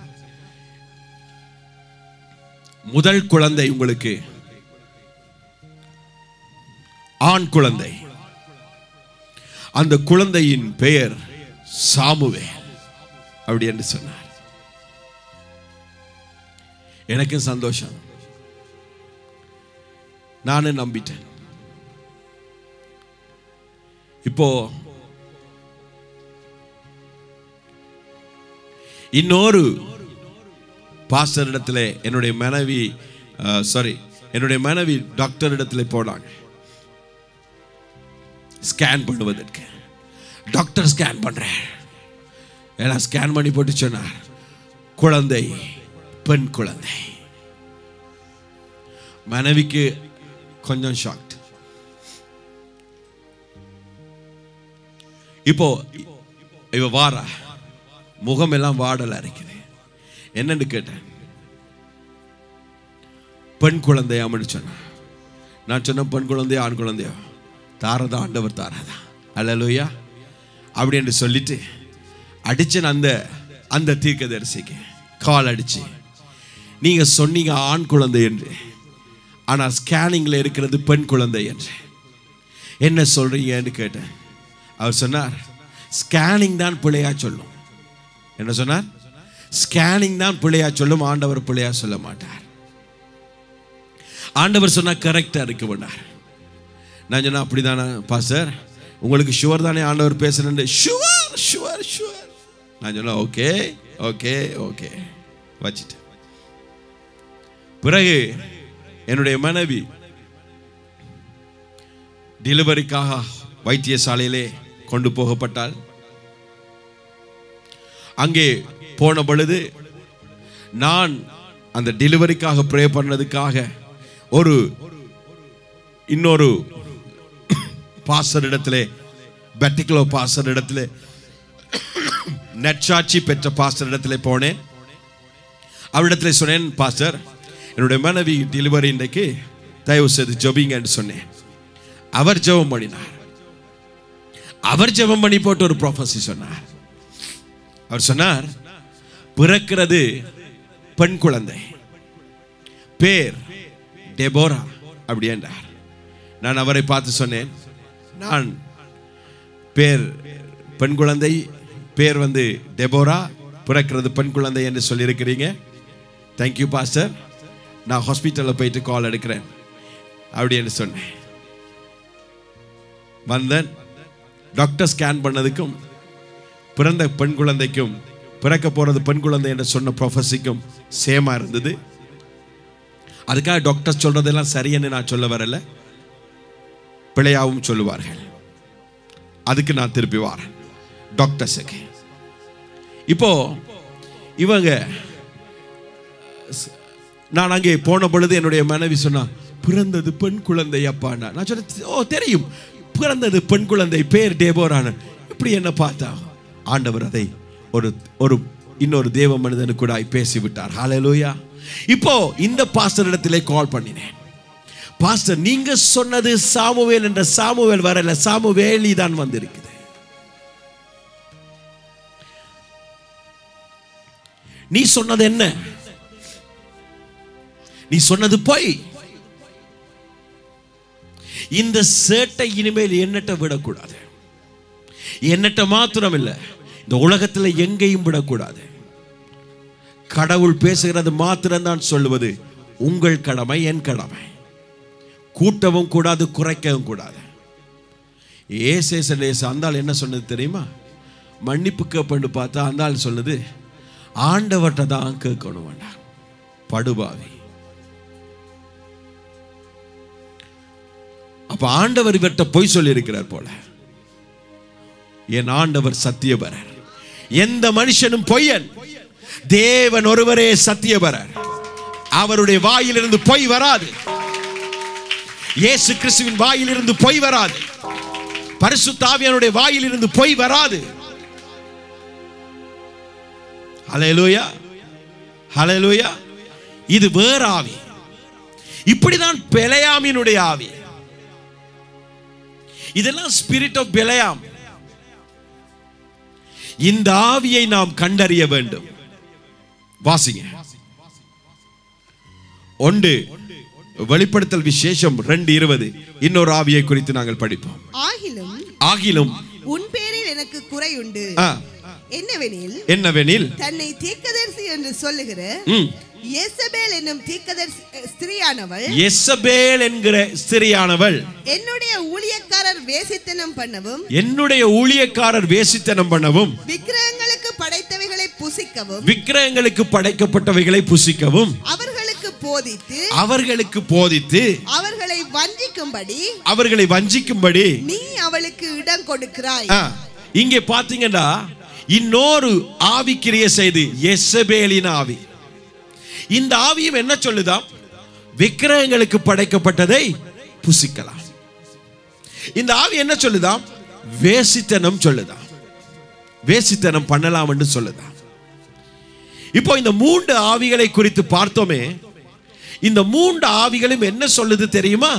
முதல் குழந்தை உங்களுக்கு ஆண் குழந்தை அந்த குழந்தையின் பெயர் சாமுவேல் அப்படி என்று சொன்னார் எனக்கும் சந்தோஷம் நானும் நம்பிட்டேன் இப்போ இன்னொரு பாஸ்டர் இடத்துல என்னுடைய மனைவி சாரி என்னுடைய மனைவி டாக்டர் இடத்துல போனாங்க ஸ்கேன் பண்ணுவதற்கு டாக்டர் ஸ்கேன் பண்றேன் எல்லாம் ஸ்கேன் பண்ணி போட்டு சொன்னார் குழந்தை பெண் குழந்தை மனைவிக்கு கொஞ்சம் ஷாக்ட் இப்போ இவ வாரா முகம் எல்லாம் வாடல இருக்குது என்னன்னு கேட்டேன் பெண் குழந்தையாமன்னு சொன்னேன் நான் சொன்ன பெண் குழந்தையா ஆண் குழந்தையா தாரதா ஆண்டவர் தாராதா அல்லலுயா அப்படி என்று சொல்லிட்டு அடிச்சேன் அந்த அந்த தீர்க்கதரிசிக்கு கால் அடிச்சு நீங்க சொன்னீங்க ஆண் குழந்தை என்று ஆனால் ஸ்கேனிங்ல இருக்கிறது பெண் குழந்தை என்று என்ன சொல்றீங்கன்னு கேட்டேன் அவர் சொன்னார் ஸ்கேனிங் தான் பிழையா சொல்லும் என்ன சொன்னார் ஸ்கேனிங் தான் பிழையா சொல்லும் ஆண்டவர் பிழையா சொல்ல மாட்டார் ஆண்டவர் சொன்னா கரெக்டா இருக்க வேண்டார் நான் சொன்னா அப்படிதானே பாஸ்டர் உங்களுக்கு ஷுவர் தானே ஆண்டவர் பேசுறேன் ஷுவர் ஷுவர் ஷுவர் நான் சொன்னா ஓகே ஓகே ஓகே வச்சிட்டேன் பிறகு என்னுடைய மனைவி டெலிவரிக்காக வைத்தியசாலையிலே கொண்டு போகப்பட்டால் அங்கே போன பொழுது நான் அந்த டெலிவரிக்காக ப்ரே பண்ணதுக்காக ஒரு இன்னொரு பாஸ்டர் இடத்திலே பெட்டிகுலோ பாஸ்டர் இடத்திலே நற்சாட்சி பெற்ற பாஸ்டர் இடத்திலே போனேன் அவரிடத்துல சொன்னேன் பாஸ்டர் என்னுடைய மனைவி டெலிவரி இன்றைக்கு தயவு செய்து ஜபிங்கன்னு சொன்னேன் அவர் ஜெபம் பண்ணினார் அவர் ஜெபம் பண்ணி போட்டு ஒரு ப்ராஃபஸி சொன்னார் அவர் சொன்னார் பிறக்கிறது பெண் குழந்தை பேர் டெபோரா அப்படி என்றார் நான் அவரை பார்த்து சொன்னேன் நான் பேர் பெண் குழந்தை பேர் வந்து டெபோரா பிறக்கிறது பெண் குழந்தை என்று சொல்லியிருக்கிறீங்க தேங்க்யூ பாஸ்டர் நான் ஹாஸ்பிட்டலில் போயிட்டு கால் எடுக்கிறேன் அப்படி என்று சொன்னேன் வந்தேன் டாக்டர் ஸ்கேன் பண்ணதுக்கும் பிறந்த பெண் குழந்தைக்கும் பிறக்க போறது பெண் குழந்தை என்று சொன்ன ப்ரொஃபஸிக்கும் சேமா இருந்தது அதுக்காக டாக்டர் சொல்றதெல்லாம் சரியன்னு நான் சொல்ல வரல பிழையாவும் சொல்லுவார்கள் அதுக்கு நான் திருப்பி வரேன் டாக்டர்ஸுக்கு இப்போ இவங்க ஸ்- நான் அங்கே போன பொழுது என்னுடைய மனைவி சொன்னா பிறந்தது பெண் குழந்தை அப்பான்னா நான் சொன்னேன் ஓ தெரியும் பிறந்தது பெண் குழந்தை பேர் டேபோரான இப்படி என்ன பார்த்தா ஆண்டவர் அதை ஒரு ஒரு இன்னொரு தேவ மனிதனு கூட பேசிவிட்டார் ஹalleluya இப்போ இந்த பாஸ்டர் இடத்திலே கால் பண்ணினேன் பாஸ்டர் நீங்க சொன்னது சாமுவேல் என்ற சாமுவேல் வரல சாமுவேலி தான் வந்திருக்குது நீ சொன்னது என்ன நீ சொன்னது பொய் இந்த சேட்டை இனிமேல் என்னட்ட விடக்கூடாது என்னட்ட மாத்திரம் இல்லை இந்த உலகத்தில் எங்கேயும் விடக்கூடாது கடவுள் பேசுகிறது மாத்திரம்தான் சொல்லுவது உங்கள் கடமை என் கடமை கூட்டவும் கூடாது குறைக்கவும் கூடாது ஏசேச லேச அந்தாள் என்ன சொன்னது தெரியுமா மன்னிப்பு கேப்பன்னு பார்த்தா அந்தாள் சொன்னது ஆண்டவர்கிட்ட தான் கேட்கணும் வேண்டாம் படுபாவி அப்ப ஆண்டவர் இவர்கிட்ட பொய் சொல்லி இருக்கிறார் போல என் ஆண்டவர் சத்தியபரர் எந்த மனுஷனும் பொய்யன் தேவன் ஒருவரே சத்தியபரர் அவருடைய வாயிலிருந்து பொய் வராது இயேசு கிறிஸ்துவின் வாயிலிருந்து பொய் வராது பரிசுத்தாவியனுடைய வாயிலிருந்து பொய் வராது ஹalleluya ஹalleluya இது வேற ஆவி இப்படிதான் பெலையாமினுடைய ஆவி இதெல்லாம் ஸ்பிரிட் ஆஃப் பெலையாம் இந்த ஆவியை நாம் கண்டறிய வேண்டும் வாசிங்க ஒன்று வெளிப்படுத்தல் விசேஷம் ரெண்டு இருபது இன்னொரு ஆவியை குறித்து நாங்கள் படிப்போம் ஆகிலும் ஆகிலும் உன் பேரில் எனக்கு குறை உண்டு ஆ, என்னவெனில் என்னவெனில் தன்னை தீர்க்கதரிசி என்று சொல்லுகிற ம், எசபேல் என்னும் தீர்க்கதரிசி ஸ்திரியானவள் எசபேல் என்கிற ஸ்திரியானவள் என்னுடைய ஊழியக்காரர் வேசித்தனம் பண்ணவும் என்னுடைய ஊழியக்காரர் வேசித்தனம் பண்ணவும் விக்கிரகங்களுக்கு படைத்தவைகளை புசிக்கவும் விக்கிரகங்களுக்கு படைக்கப்பட்டவைகளை புசிக்கவும் அவர்களுக்கு போதித்து அவர்களுக்கு போதித்து அவர்களை வஞ்சிக்கும்படி அவர்களை வஞ்சிக்கும்படி நீ அவளுக்கு இடம் கொடுக்கிறாய் ஆ, இங்கே பாத்தீங்கன்னா இன்னொரு ஆவிக்கிரிய செய்து எசபேலின் ஆவி இந்த ஆவியும் என்ன சொல்லுதாம் விக்கிரகங்களுக்கு படைக்கப்பட்டதை புசிக்கலாம் இந்த ஆவி என்ன சொல்லுதாம் வேசித்தனம் சொல்லுதாம் வேசித்தனம் பண்ணலாம் என்று சொல்லுதாம் இப்போ இந்த மூன்று ஆவிகளை குறித்து பார்த்தோமே இந்த மூன்று ஆவிகளும் என்ன சொல்லுது தெரியுமா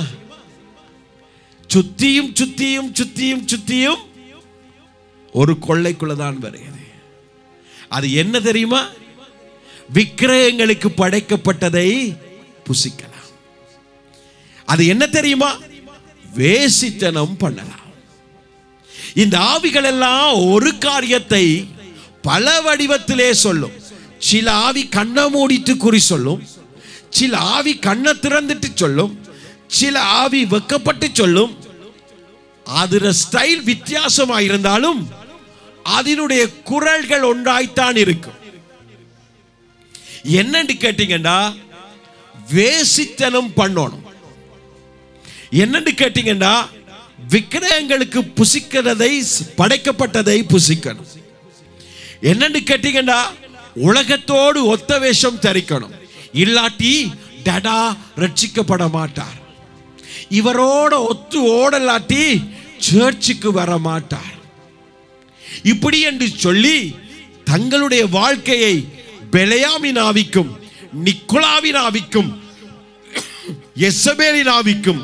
சுத்தியும் சுத்தியும் சுத்தியும் சுத்தியும் ஒரு கொள்ளைக்குள்ளதான் வருகிறது அது என்ன தெரியுமா விக்கிரகங்களுக்கு படைக்கப்பட்டதை புசிக்கலாம் அது என்ன தெரியுமா வேசித்தனம் பண்ணலாம் இந்த ஆவிகள் எல்லாம் ஒரு காரியத்தை பல வடிவத்திலே சொல்லும் சில ஆவி கண்ணை மூடிட்டு குறி சொல்லும் சில ஆவி கண்ணை திறந்துட்டு சொல்லும் சில ஆவி வெக்கப்பட்டு சொல்லும் அதுல ஸ்டைல் வித்தியாசமா இருந்தாலும் அதனுடைய குரல்கள் ஒன்றாய்த்தான் இருக்கும் என்னன்னு கேட்டீங்கன்னா வேசித்தனம் பண்ணணும் என்னன்னு கேட்டீங்கன்னா விக்கிரகங்களுக்கு புசிக்கிறதை படைக்கப்பட்டதை புசிக்கணும் என்னன்னு கேட்டீங்கன்னா உலகத்தோடு ஒத்த வேஷம் தரிக்கணும் இல்லாட்டி டடா ரட்சிக்கப்பட மாட்டார் இவரோட ஒத்து ஓடலாட்டி சர்ச்சுக்கு வர மாட்டார் இப்படி என்று சொல்லி தங்களுடைய வாழ்க்கையை பெலையாமின் ஆவிக்கும் நிக்கோலாவின் ஆவிக்கும் எசபேலின் ஆவிக்கும்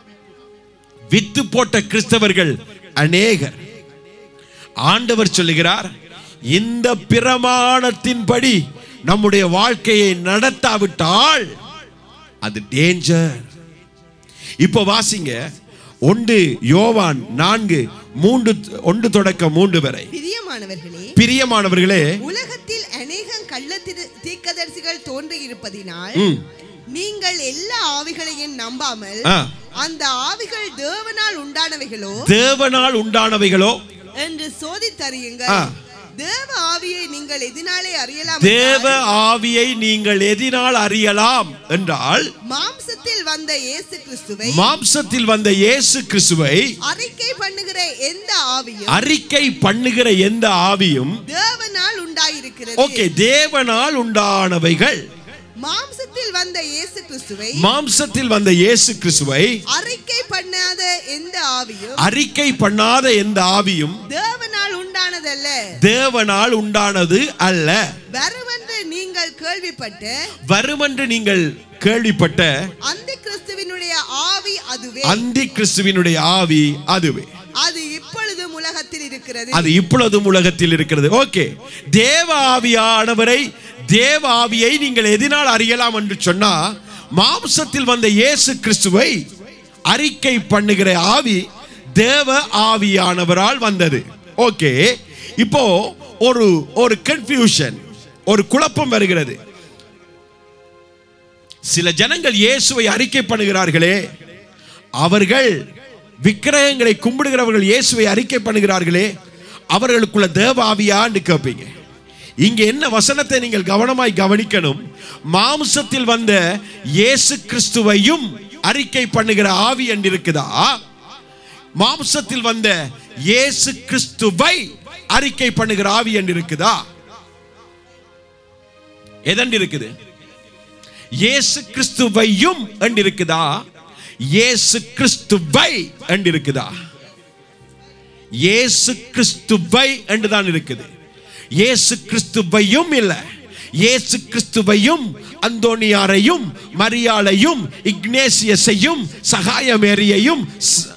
வித்து போட்ட கிறிஸ்தவர்கள் அநேகர் ஆண்டவர் சொல்லுகிறார் இந்த பிரமாணத்தின்படி நம்முடைய வாழ்க்கையை நடத்தாவிட்டால் அது டேஞ்சர் இப்போ வாசிங்க ஒன்று யோவான் நான்கு மூன்று ஒன்று தொடக்க மூன்று வரை பிரியமானவர்களே பிரியமானவர்களே உலகத்தில் அநேகம் கள்ள திரு- தீர்க்கதரிசிகள் தோன்றி இருப்பதினால் ம். நீங்கள் எல்லா ஆவிகளையும் நம்பாமல் ஆ. அந்த ஆவிகள் தேவனால் உண்டானவைகளோ தேவனால் உண்டானவைகளோ என்று சோதித்தறியுங்கள் ஆ. தேவ ஆவியை நீங்கள் எதினாலே அறியலாம் தேவ என்றால், ஆவியை நீங்கள் எதினால் அறியலாம் என்றால் மாம்சத்தில் வந்த இயேசு கிறிஸ்துவை மாம்சத்தில் வந்த இயேசு கிறிஸ்துவை அறிக்கை பண்ணுகிற எந்த ஆவியும் அறிக்கை பண்ணுகிற எந்த ஆவியும் தேவனால் உண்டாயிருக்கிறது ஓகே தேவனால் உண்டானவைகள் மாம்சத்தில் வந்த இயேசு கிறிஸ்துவை மாம்சத்தில் வந்த இயேசு கிறிஸ்துவை அறிக்கை பண்ணாத எந்த ஆவியும் அறிக்கை பண்ணாத எந்த ஆவியும் தேவனால் உண்டானதல்ல தேவனால் உண்டானது அல்ல வருமென்று நீங்கள் கேள்விப்பட்டு வருமென்று நீங்கள் கேள்விப்பட்ட அந்த கிறிஸ்துவினுடைய ஆவி அதுவே அந்தி கிறிஸ்துவினுடைய ஆவி அதுவே அது இப்பொழுதும் உலகத்தில் இருக்கிறது அது இப்பொழுதும் உலகத்தில் இருக்கிறது ஓகே தேவ ஆவியானவரை தேவ ஆவியை நீங்கள் எதினால் அறியலாம் என்று சொன்னா மாம்சத்தில் வந்த இயேசு கிறிஸ்துவை அறிக்கை பண்ணுகிற ஆவி தேவ ஆவியானவரால் வந்தது ஓகே இப்போ ஒரு ஒரு கன்ஃபியூஷன் ஒரு குழப்பம் வருகிறது சில ஜனங்கள் இயேசுவை அறிக்கை பண்ணுகிறார்களே அவர்கள் விக்கிரகங்களை கும்பிடுகிறவர்கள் இயேசுவை அறிக்கை பண்ணுகிறார்களே அவர்களுக்குள்ள தேவ ஆவியான்னு கேட்பீங்க இங்க என்ன வசனத்தை நீங்கள் கவனமாய் கவனிக்கணும் மாம்சத்தில் வந்த இயேசு கிறிஸ்துவையும் அறிக்கை பண்ணுகிற ஆவி என்று இருக்குதா மாம்சத்தில் வந்த இயேசு கிறிஸ்துவை அறிக்கை பண்ணுகிற ஆவி என்று இருக்குதா எதண்டு இருக்குது இயேசு கிறிஸ்துவையும் என்று இருக்குதா இயேசு கிறிஸ்துவை என்று இருக்குதா இயேசு கிறிஸ்துவை என்று தான் இருக்குது இயேசு கிறிஸ்துவையும் இல்ல இயேசு கிறிஸ்துவையும் அந்தோனியாரையும் மரியாளையும் இக்னேசியஸையும் சகாயமேரியையும் ச-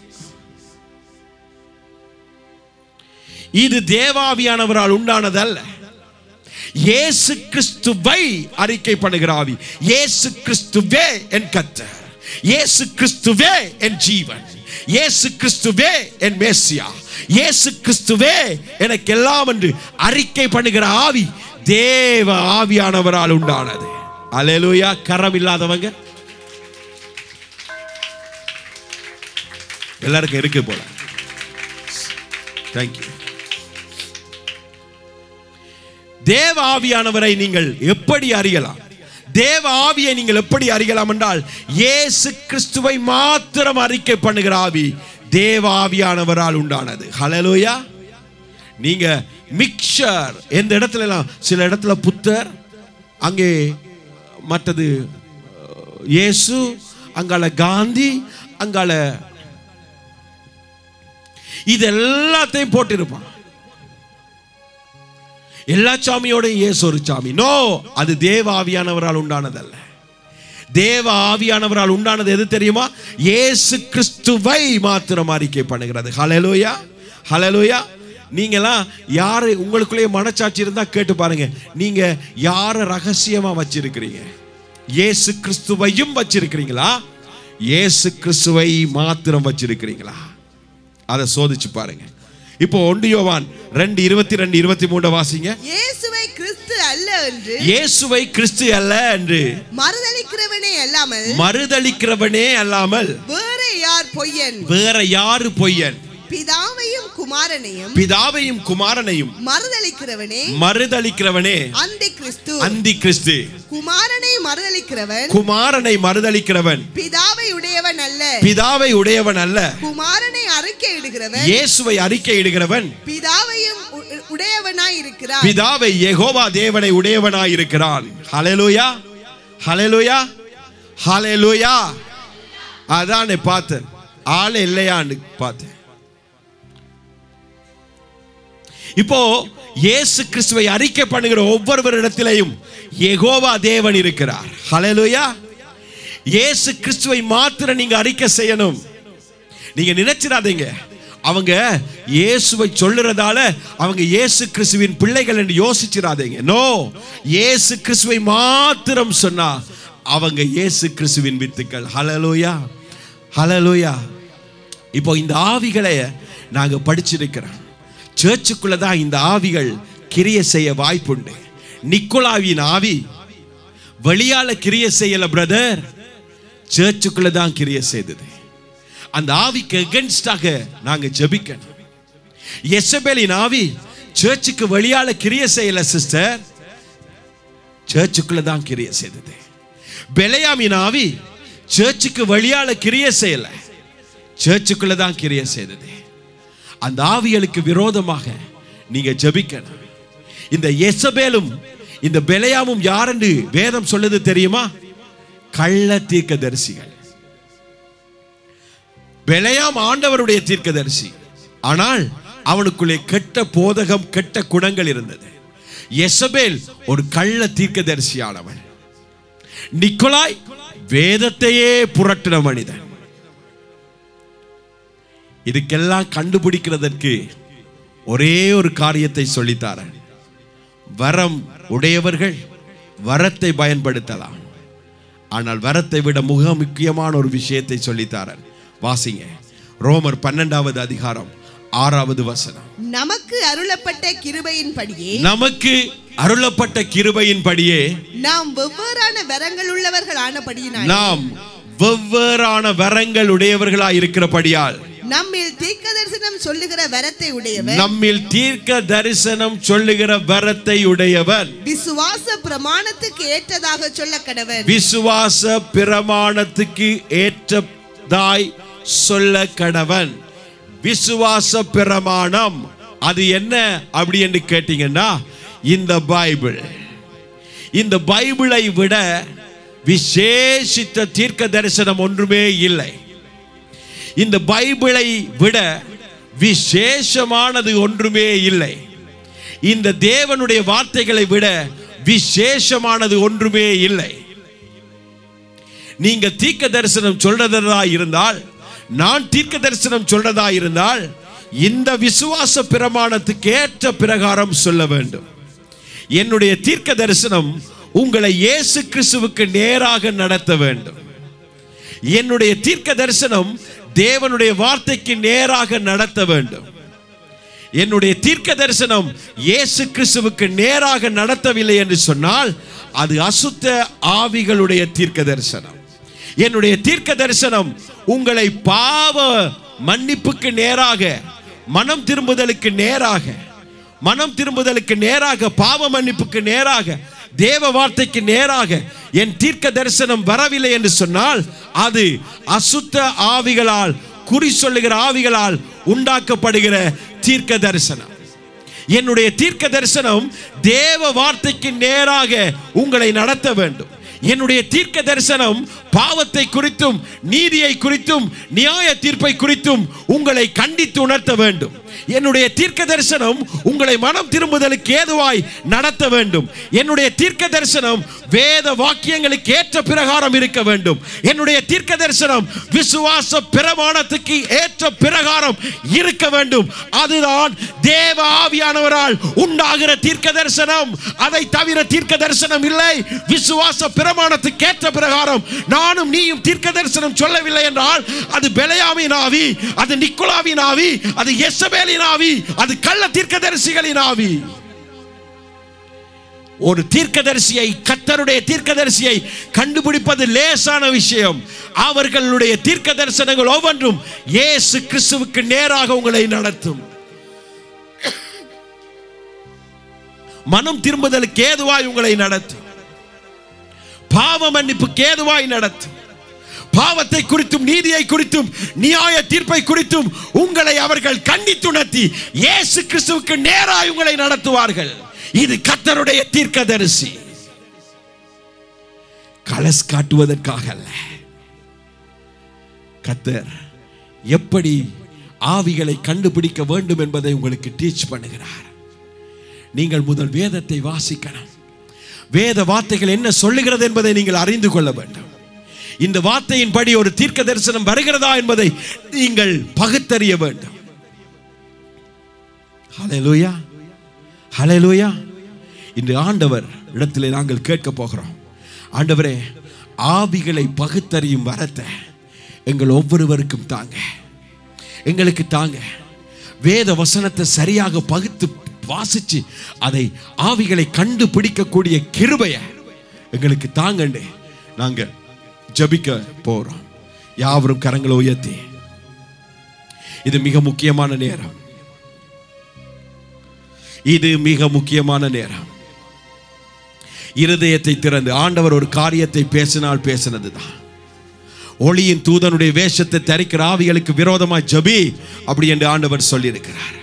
இது தேவாவியானவரால் உண்டானதல்ல இயேசு கிறிஸ்துவை அறிக்கை பண்ணுகிற ஆவி இயேசு கிறிஸ்துவே என் கர்த்தர் இயேசு கிறிஸ்துவே என் ஜீவன் இயேசு கிறிஸ்துவே என் மேசியா இயேசு கிறிஸ்துவே எனக்கு எல்லாம் என்று அறிக்கை பண்ணுகிற ஆவி தேவ ஆவியானவரால் உண்டானது அலேலூயா கரம் இல்லாதவங்க எல்லாருக்கும் இருக்கு போல தேங்க்யூ தேவ ஆவியானவரை நீங்கள் எப்படி அறியலாம் தேவ ஆவியை நீங்கள் எப்படி அறியலாம் என்றால் இயேசு கிறிஸ்துவை மாத்திரம் அறிக்கை பண்ணுகிற ஆவி தேவ ஆவியானவரால் உண்டானது ஹalleluya நீங்க மிக்சர் எந்த இடத்துல எல்லாம் சில இடத்துல புத்தர் அங்கே மற்றது அஹ், இயேசு அங்கால காந்தி அங்கால இது எல்லாத்தையும் போட்டிருப்பான் எல்லா சாமியோடும் இயேசு ஒரு சாமி நோ அது தேவ ஆவியானவரால் உண்டானதல்ல தேவ ஆவியானவரால் உண்டானது எது தெரியுமா இயேசு கிறிஸ்துவை மாத்திரம் அறிக்கை பண்ணுகிறது ஹalleluya ஹalleluya நீங்களாம் யாரு உங்களுக்குள்ளேயே மனச்சாட்சி இருந்தா கேட்டு பாருங்க நீங்க யாரை ரகசியமா வச்சிருக்கிறீங்க இயேசு கிறிஸ்துவையும் வச்சிருக்கிறீங்களா இயேசு கிறிஸ்துவை மாத்திரம் வச்சிருக்கிறீங்களா அதை சோதிச்சு பாருங்க இப்போ ஒன்று யோவான் ரெண்டு இருபத்தி ரெண்டு இருபத்தி மூணு வாசிங்க இயேசுவை கிறிஸ்து அல்ல என்று இயேசுவை கிறிஸ்து அல்ல என்று மறுதலிக்கிறவனே அல்லாமல் மறுதளிக்கிறவனே அல்லாமல் வேற யார் பொய்யன் வேற யாரு பொய்யன் பிதாவையும் குமாரனையும் பிதாவையும் குமாரனையும் மறுதலிக்கிறவனே மறுதளிக்கிறவனே அந்தி கிறிஸ்து அந்தி கிறிஸ்து குமாரனை மறுதலிக்கிறவன் குமாரனை மறுதளிக்கிறவன் பிதாவை உடையவன் அல்ல பிதாவை உடையவன் அல்ல குமாரனை அறிக்கையிடுகிறவன் இயேசுவை அறிக்கையிடுகிறவன் பிதாவையும் உ- உடையவனாய் இருக்கிறார் பிதாவை யெகோவா தேவனை உடையவனாய் இருக்கிறான் ஹalleluya ஹalleluya ஹalleluya அதானே பார்த்தேன் ஆள் இல்லையான்னு பார்த்தேன் இப்போ இயேசு கிறிஸ்துவை அறிக்கை பண்ணுகிற ஒவ்வொருவரிடத்திலையும் யெகோவா தேவன் இருக்கிறார் ஹalleluya இயேசு கிறிஸ்துவை மாத்திரம் நீங்க அறிக்கை செய்யணும் நீங்க நினைச்சிடாதீங்க அவங்க இயேசுவை சொல்லுறதால அவங்க இயேசு கிறிஸ்துவின் பிள்ளைகள் என்று யோசிச்சிடாதீங்க நோ இயேசு கிறிஸ்துவை மாத்திரம் சொன்னா அவங்க இயேசு கிறிஸ்துவின் வித்துக்கள் ஹalleluya ஹalleluya இப்போ இந்த ஆவிகளை நாங்க படிச்சிருக்கிறோம் சர்ச்சுக்குள்ள தான் இந்த ஆவிகள் கிரிய செய்ய வாய்ப்புண்டு நிக்கோலாவின் ஆவி வெளியால கிரிய செய்யல பிரதர் சர்ச்சுக்குள்ள தான் கிரிய செய்தது அந்த ஆவிக்கு எகென்ஸ்டாக நாங்க ஜெபிக்கணும் எசபேலின் ஆவி சர்ச்சுக்கு வெளியால கிரிய செய்யல சிஸ்டர் சர்ச்சுக்குள்ள தான் கிரிய செய்தது பெலையாமின் ஆவி சர்ச்சுக்கு வெளியால கிரிய செய்யல சர்ச்சுக்குள்ள தான் கிரிய செய்தது அந்த ஆவிகளுக்கு விரோதமாக நீங்க ஜெபிக்கணும் இந்த எசபேலும் இந்த பெலையாமும் யார் என்று வேதம் சொல்லுது தெரியுமா கள்ள தீர்க்கதரிசிகள் பெலையாம் ஆண்டவருடைய தீர்க்கதரிசி ஆனால் அவனுக்குள்ளே கெட்ட போதகம் கெட்ட குணங்கள் இருந்தது எசபேல் ஒரு கள்ள தீர்க்கதரிசியானவன் நிக்கோலாய் வேதத்தையே புரட்டின மனிதன் இதுக்கெல்லாம் கண்டுபிடிக்கிறதற்கு ஒரே ஒரு காரியத்தை சொல்லித்தாரன் வரம் உடையவர்கள் வரத்தை பயன்படுத்தலாம் ஆனால் வரத்தை விட மிக முக்கியமான ஒரு விஷயத்தை சொல்லித்தாரன் வாசிங்க ரோமர் பன்னெண்டாவது அதிகாரம் ஆறாவது வசனம் நமக்கு அருளப்பட்ட கிருபையின்படியே நமக்கு அருளப்பட்ட கிருபையின்படியே நாம் வெவ்வேறான வரங்கள் உள்ளவர்கள் ஆனபடியினால் நாம் வெவ்வேறான வரங்கள் உடையவர்களாய் இருக்கிறபடியால் நம்மில் தீர்க்க தரிசனம் சொல்லுகிற வரத்தை உடையவர் நம்மில் தீர்க்க தரிசனம் சொல்லுகிற வரத்தை உடையவன் விசுவாச பிரமாணத்துக்கு ஏற்றதாக சொல்ல கடவர் விசுவாச பிரமாணத்துக்கு ஏற்றதாய் சொல்ல கடவன் விசுவாச பிரமாணம் அது என்ன அப்படி என்று கேட்டீங்கன்னா இந்த பைபிள் இந்த பைபிளை விட விசேஷித்த தீர்க்க தரிசனம் ஒன்றுமே இல்லை இந்த பைபிளை விட விசேஷமானது ஒன்றுமே இல்லை இந்த தேவனுடைய வார்த்தைகளை விட விசேஷமானது ஒன்றுமே இல்லை நீங்க தீர்க்க தரிசனம் சொல்றதா இருந்தால் நான் தீர்க்க தரிசனம் சொல்றதா இருந்தால் இந்த விசுவாச பிரமாணத்துக்கு ஏற்ற பிரகாரம் சொல்ல வேண்டும் என்னுடைய தீர்க்க தரிசனம் உங்களை இயேசு கிறிஸ்துவுக்கு நேராக நடத்த வேண்டும் என்னுடைய தீர்க்க தரிசனம் தேவனுடைய வார்த்தைக்கு நேராக நடத்த வேண்டும் என்னுடைய தீர்க்க தரிசனம் இயேசு கிறிஸ்துவுக்கு நேராக நடத்தவில்லை என்று சொன்னால் அது அசுத்த ஆவிகளுடைய தீர்க்க தரிசனம் என்னுடைய தீர்க்க தரிசனம் உங்களை பாவ மன்னிப்புக்கு நேராக மனம் திரும்புதலுக்கு நேராக மனம் திரும்புதலுக்கு நேராக பாவ மன்னிப்புக்கு நேராக தேவ வார்த்தைக்கு நேராக என் தீர்க்க தரிசனம் வரவில்லை என்று சொன்னால் அது அசுத்த ஆவிகளால் குறி சொல்லுகிற ஆவிகளால் உண்டாக்கப்படுகிற தீர்க்க தரிசனம் என்னுடைய தீர்க்க தரிசனம் தேவ வார்த்தைக்கு நேராக உங்களை நடத்த வேண்டும் என்னுடைய தீர்க்க தரிசனம் பாவத்தை குறித்தும் நீதியை குறித்தும் நியாய தீர்ப்பை குறித்தும் உங்களை கண்டித்து உணர்த்த வேண்டும் என்னுடைய தீர்க்க தரிசனம் உங்களை மனம் திரும்புதலுக்கு ஏதுவாய் நடத்த வேண்டும் என்னுடைய தீர்க்க தரிசனம் வேத வாக்கியங்களுக்கு ஏற்ற பிரகாரம் இருக்க வேண்டும் என்னுடைய தீர்க்க தரிசனம் விசுவாச பிரமாணத்துக்கு ஏற்ற பிரகாரம் இருக்க வேண்டும் அதுதான் தேவ ஆவியானவரால் உண்டாகிற தீர்க்க தரிசனம் அதை தவிர தீர்க்க தரிசனம் இல்லை விசுவாச பிரமாணத்துக்கு ஏற்ற பிரகாரம் நானும் நீயும் தீர்க்க தரிசனம் சொல்லவில்லை என்றால் அது பெலையாவின் ஆவி அது நிக்கோலாவின் ஆவி அது எசபேலின் ஆவி அது கள்ள தீர்க்கதரிசிகளின் ஆவி ஒரு தீர்க்கதரிசியை கத்தருடைய தீர்க்கதரிசியை கண்டுபிடிப்பது லேசான விஷயம் அவர்களுடைய தீர்க்க தரிசனங்கள் ஒவ்வொன்றும் இயேசு கிறிஸ்துவுக்கு நேராக உங்களை நடத்தும் மனம் திரும்புதலுக்கு ஏதுவாய் உங்களை நடத்தும் பாவ மன்னிப்புக்கு ஏதுவாய் நடத்தும் பாவத்தை குறித்தும் நீதியை குறித்தும் நியாய தீர்ப்பை குறித்தும் உங்களை அவர்கள் கண்டித்துணர்த்தி இயேசு கிறிஸ்துவுக்கு நேராய் உங்களை நடத்துவார்கள் இது கத்தருடைய தீர்க்கதரிசி கலஸ் காட்டுவதற்காக அல்ல கத்தர் எப்படி ஆவிகளை கண்டுபிடிக்க வேண்டும் என்பதை உங்களுக்கு டீச் பண்ணுகிறார் நீங்கள் முதல் வேதத்தை வாசிக்கணும் வேத வார்த்தைகள் என்ன சொல்லுகிறது என்பதை நீங்கள் அறிந்து கொள்ள வேண்டும் இந்த வார்த்தையின்படி ஒரு தீர்க்க தரிசனம் வருகிறதா என்பதை நீங்கள் பகுத்தறிய வேண்டும் ஹalleluya ஹalleluya இன்று ஆண்டவர் இடத்திலே நாங்கள் கேட்க போகிறோம் ஆண்டவரே ஆவிகளை பகுத்தறியும் வரத்தை எங்கள் ஒவ்வொருவருக்கும் தாங்க எங்களுக்கு தாங்க வேத வசனத்தை சரியாக பகுத்து வாசிச்சு அதை ஆவிகளை கண்டுபிடிக்கக்கூடிய கிருபைய எங்களுக்கு தாங்கண்டு நாங்க ஜபிக்க போறோம் யாவரும் கரங்களை உயர்த்தி இது மிக முக்கியமான நேரம் இது மிக முக்கியமான நேரம் இருதயத்தை திறந்து ஆண்டவர் ஒரு காரியத்தை பேசினால் பேசினதுதான் ஒளியின் தூதனுடைய வேஷத்தை தரிக்கிற ஆவிகளுக்கு விரோதமாய் ஜபி அப்படி என்று ஆண்டவர் சொல்லியிருக்கிறார்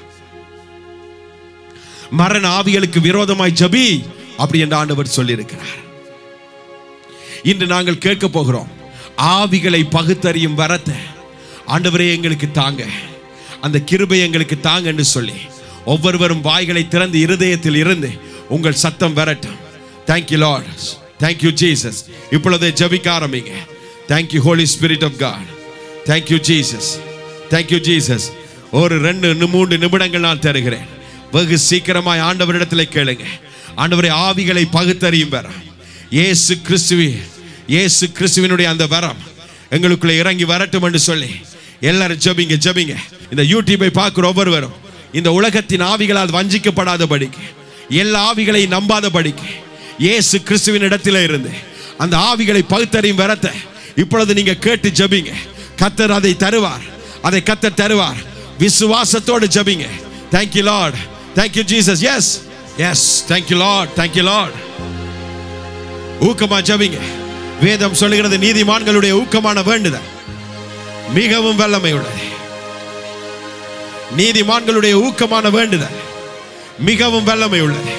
மரண ஆவிகளுக்கு விரோதமாய் ஜபி அப்படி என்று ஆண்டவர் சொல்லியிருக்கிறார் இன்று நாங்கள் கேட்க போகிறோம் ஆவிகளை பகுத்தறியும் வரத்தை ஆண்டவரே எங்களுக்கு தாங்க அந்த கிருபை எங்களுக்கு தாங்க என்று சொல்லி ஒவ்வொருவரும் வாய்களை திறந்து இருதயத்தில் இருந்து உங்கள் சத்தம் வரட்டும் தேங்க்யூ லார்ட் தேங்க்யூ ஜீசஸ் இப்பொழுதே ஜபிக்க ஆரம்பிங்க thank you Holy Spirit of God thank you Jesus thank you Jesus ஒரு ரெண்டு நி- மூன்று நிமிடங்கள் நான் தருகிறேன் வெகு சீக்கிரமாய் ஆண்டவரிடத்தில் கேளுங்க ஆண்டவரை ஆவிகளை பகுத்தறியும் வரம் இயேசு கிறிஸ்துவி இயேசு கிறிஸ்துவினுடைய அந்த வரம் எங்களுக்குள்ள இறங்கி வரட்டும் என்று சொல்லி எல்லாரும் ஜபிங்க ஜபிங்க இந்த யூடியூபை பார்க்குற ஒவ்வொருவரும் இந்த உலகத்தின் ஆவிகளால் வஞ்சிக்கப்படாதபடிக்கு எல்லா ஆவிகளையும் நம்பாதபடிக்கு இயேசு கிறிஸ்துவின் இடத்துல இருந்து அந்த ஆவிகளை பகுத்தறியும் வரத்தை இப்பொழுது நீங்க கேட்டு ஜபிங்க கத்தர் அதை தருவார் அதை கத்தர் தருவார் விசுவாசத்தோடு ஜபிங்க thank you Lord thank you Jesus yes yes thank you Lord thank you Lord ஊக்கமா ஜபிங்க வேதம் சொல்லுகிறது நீதிமான்களுடைய ஊக்கமான வேண்டுதல் மிகவும் வல்லமை உள்ளது நீதிமான்களுடைய ஊக்கமான வேண்டுதல் மிகவும் வல்லமை உள்ளது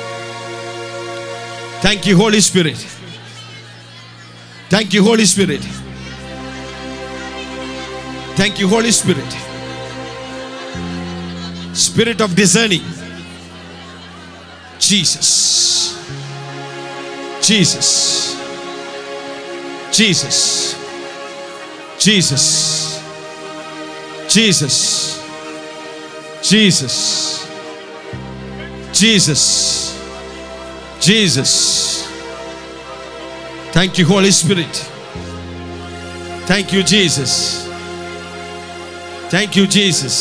thank you Holy Spirit thank you Holy Spirit thank you Holy Spirit Spirit of discerning Jesus Jesus Jesus Jesus Jesus Jesus Jesus Jesus Thank you Holy Spirit Thank you Jesus Thank you Jesus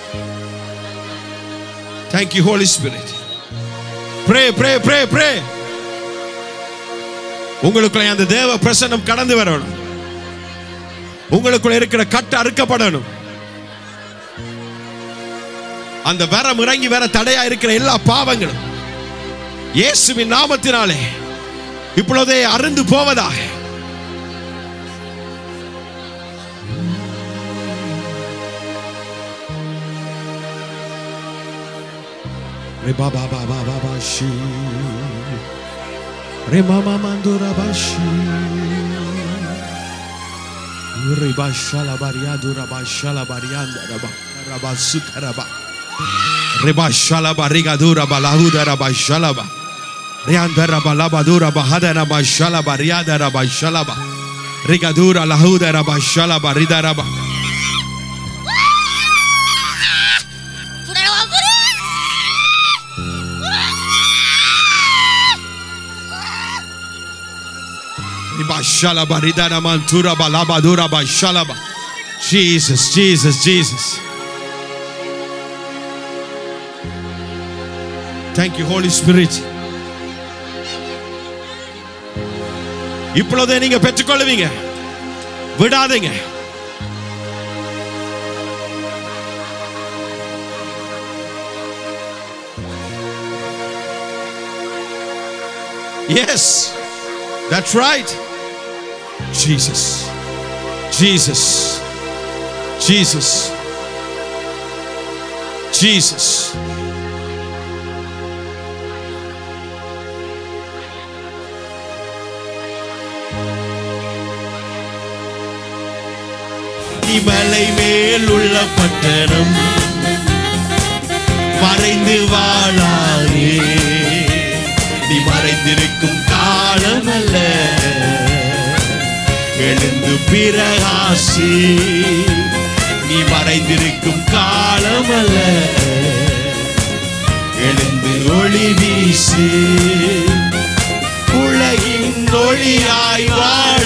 Thank you Holy Spirit Pray pray pray pray உங்களுக்குள்ள அந்த தேவ பிரசன்னம் கடந்து வரணும் உங்களுக்குள்ள இருக்கிற கட்டு அறுக்கப்படணும் அந்த வரம் இறங்கி வர தடையா இருக்கிற எல்லா பாவங்களும் இயேசுவின் நாமத்தினாலே இப்பொழுதே அருந்து போவதாக Re ba ba ba ba ba ba shi. Re ma ma mandura ba shi. Re ba shala bariadu ra ba shala barianda ra ba ra ba suta ra ba. Re ba shala bariga dura ba lahuda ra ba shala ba. Re anda ra ba laba dura ba hada ra ba shala bariada ra ba shala ba. Rigadura lahuda ra ba shala barida ra ba. Ibashalaba ridana mantura balaba dura bashalaba. Jesus, Jesus, Jesus. Thank you, Holy Spirit. இப்பொழுதே நீங்க பெற்றுக்கொள்ளுவீங்க விடாதீங்க Yes, that's right. Jesus, Jesus, Jesus, Jesus. மலை மேல் உள்ள பட்டணம் மறைந்து வாழாதே நீ மறைந்திருக்கும் காலம் அல்ல எழுந்து பிரகாசி நீ மறைந்திருக்கும் காலம் அல்ல எழுந்து ஒளி வீசு உலகின் ஒளியாய் வாழ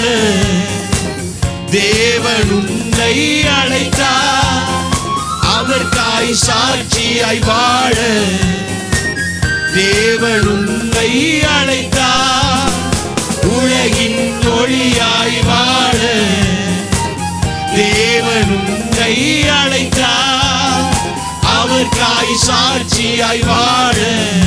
தேவன் உன்னை அழைத்தார் அவர்காய் சாட்சியாய் வாழ தேவன் உன்னை அழைத்தார் உலகின் ஒளியாய் வாழ தேவன் உன்னை அழைத்தார் அவர்காய் சாட்சியாய் வாழ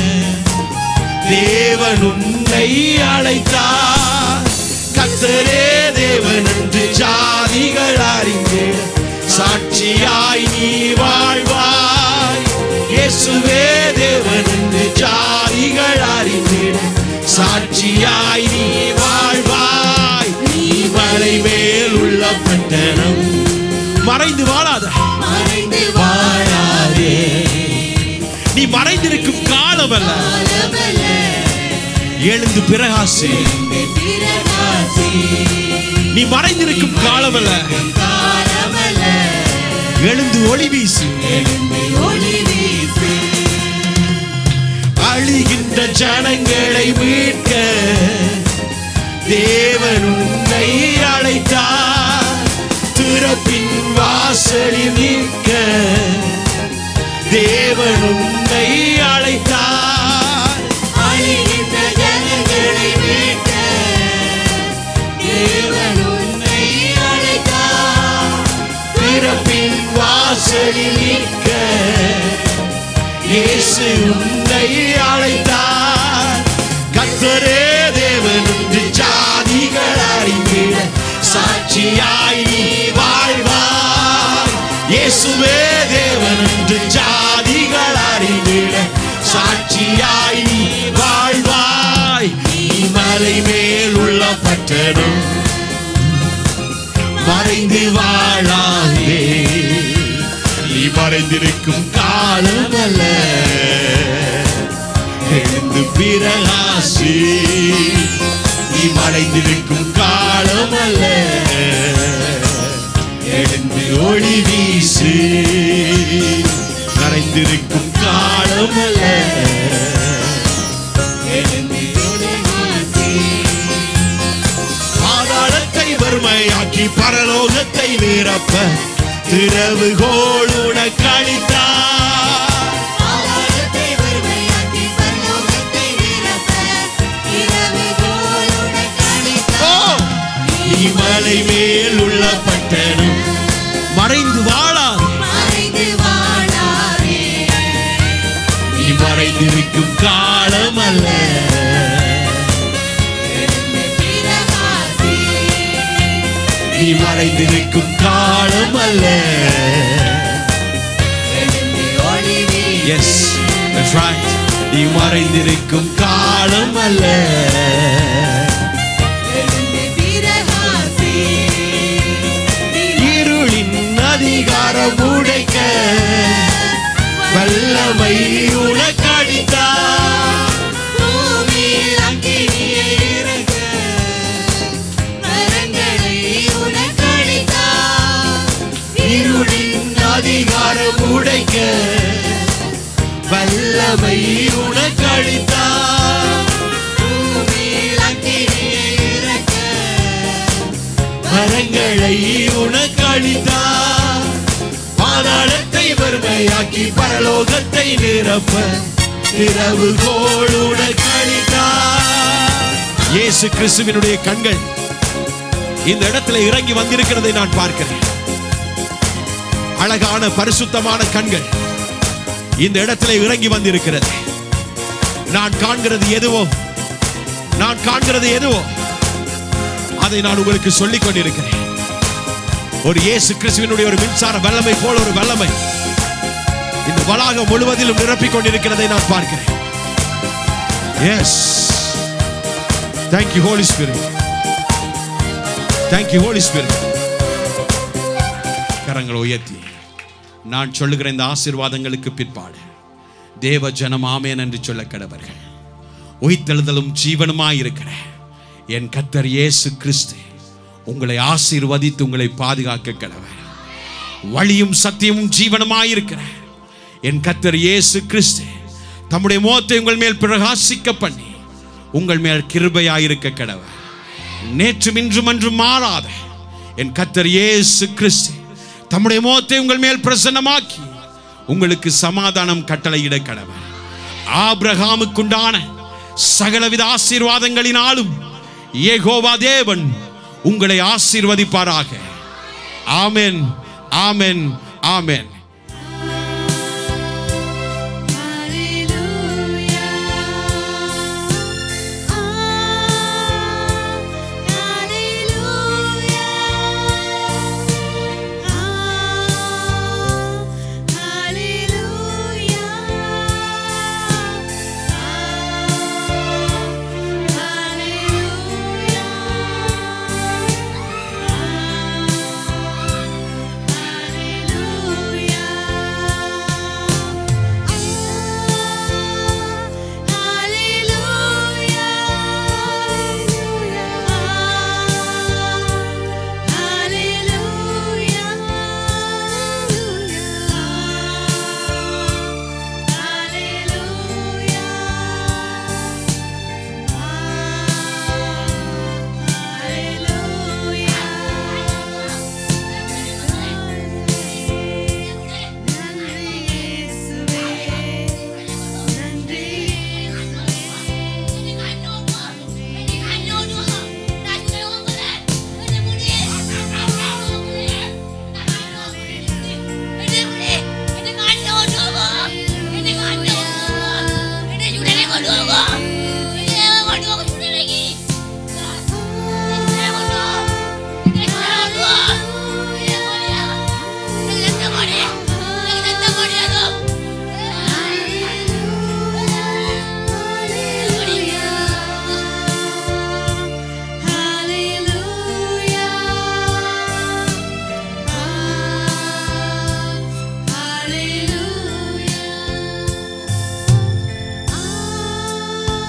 தேவன் உன்னை அழைத்தார் கத்தரே தேவன் என்று ஜாதிகள் அறிந்திட சாட்சியாய் நீ வாழ்வாய் இயேசுவே தேவன் என்று ஜாதிகள் அறிந்திட சாட்சியாய் நீ வாழ்வாய் நீ மலை மேல் உள்ள பட்டணம் மறைந்து வாழாத மறைந்து வாழாதே நீ மறைந்திருக்கும் காலம் அல்ல எழுந்து பிரகாசி நீ மறைந்திருக்கும் காலம் அல்ல எழுந்து ஒளி வீசு அழிகின்ற ஜனங்களை மீட்க தேவன் உன்னை அழைத்தார் திறப்பின் வாசலில் நிற்க தேவன் உன்னை அழைத்தார் அழிகின்ற ஜனங்களை மீட்க தேவன் உன்னை அழைத்தார் திறப்பின் வாசலில் நிற்க இயேசு உன்னை அழைத்தார் கத்தரே தேவன் என்று ஜாதிகள் அறிந்திட சாட்சியாய் நீ வாழ்வாய் இயேசுவே தேவன் என்று ஜாதிகள் அறிந்திட சாட்சியாய் நீ வாழ்வாய் நீ மலை மேல் உள்ள பட்டணம் மறைந்து வாழாதே நீ மறைந்திருக்கும் காலம் அல்ல எழுந்து பிரகாசி நீ மறைந்திருக்கும் காலம் அல்ல எழுந்து ஒளி வீசு மறைந்திருக்கும் காலம் அல்ல எழுந்து ஒளி வீசு பாதாளத்தை வறுமையாக்கி பரலோகத்தை நிரப்ப திறவுகோள் உனக்களித்தார் ஓ, நீ மலை மேல் உள்ள பட்டணம் மறைந்து வாழாது நீ மறைந்திருக்கும் காலம் அல்ல நீ மறைந்திருக்கும் காலம் அல்ல எஸ் that's right நீ மறைந்திருக்கும் காலம் அல்ல இருளின் அதிகாரம் உடைக்க வல்லமை உனக்கடித்தார் இருளின் அதிகாரம் உடைக்க வல்லமை உனக்கடித்தார் மரங்களை உனக்களித்தார் பாதாளத்தை வறுமையாக்கி பரலோகத்தை நிரப்ப இரவு கோள் உனக்களித்தார் இயேசு கிறிஸ்துவினுடைய கண்கள் இந்த இடத்துல இறங்கி வந்திருக்கிறதை நான் பார்க்கிறேன் அழகான பரிசுத்தமான கண்கள் இந்த இடத்துல இறங்கி வந்திருக்கிறது நான் காண்கிறது எதுவோ நான் காண்கிறது எதுவோ அதை நான் உங்களுக்கு சொல்லிக் கொண்டிருக்கிறேன் ஒரு இயேசு கிறிஸ்துவினுடைய ஒரு மின்சார வல்லமை போல ஒரு வல்லமை இந்த வளாகம் முழுவதிலும் நிரப்பிக் கொண்டிருக்கிறதை நான் பார்க்கிறேன் yes thank you Holy Spirit thank you Holy Spirit கரங்களை உயர்த்தி நான் சொல்லுகிற இந்த ஆசீர்வாதங்களுக்கு பிற்பாடு தேவ ஜனம் ஆமேன் என்று சொல்ல கடவர்கள் உயிர்த்தெழுதலும் ஜீவனுமாய் இருக்கிற என் கத்தர் இயேசு கிறிஸ்து உங்களை ஆசீர்வதித்து உங்களை பாதுகாக்க கடவர் வழியும் சத்தியமும் ஜீவனுமாயிருக்கிற என் கத்தர் இயேசு கிறிஸ்து தம்முடைய முகத்தை உங்கள் மேல் பிரகாசிக்க பண்ணி உங்கள் மேல் கிருபையாயிருக்க கடவர் நேற்றும் இன்றும் அன்றும் மாறாத என் கத்தர் இயேசு கிறிஸ்து தம்முடைய முகத்தை உங்கள் மேல் பிரசன்னமாக்கி உங்களுக்கு சமாதானம் கட்டளையிட கடவர் ஆபிரகாமுக்குண்டான சகலவித ஆசீர்வாதங்களினாலும் ஏகோவா தேவன் உங்களை ஆசீர்வதிப்பாராக ஆமென் ஆமென் ஆமென் Hallelujah.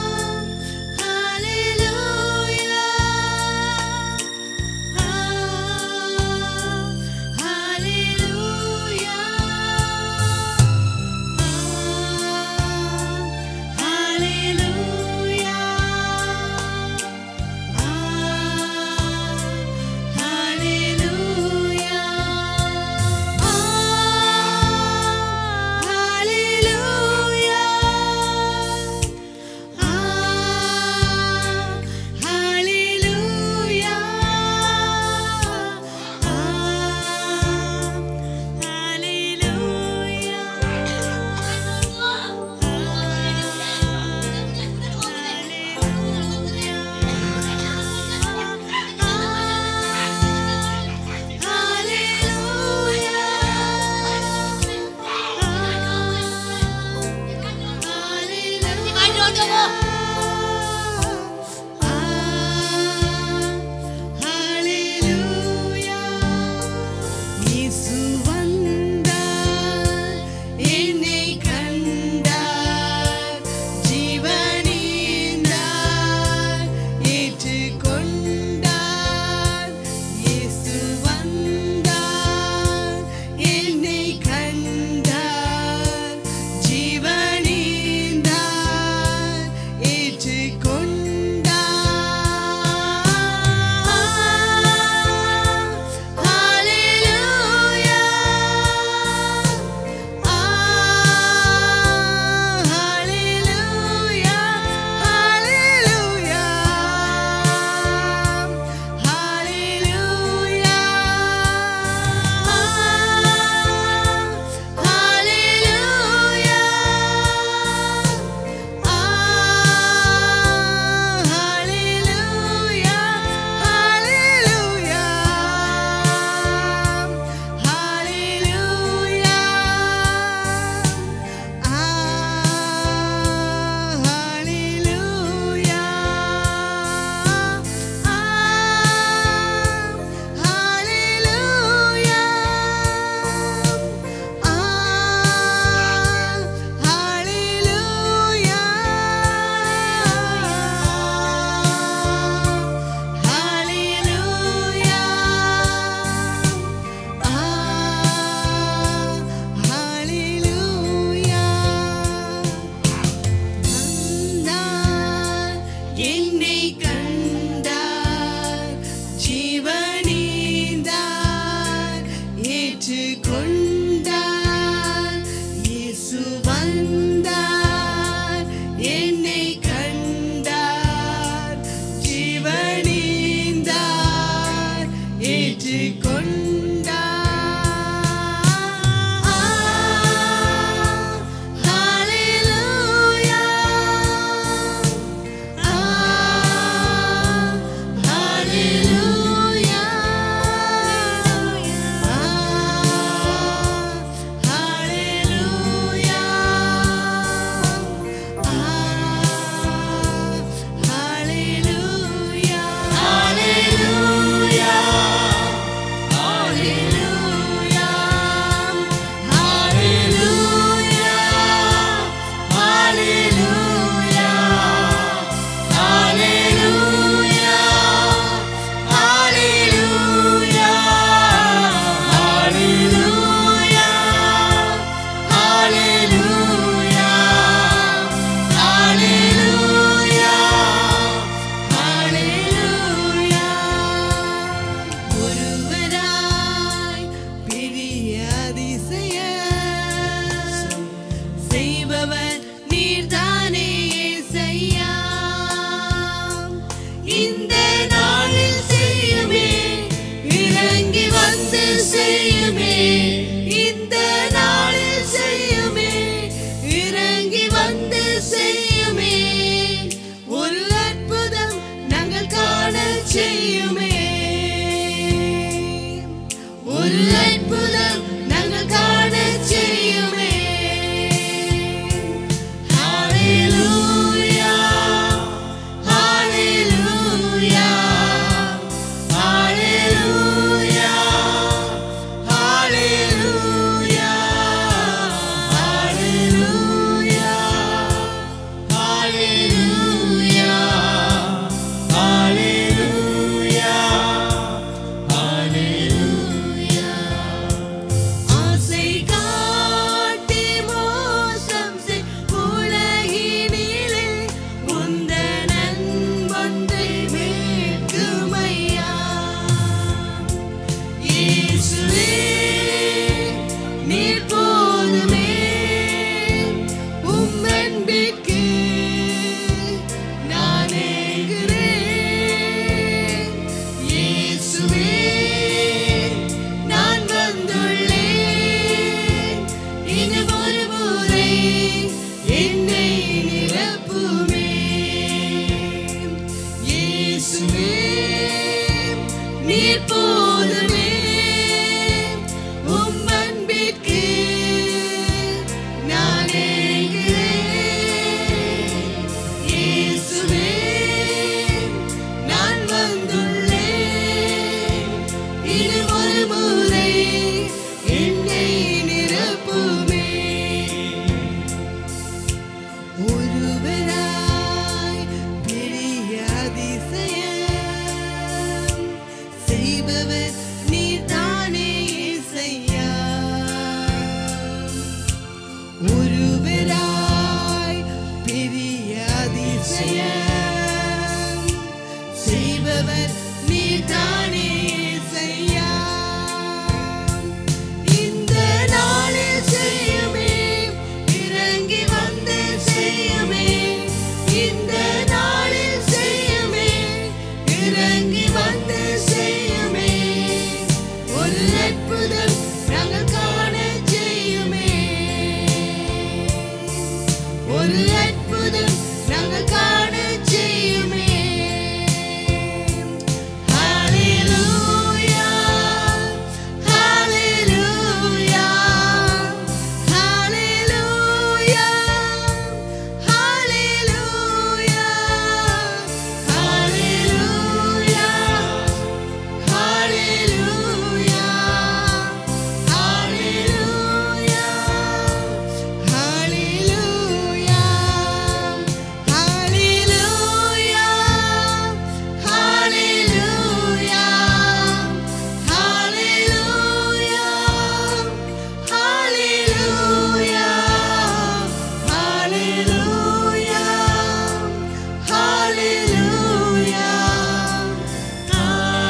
அதிசயம் செய்பவர் நீதானே இசையா இந்த நாளில் செய்யுமே இறங்கி வந்து செய்யுமே இந்த நாளில் செய்யுமே இறங்கி வந்து செய்யுமே ஒரு அற்புதம் நாங்கள் காண செய்யுமே ஒரு அற்புதம் நாங்கள் காண செய்யுமே Hallelujah, hallelujah, hallelujah, hallelujah, hallelujah. Hallelujah, hallelujah, hallelujah, hallelujah, hallelujah, hallelujah, hallelujah, hallelujah, hallelujah.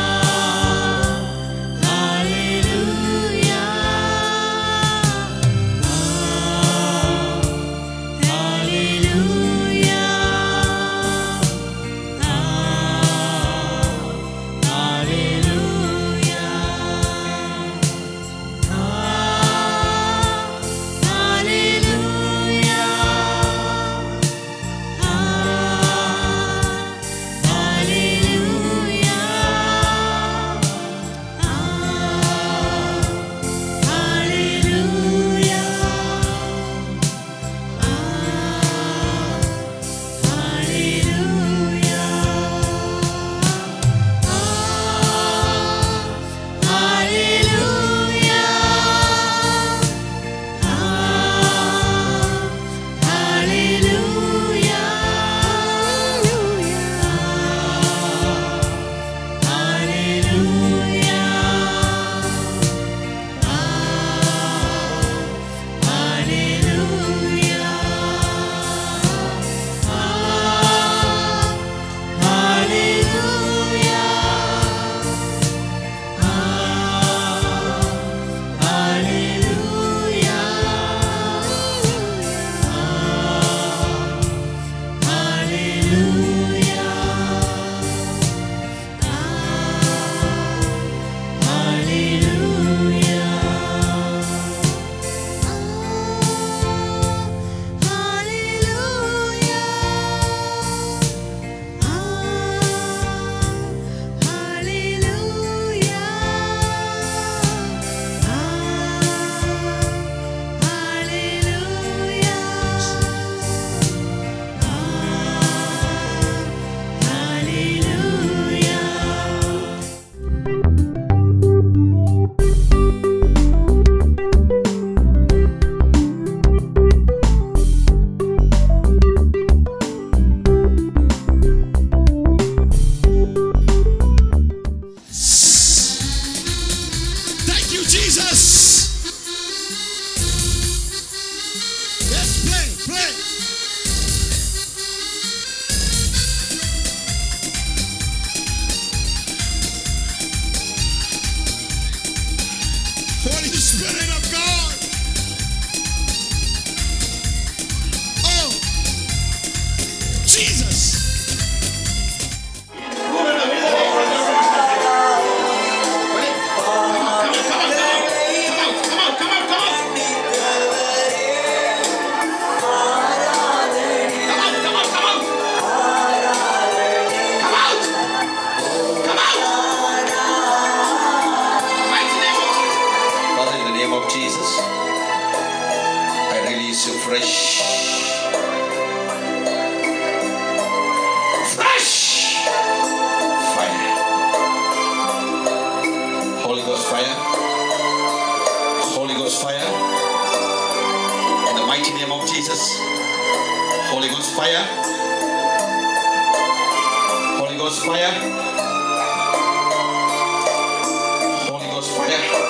Thank you, Jesus. Yes, play, play. Holy Spirit of God. Oh, Jesus. Father, in the name of Jesus, I release you fresh, fresh fire. Holy Ghost fire. Holy Ghost fire. In the mighty name of Jesus. Holy Ghost fire. Holy Ghost fire. Holy Ghost fire.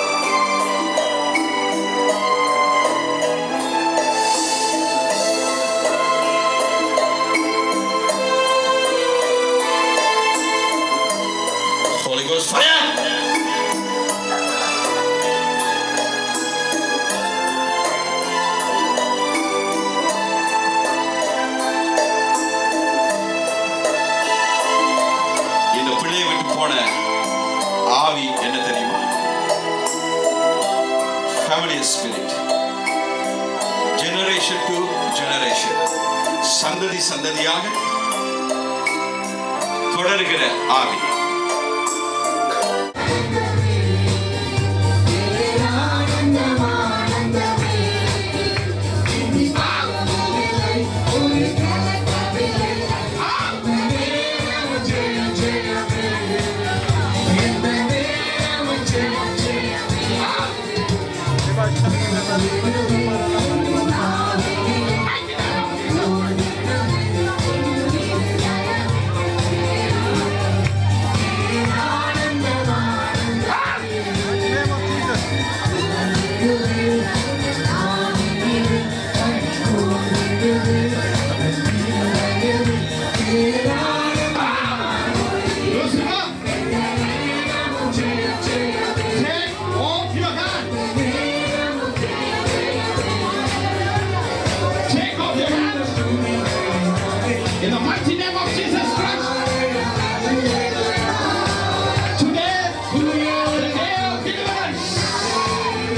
போன ஆவி என்ன தெரியுமா family spirit generation to generation சந்ததி சந்ததியாக தொடர்கிற ஆவி In the mighty name of Jesus Christ. Today, the day of deliverance.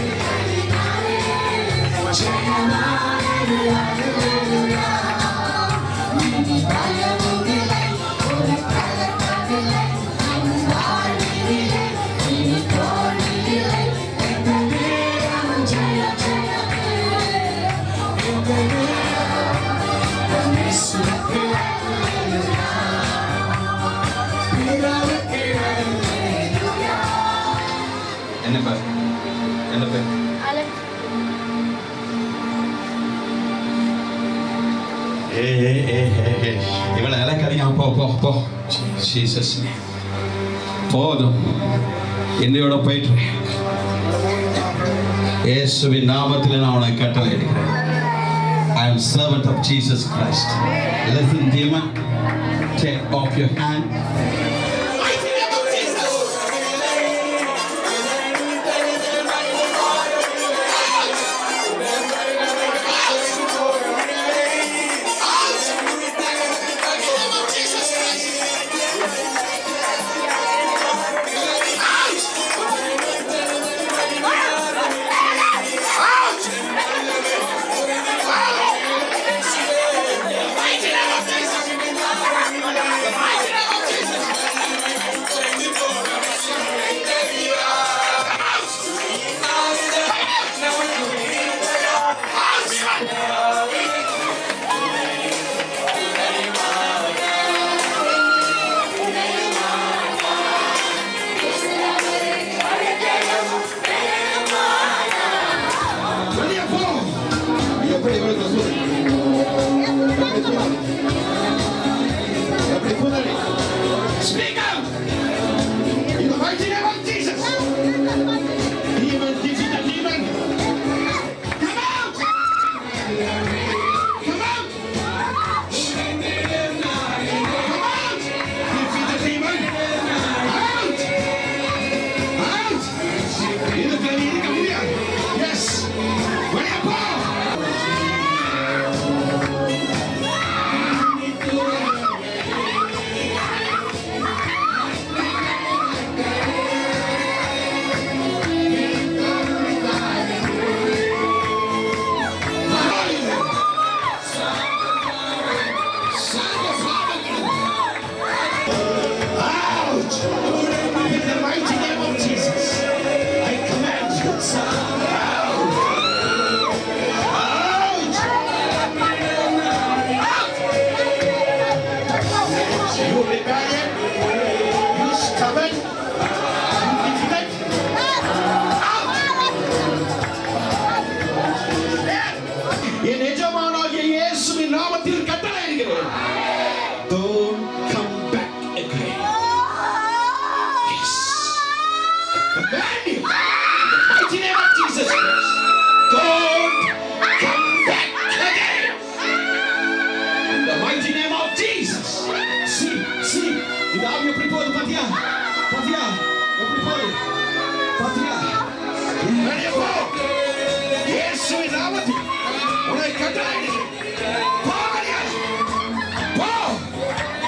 என்ன பேர் என்ன பேர் ஏ ஏ ஏ ஏ ஏ இவளை இலக்கறியாம போ போ போ ஜீசஸ் போதும் என்னையோட போயிட்டு இயேசுவின் நாமத்தில் நான் உனக்கு கட்டளை எடுக்கிறேன் I am servant of Jesus Christ. Listen, demon. Take off your hand. வெளியே போ எப்படி இவளுக்கு சொல்லு எப்படி புதறி Speak out! In the mighty name of Jesus! Demon, defeat the demon! Come out! Come out! Come out! Defeat the demon! Out! Out! இதுக்கு நீ இருக்க முடியாது எஸ் வெளியே போ Out! In the mighty name of Jesus, I command you, out! Out! You rebellion, you stubborn, you defeated, என் எஜமானாகிய இயேசுவின் நாமத்தில் கட்டளையிடுகிறேன் Don't come back again. Yes. Command you. In the mighty name of Jesus Christ. Don't come back again. In the mighty name of Jesus. See, see. இந்த ஆவி எப்படி போகுது பாத்தியா பாத்தியா எப்படி போகுது பாத்தியா வெளியே போ இயேசுவின் நாமத்தில் உன்னை கட்டளையிடுகிறேன் போ வெளியே போ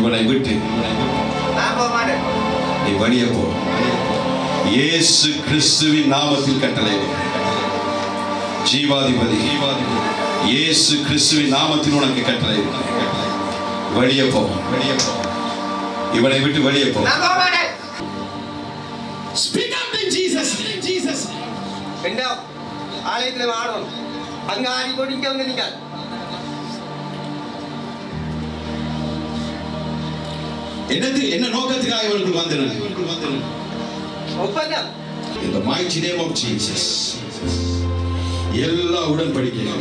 இவனை விட்டு நீ வெளியே போ இயேசு கிறிஸ்துவின் நாமத்தில் கட்டளை ஜீவாதிபதி இயேசு கிறிஸ்துவின் நாமத்தில் உனக்கு கட்டளை வெளியே போ வெளியே போ இவனை விட்டு வெளியே போ Speak up in Jesus. In Jesus. என்ன ஆலயத்தில் ஆடணும் அங்க ஆடி போட்டு இங்க வந்து நீங்க என்னது என்ன நோக்கத்துக்காக இவர்கள் வந்தனர் இவர்கள் வந்தனர் ஒப்பந்தம் In the mighty name of Jesus. எல்லா உடன்படிக்கையும்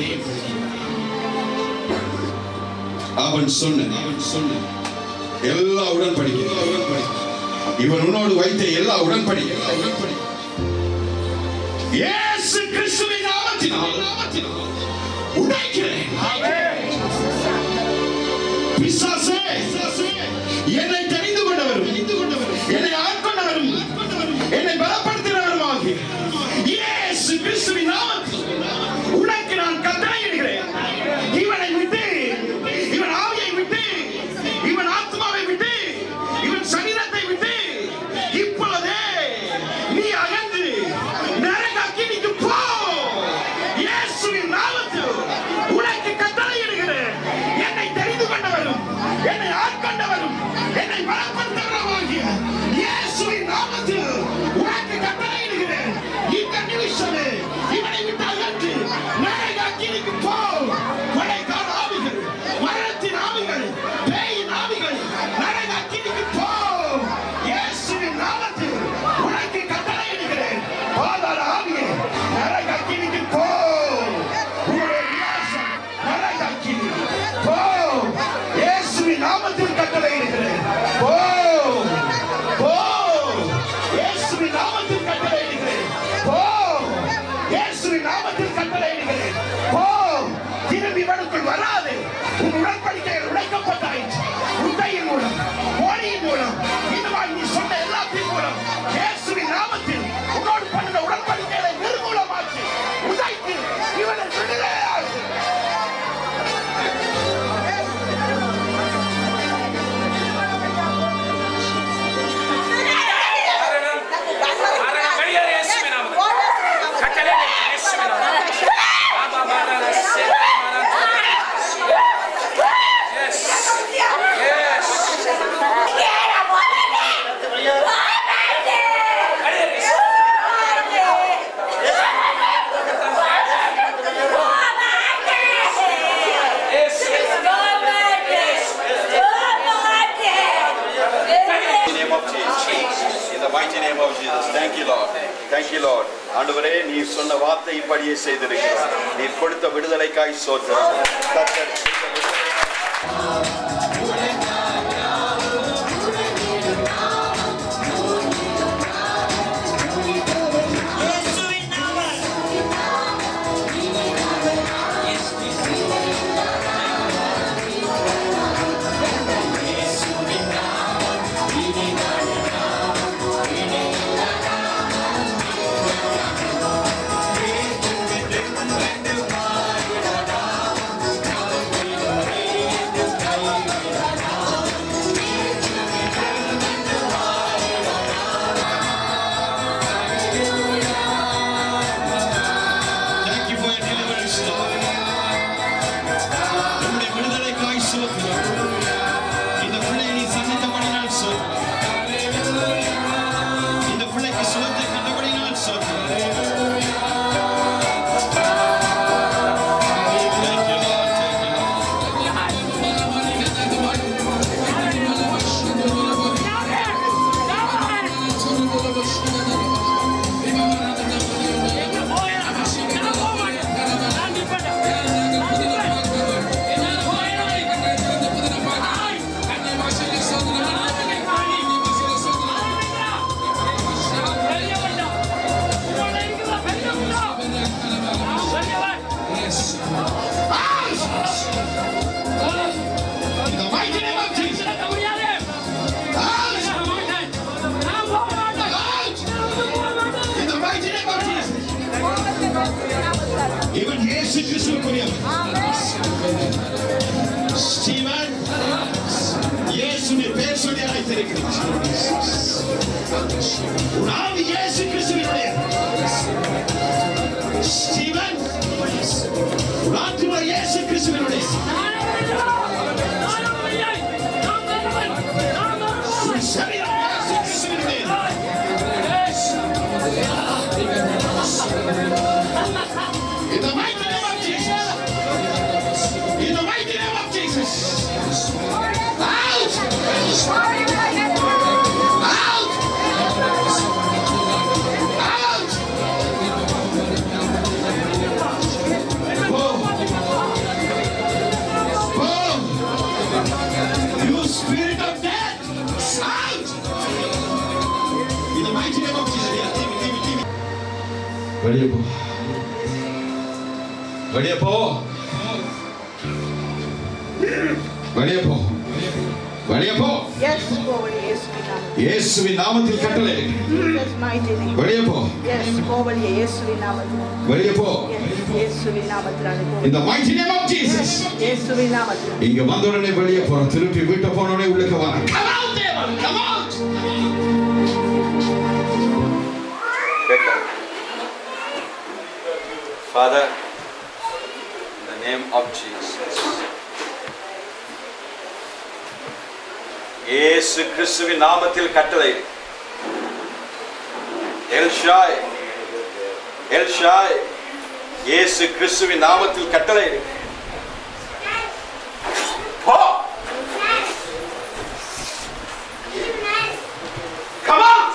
அவன் சொன்ன அவன் சொன்ன எல்லா உடன்படிக்கை இவன் உன்னோடு வைத்த எல்லா உடன்படிக்கை இயேசு கிறிஸ்துவின் நாமத்தினால் உடைக்கிறேன் பிசாசே என்னை தெரிந்து கொண்டவரும் என்னை ஆட்கொண்டவரும் என்னை பலப்படுத்தினவருமாகிய இயேசு கிறிஸ்துவின் நாமத்தில் உனக்கு நான் கட்டளையிடுகிறேன் இவனை விட்டு இவன் ஆவியை விட்டு இவன் ஆத்மாவை விட்டு இவன் சரீரத்தை விட்டு இப்பொழுதே நீ அகன்று நரக அக்கினிக்கு போ இயேசுவின் நாமத்தில் உனக்கு கட்டளையிடுகிறேன் என்னை தெரிந்து கொண்டவரும் என்னை ஆட்கொண்டவரும் என்னை பலப்படுத்தவருமாகிய இயேசுவின் நாமத்தில் உனக்கு கட்டளையிடுகிறேன் இந்த நிமிஷமே இவனை விட்டு அகன்று நரக அக்கினிக்கு போ கொலைக்கார ஆவிகள் மரணத்தின் ஆவிகள் பேயின் ஆவிகள் நரக அக்கினிக்கு போ இயேசுவின் நாமத்தில் உனக்கு கட்டளையிடுகிறேன் பாதாள ஆவியே நரக அக்கினிக்கு போ உன்னுடைய விலாசம் நரக அக்கினி போ இயேசுவின் நாமத்தில் கட்டளையிடுகிறேன் போ போ இயேசுவின் நாமத்தில் கட்டளையிடுகிறேன் போ இயேசுவின் நாமத்தில் கட்டளையிடுகிறேன் போ திரும்பி இவனுக்குள் வராது உன் உடன்படிக்கைகள் உடைக்கப்பட்டாயிற்று உண்மையின் மூலம் மோடியின் மூலம் இதுவாய் நீ சொன்ன எல்லாத்தின் மூலம் இயேசுவின் நாமத்தில் உன்னோடு பண்ணுற உடன்படிக்கைகளை நிர்மூலமாக்கி உதைத்து இவனை விடுதலையாக்கு In the name of Jesus. In the mighty name of Jesus. Thank you, Lord. Thank you, Lord. ஆண்டவரே நீ சொன்ன வார்த்தை இப்படியே செய்திருக்கிறார் நீர் கொடுத்த விடுதலைக்காய் சோத்திரம் கர்த்தர் கொடுத்த விடுதலை- Thank you for your deliverance, Lord. உம்முடைய விடுதலைக்காய் ஸ்தோத்திரம். இந்த பிள்ளையை நீ சந்தித்தபடியினால் ஸ்தோத்திரம். இந்த பிள்ளைக்கு சுகத்தை தந்தபடியினால் ஸ்தோத்திரம். Thank you, Lord. Thank you, Lord. In the mighty name of Jesus. Out! Out! In the mighty name of Jesus. இவன் இயேசு கிறிஸ்துவுக்குரியவன் ஸ்டீவன் இயேசுவின் உன் ஆவி இயேசு கிறிஸ்துவினுடைய ஸ்டீவன் உன் ஆத்துமா இயேசு கிறிஸ்துவினுடைய உன் சரீரம் இயேசு கிறிஸ்துவினுடைய In the mighty name of Jesus. In the mighty name of Jesus. Out! Out! Out! Boom! Boom! You spirit of death! Out! In the mighty name of Jesus. Yeah, leave it, leave it, leave it. வெளியே போ வெளியே போ வெளியே போ வெளியே போ Yes, கோவலி இயேசுவின் நாமத்தில். இயேசுவின் நாமத்தில் கட்டளை Jesus mighty name. வெளியே போ Yes, கோவலி இயேசுவின் நாமத்தில். வெளியே போ Yes, இயேசுவின் நாமத்தில் அனுப்புவோம். In the mighty name of Jesus. இயேசுவின் நாமத்தில். இங்க வந்த உடனே வெளியே போறோம் திருப்பி வீட்டை போன உடனே உள்ளுக்கு வர Come out, devil! Come out! Father, in the name of Jesus. இயேசு கிறிஸ்துவின் நாமத்தில் கட்டளை எல்ஷாய் எல்ஷாய் இயேசு கிறிஸ்துவின் நாமத்தில் கட்டளை போ Come out!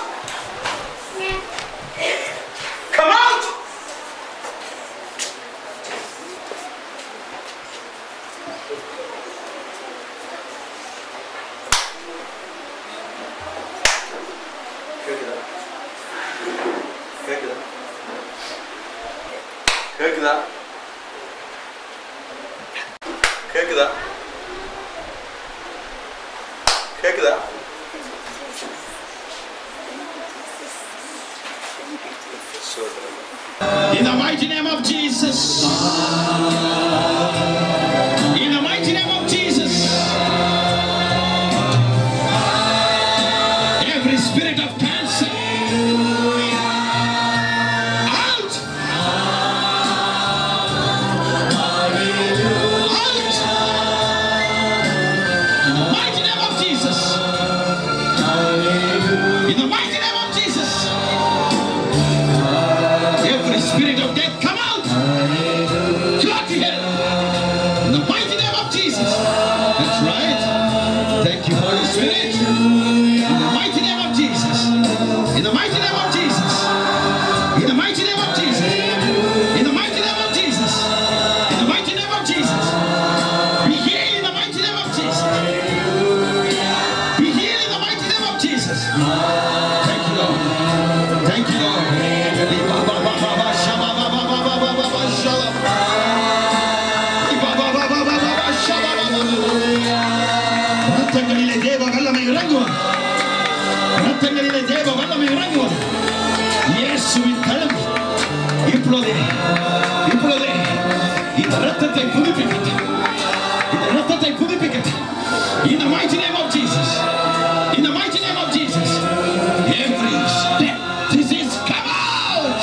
Come out! கேக்குதா கேக்குதா கேக்குதா கேக்குதா கேக்குதா சொல்றேன் In the mighty name of Jesus. In the mighty name of Jesus. Every spirit of cancer. Out. Out. In the mighty name of Jesus. In the mighty name of Jesus. Every spirit of death, come out! Come to hell! In the mighty name of Jesus. That's right. Thank you, Holy Spirit. In the mighty name of Jesus. In the mighty name of Jesus. In the mighty name of Jesus. In the mighty name of Jesus. In the mighty name of Jesus. Be healed in the mighty name of Jesus. Be healed in the mighty name of Jesus. Thank you, Lord. Thank you, Lord. ரத்தங்களிலே தேவ வல்லமை இறங்குவது ரத்தங்களிலே தேவ வல்லமை இறங்குவது இயேசுவின் தழும்பு இப்பொழுதே இப்பொழுதே இந்த ரத்தத்தை புதுப்பிக்கட்டும் இந்த ரத்தத்தை புதுப்பிக்கட்டும் in the mighty name of Jesus in the mighty name of Jesus every step disease come out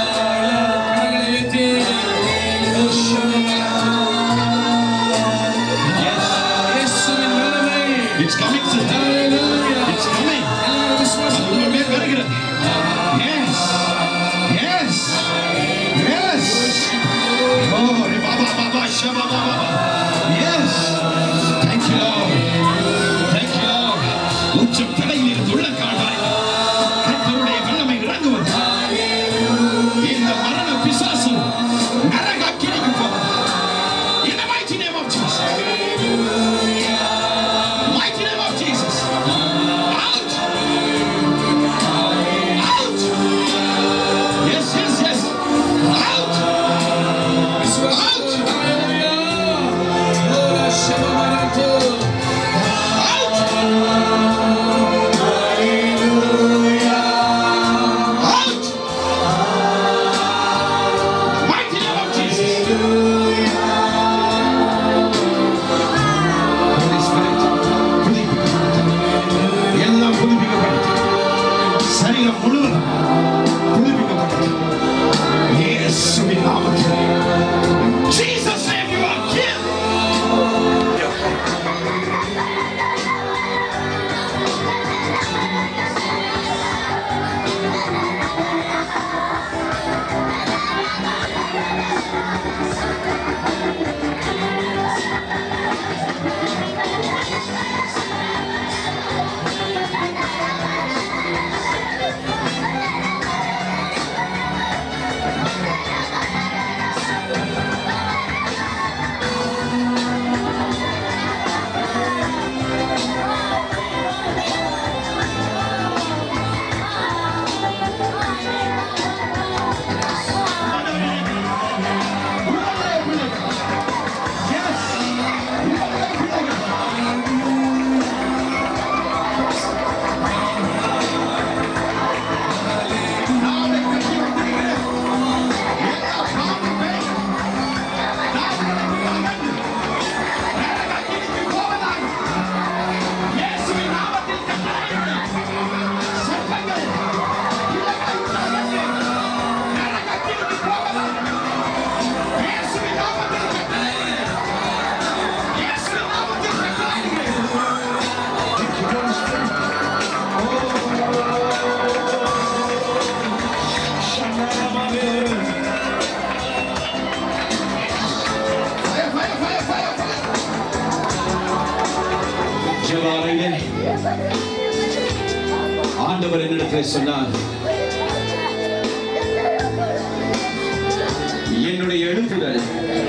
yes it's coming sister it's coming அது உங்கள் மேல் வருகிறது yes yes yes oh baba baba shaba baba yes thank you lord thank you lord உச்சம் தலையில் இருந்து உள்ளங்கால் வரை கர்த்தருடைய வல்லமை இறங்குவது இந்த மரண பிசாசு நரகாக்கினிக்கு போகும் in the mighty name of Jesus mighty name of Jesus out out yes yes yes out out என்னிடத்தில் சொன்னார் என்னுடைய எழுப்புதல்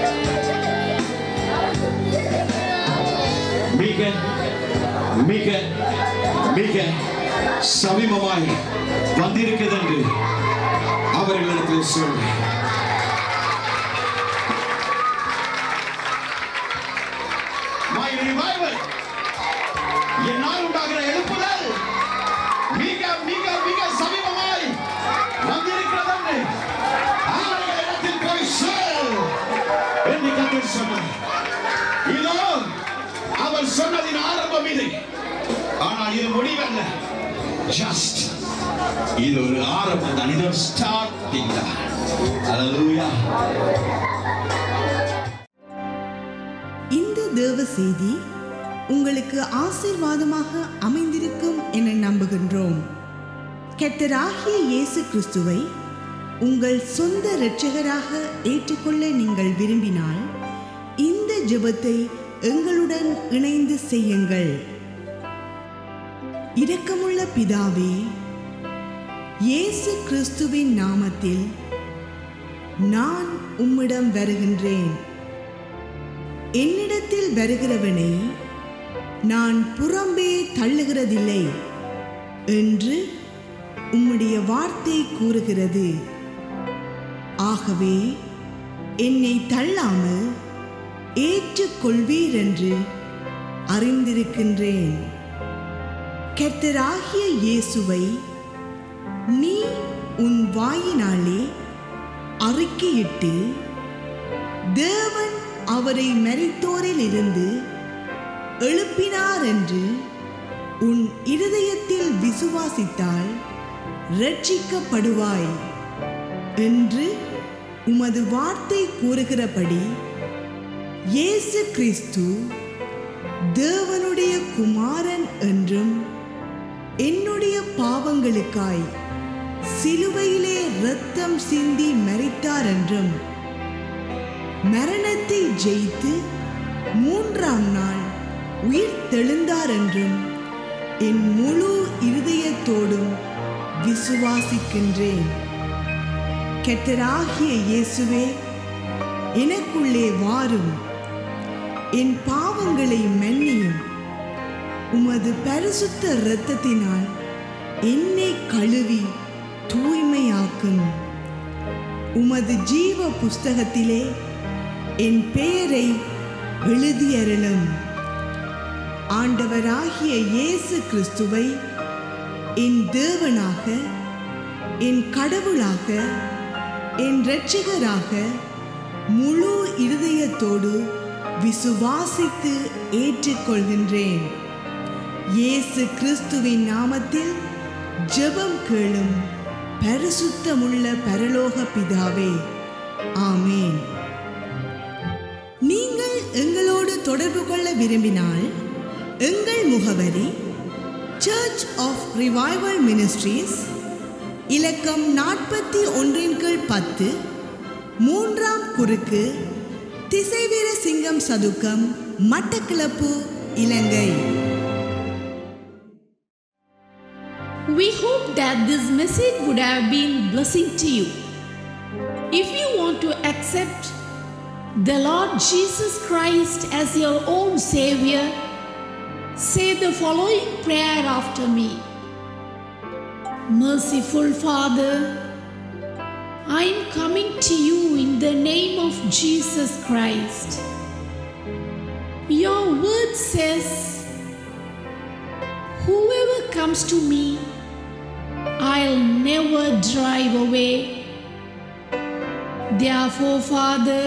மிக மிக மிக சமீபமாய் வந்திருக்கிறது என்று அவர்களிடத்தில் சொல் My revival என்னால் உண்டாகிற எழுப்புதல் மிக மிக மிக சமீபமாய் வந்திருக்கிறது என்று அவர்களிடத்தில் போய் சொல் என்று கத்தர் சொன்னார் இதோ அவர் சொன்னதின் ஆரம்பம் இது ஆனால் இது முடிவல்ல ஜஸ்ட் இது ஒரு ஆரம்பம் தான் இது ஒரு ஸ்டார்டிங் தான் Hallelujah. இந்த தேவ செய்தி உங்களுக்கு ஆசீர்வாதமாக அமைந்திருக்கும் என நம்புகின்றோம் கர்த்தராகிய இயேசு கிறிஸ்துவை உங்கள் சொந்த இரட்சகராக ஏற்றுக்கொள்ள நீங்கள் விரும்பினால் இந்த ஜெபத்தை எங்களுடன் இணைந்து செய்யுங்கள் இரக்கமுள்ள பிதாவே இயேசு கிறிஸ்துவின் நாமத்தில் நான் உம்மிடம் வருகின்றேன் என்னிடத்தில் வருகிறவனை நான் புறம்பே தள்ளுகிறதில்லை என்று உம்முடைய வார்த்தை கூறுகிறது ஆகவே என்னை தள்ளாமல் ஏற்றுக்கொள்வீர் என்று அறிந்திருக்கின்றேன் கர்த்தராகிய இயேசுவை நீ உன் வாயினாலே அறிக்கையிட்டு தேவன் அவரை மரித்தோரில் இருந்து எழுப்பினார் என்று உன் இருதயத்தில் விசுவாசித்தால் ரட்சிக்கப்படுவாய் என்று உமது வார்த்தை கூறுகிறபடி இயேசு கிறிஸ்து தேவனுடைய குமாரன் என்றும் என்னுடைய பாவங்களுக்காய் சிலுவையிலே இரத்தம் சிந்தி மரித்தார் என்றும் மரணத்தை ஜெயித்து மூன்றாம் நாள் உயிர் தெழுந்தார் என்றும் என் முழு இருதயத்தோடும் விசுவாசிக்கின்றேன் கெட்டராகிய இயேசுவே எனக்குள்ளே வாரும் என் பாவங்களை மன்னியும் உமது பரிசுத்த இரத்தத்தினால் என்னை கழுவி தூய்மையாக்கும் உமது ஜீவ புஸ்தகத்திலே என் பெயரை எழுதியருளும் ஆண்டவராகிய இயேசு கிறிஸ்துவை என் தேவனாக என் கடவுளாக என் இரட்சகராக முழு இருதயத்தோடு விசுவாசித்து ஏற்றுக்கொள்கின்றேன் இயேசு கிறிஸ்துவின் நாமத்தில் ஜெபம் கேளும் பரிசுத்தமுள்ள பரலோக பிதாவே ஆமேன் நீங்கள் எங்களோடு தொடர்பு கொள்ள விரும்பினால் எங்கள் முகவரி சர்ச் ஆஃப் ரிவைவல் மினிஸ்ட்ரீஸ் இலக்கம் நாற்பத்தி ஒன்றின் கீழ் பத்து மூன்றாம் குறுக்கு திசைவீர சிங்கம் சதுக்கம் மட்டக்கிளப்பு இலங்கை We hope that this message would have been blessing to you. If you want to accept the Lord Jesus Christ as your own Savior, say the following prayer after me. Merciful Father, I am coming to you in the name of Jesus Christ. Your word says, Whoever comes to me, I'll never drive away. Therefore, Father,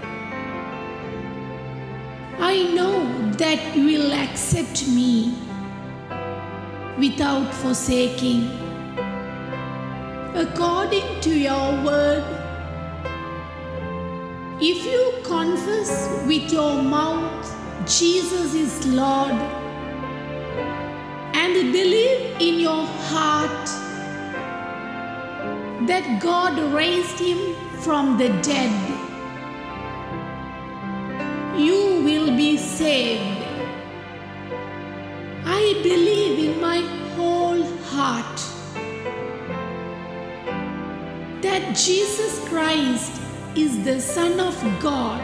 I know that you will accept me without forsaking. According to your word, if you confess with your mouth Jesus is Lord and believe in your heart that God raised him from the dead, you will be saved. I believe in my whole heart Jesus Christ is the Son of God.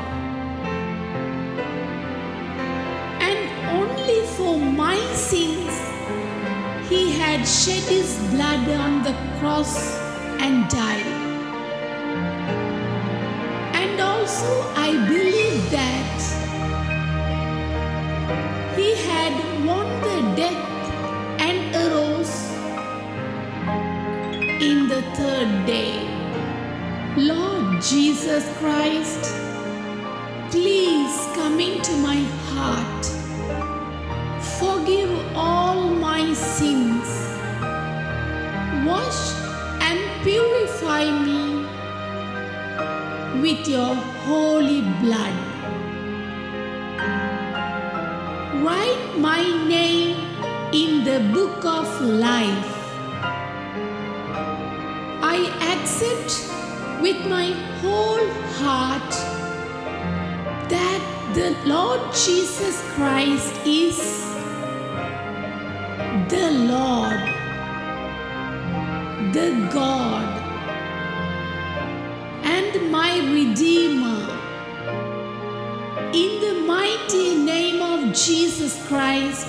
And only for my sins he had shed his blood on the cross and died. And also, I believe that he had won the death and arose in the third day. Lord Jesus Christ, please come into my heart. Forgive all my sins. Wash and purify me with your holy blood. Write my name in the book of life. I accept with my whole heart that the Lord Jesus Christ is the Lord, the God, and my Redeemer. In the mighty name of Jesus Christ,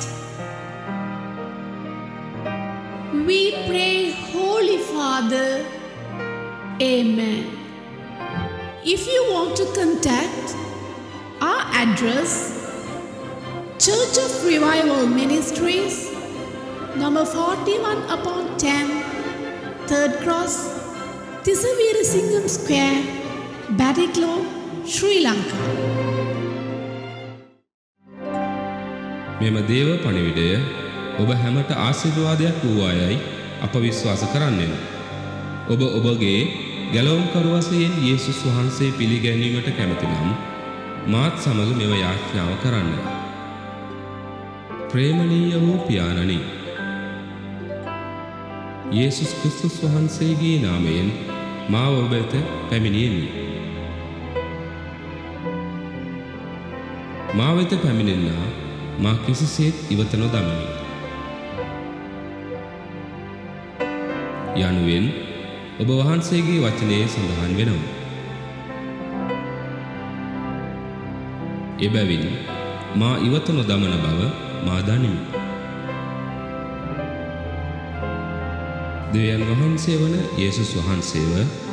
we pray, Holy Father. Amen. If you want to contact our address, Church of Revival Ministries, number 41 upon 10, Third Cross, Tisavira Singham Square, Badiklo, Sri Lanka. මෙම දේව පණිවිඩය ඔබ හැමට ආශිර්වාදයක් වූවායයි අප විශ්වාස කරන්නෙන. ඔබ ඔබගේ ගැලවුම්කරු වසයෙන් යේසුස් වහන්සේ පිළිගැනීමට කැමතිනම් මාත් සමග මෙව යාඥාව කරන්න. ප්‍රේමණීය වූ පියාණනි. යේසුස් ක්‍රිස්තුස් වහන්සේගේ නාමයෙන් මාව ඔබ වෙත පැමිණියෙමි. මා වෙත පැමිණෙන්නා මා කිසිසේත් ඉවත නොදමමි. යනුවෙන් ඔබ වහන්සේගේ වචනයේ සඳහන් වෙනවා. එබැවින් මා ඉවත නොදමන බව මා දනිමි. දෙවියන් වහන්සේ වන යේසුස් වහන්සේව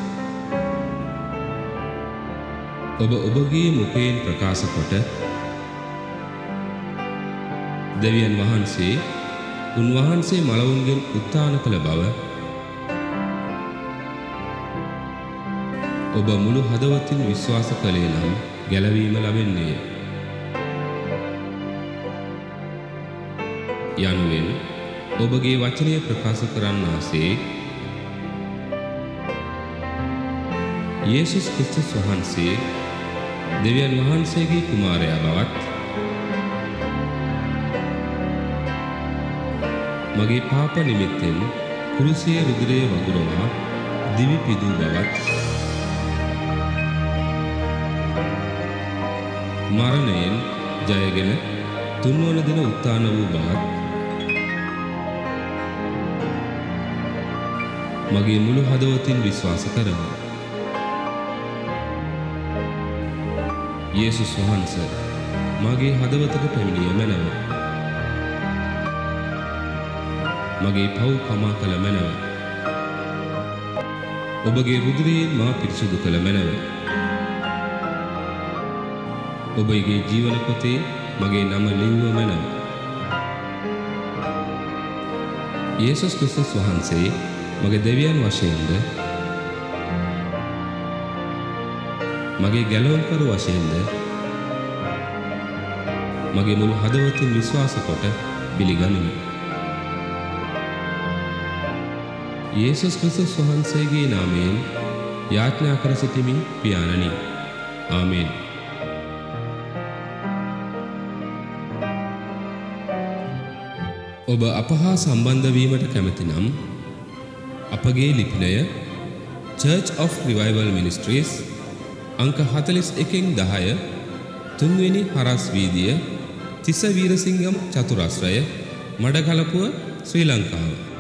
ඔබ ඔබගේ මුඛයෙන් ප්‍රකාශ කොට දෙවියන් වහන්සේ උන්වහන්සේ මලවුන්ගෙන් උත්ථාන කළ බව ඔබ මුළු හදවතින් විශ්වාස කළේ නම් ගැලවීම ලබෙන්නේය. යනුවෙන් ඔබගේ වචනය ප්‍රකාශ කරන්නාසේ යේසුස් ක්‍රිස්තුස් වහන්සේ දෙවියන් වහන්සේගේ කුමාරයා බවත් මගේ පාප නිමිත්තෙන් කුරුසියේ රුධිරය වගුරවා දිවි පිදූ බවත් මරණයෙන් ජයගෙන තුන්වන දින උත්ථාන වූ බවත් මගේ මුළු හදවතින් විශ්වාස කරමි. යේසුස් වහන්ස මගේ හදවතට පැමිණිය මැනව. මගේ පව් කමා කළ මැනව. ඔබගේ රුධිරයෙන් මා පිරිසුදු කළ මැනව. ඔබගේ ජීවන පොතේ මගේ නම ලිව්ව මැනව. යේසුස් ක්‍රිස්තුස් වහන්සේ මගේ දෙවියන් වශයෙන්ද මගේ ගැලවුම්කරු වශයෙන්ද මගේ මුළු හදවතින් විශ්වාස කොට පිළිගනිමි. යේසුස් ක්‍රිස්තුස් වහන්සේගේ නාමයෙන් යාඥා කර සිටිමි පියාණනි. ආමේන්. ඔබ අප හා සම්බන්ධ වීමට කැමති නම් අපගේ ලිපිනය Church of Revival Ministries අංක 41න් 10 තුන්වෙනි හරස් වීදිය තිස්ස වීරසිංගම් චතුරස්‍රය මඩකලපුව ශ්‍රී ලංකාව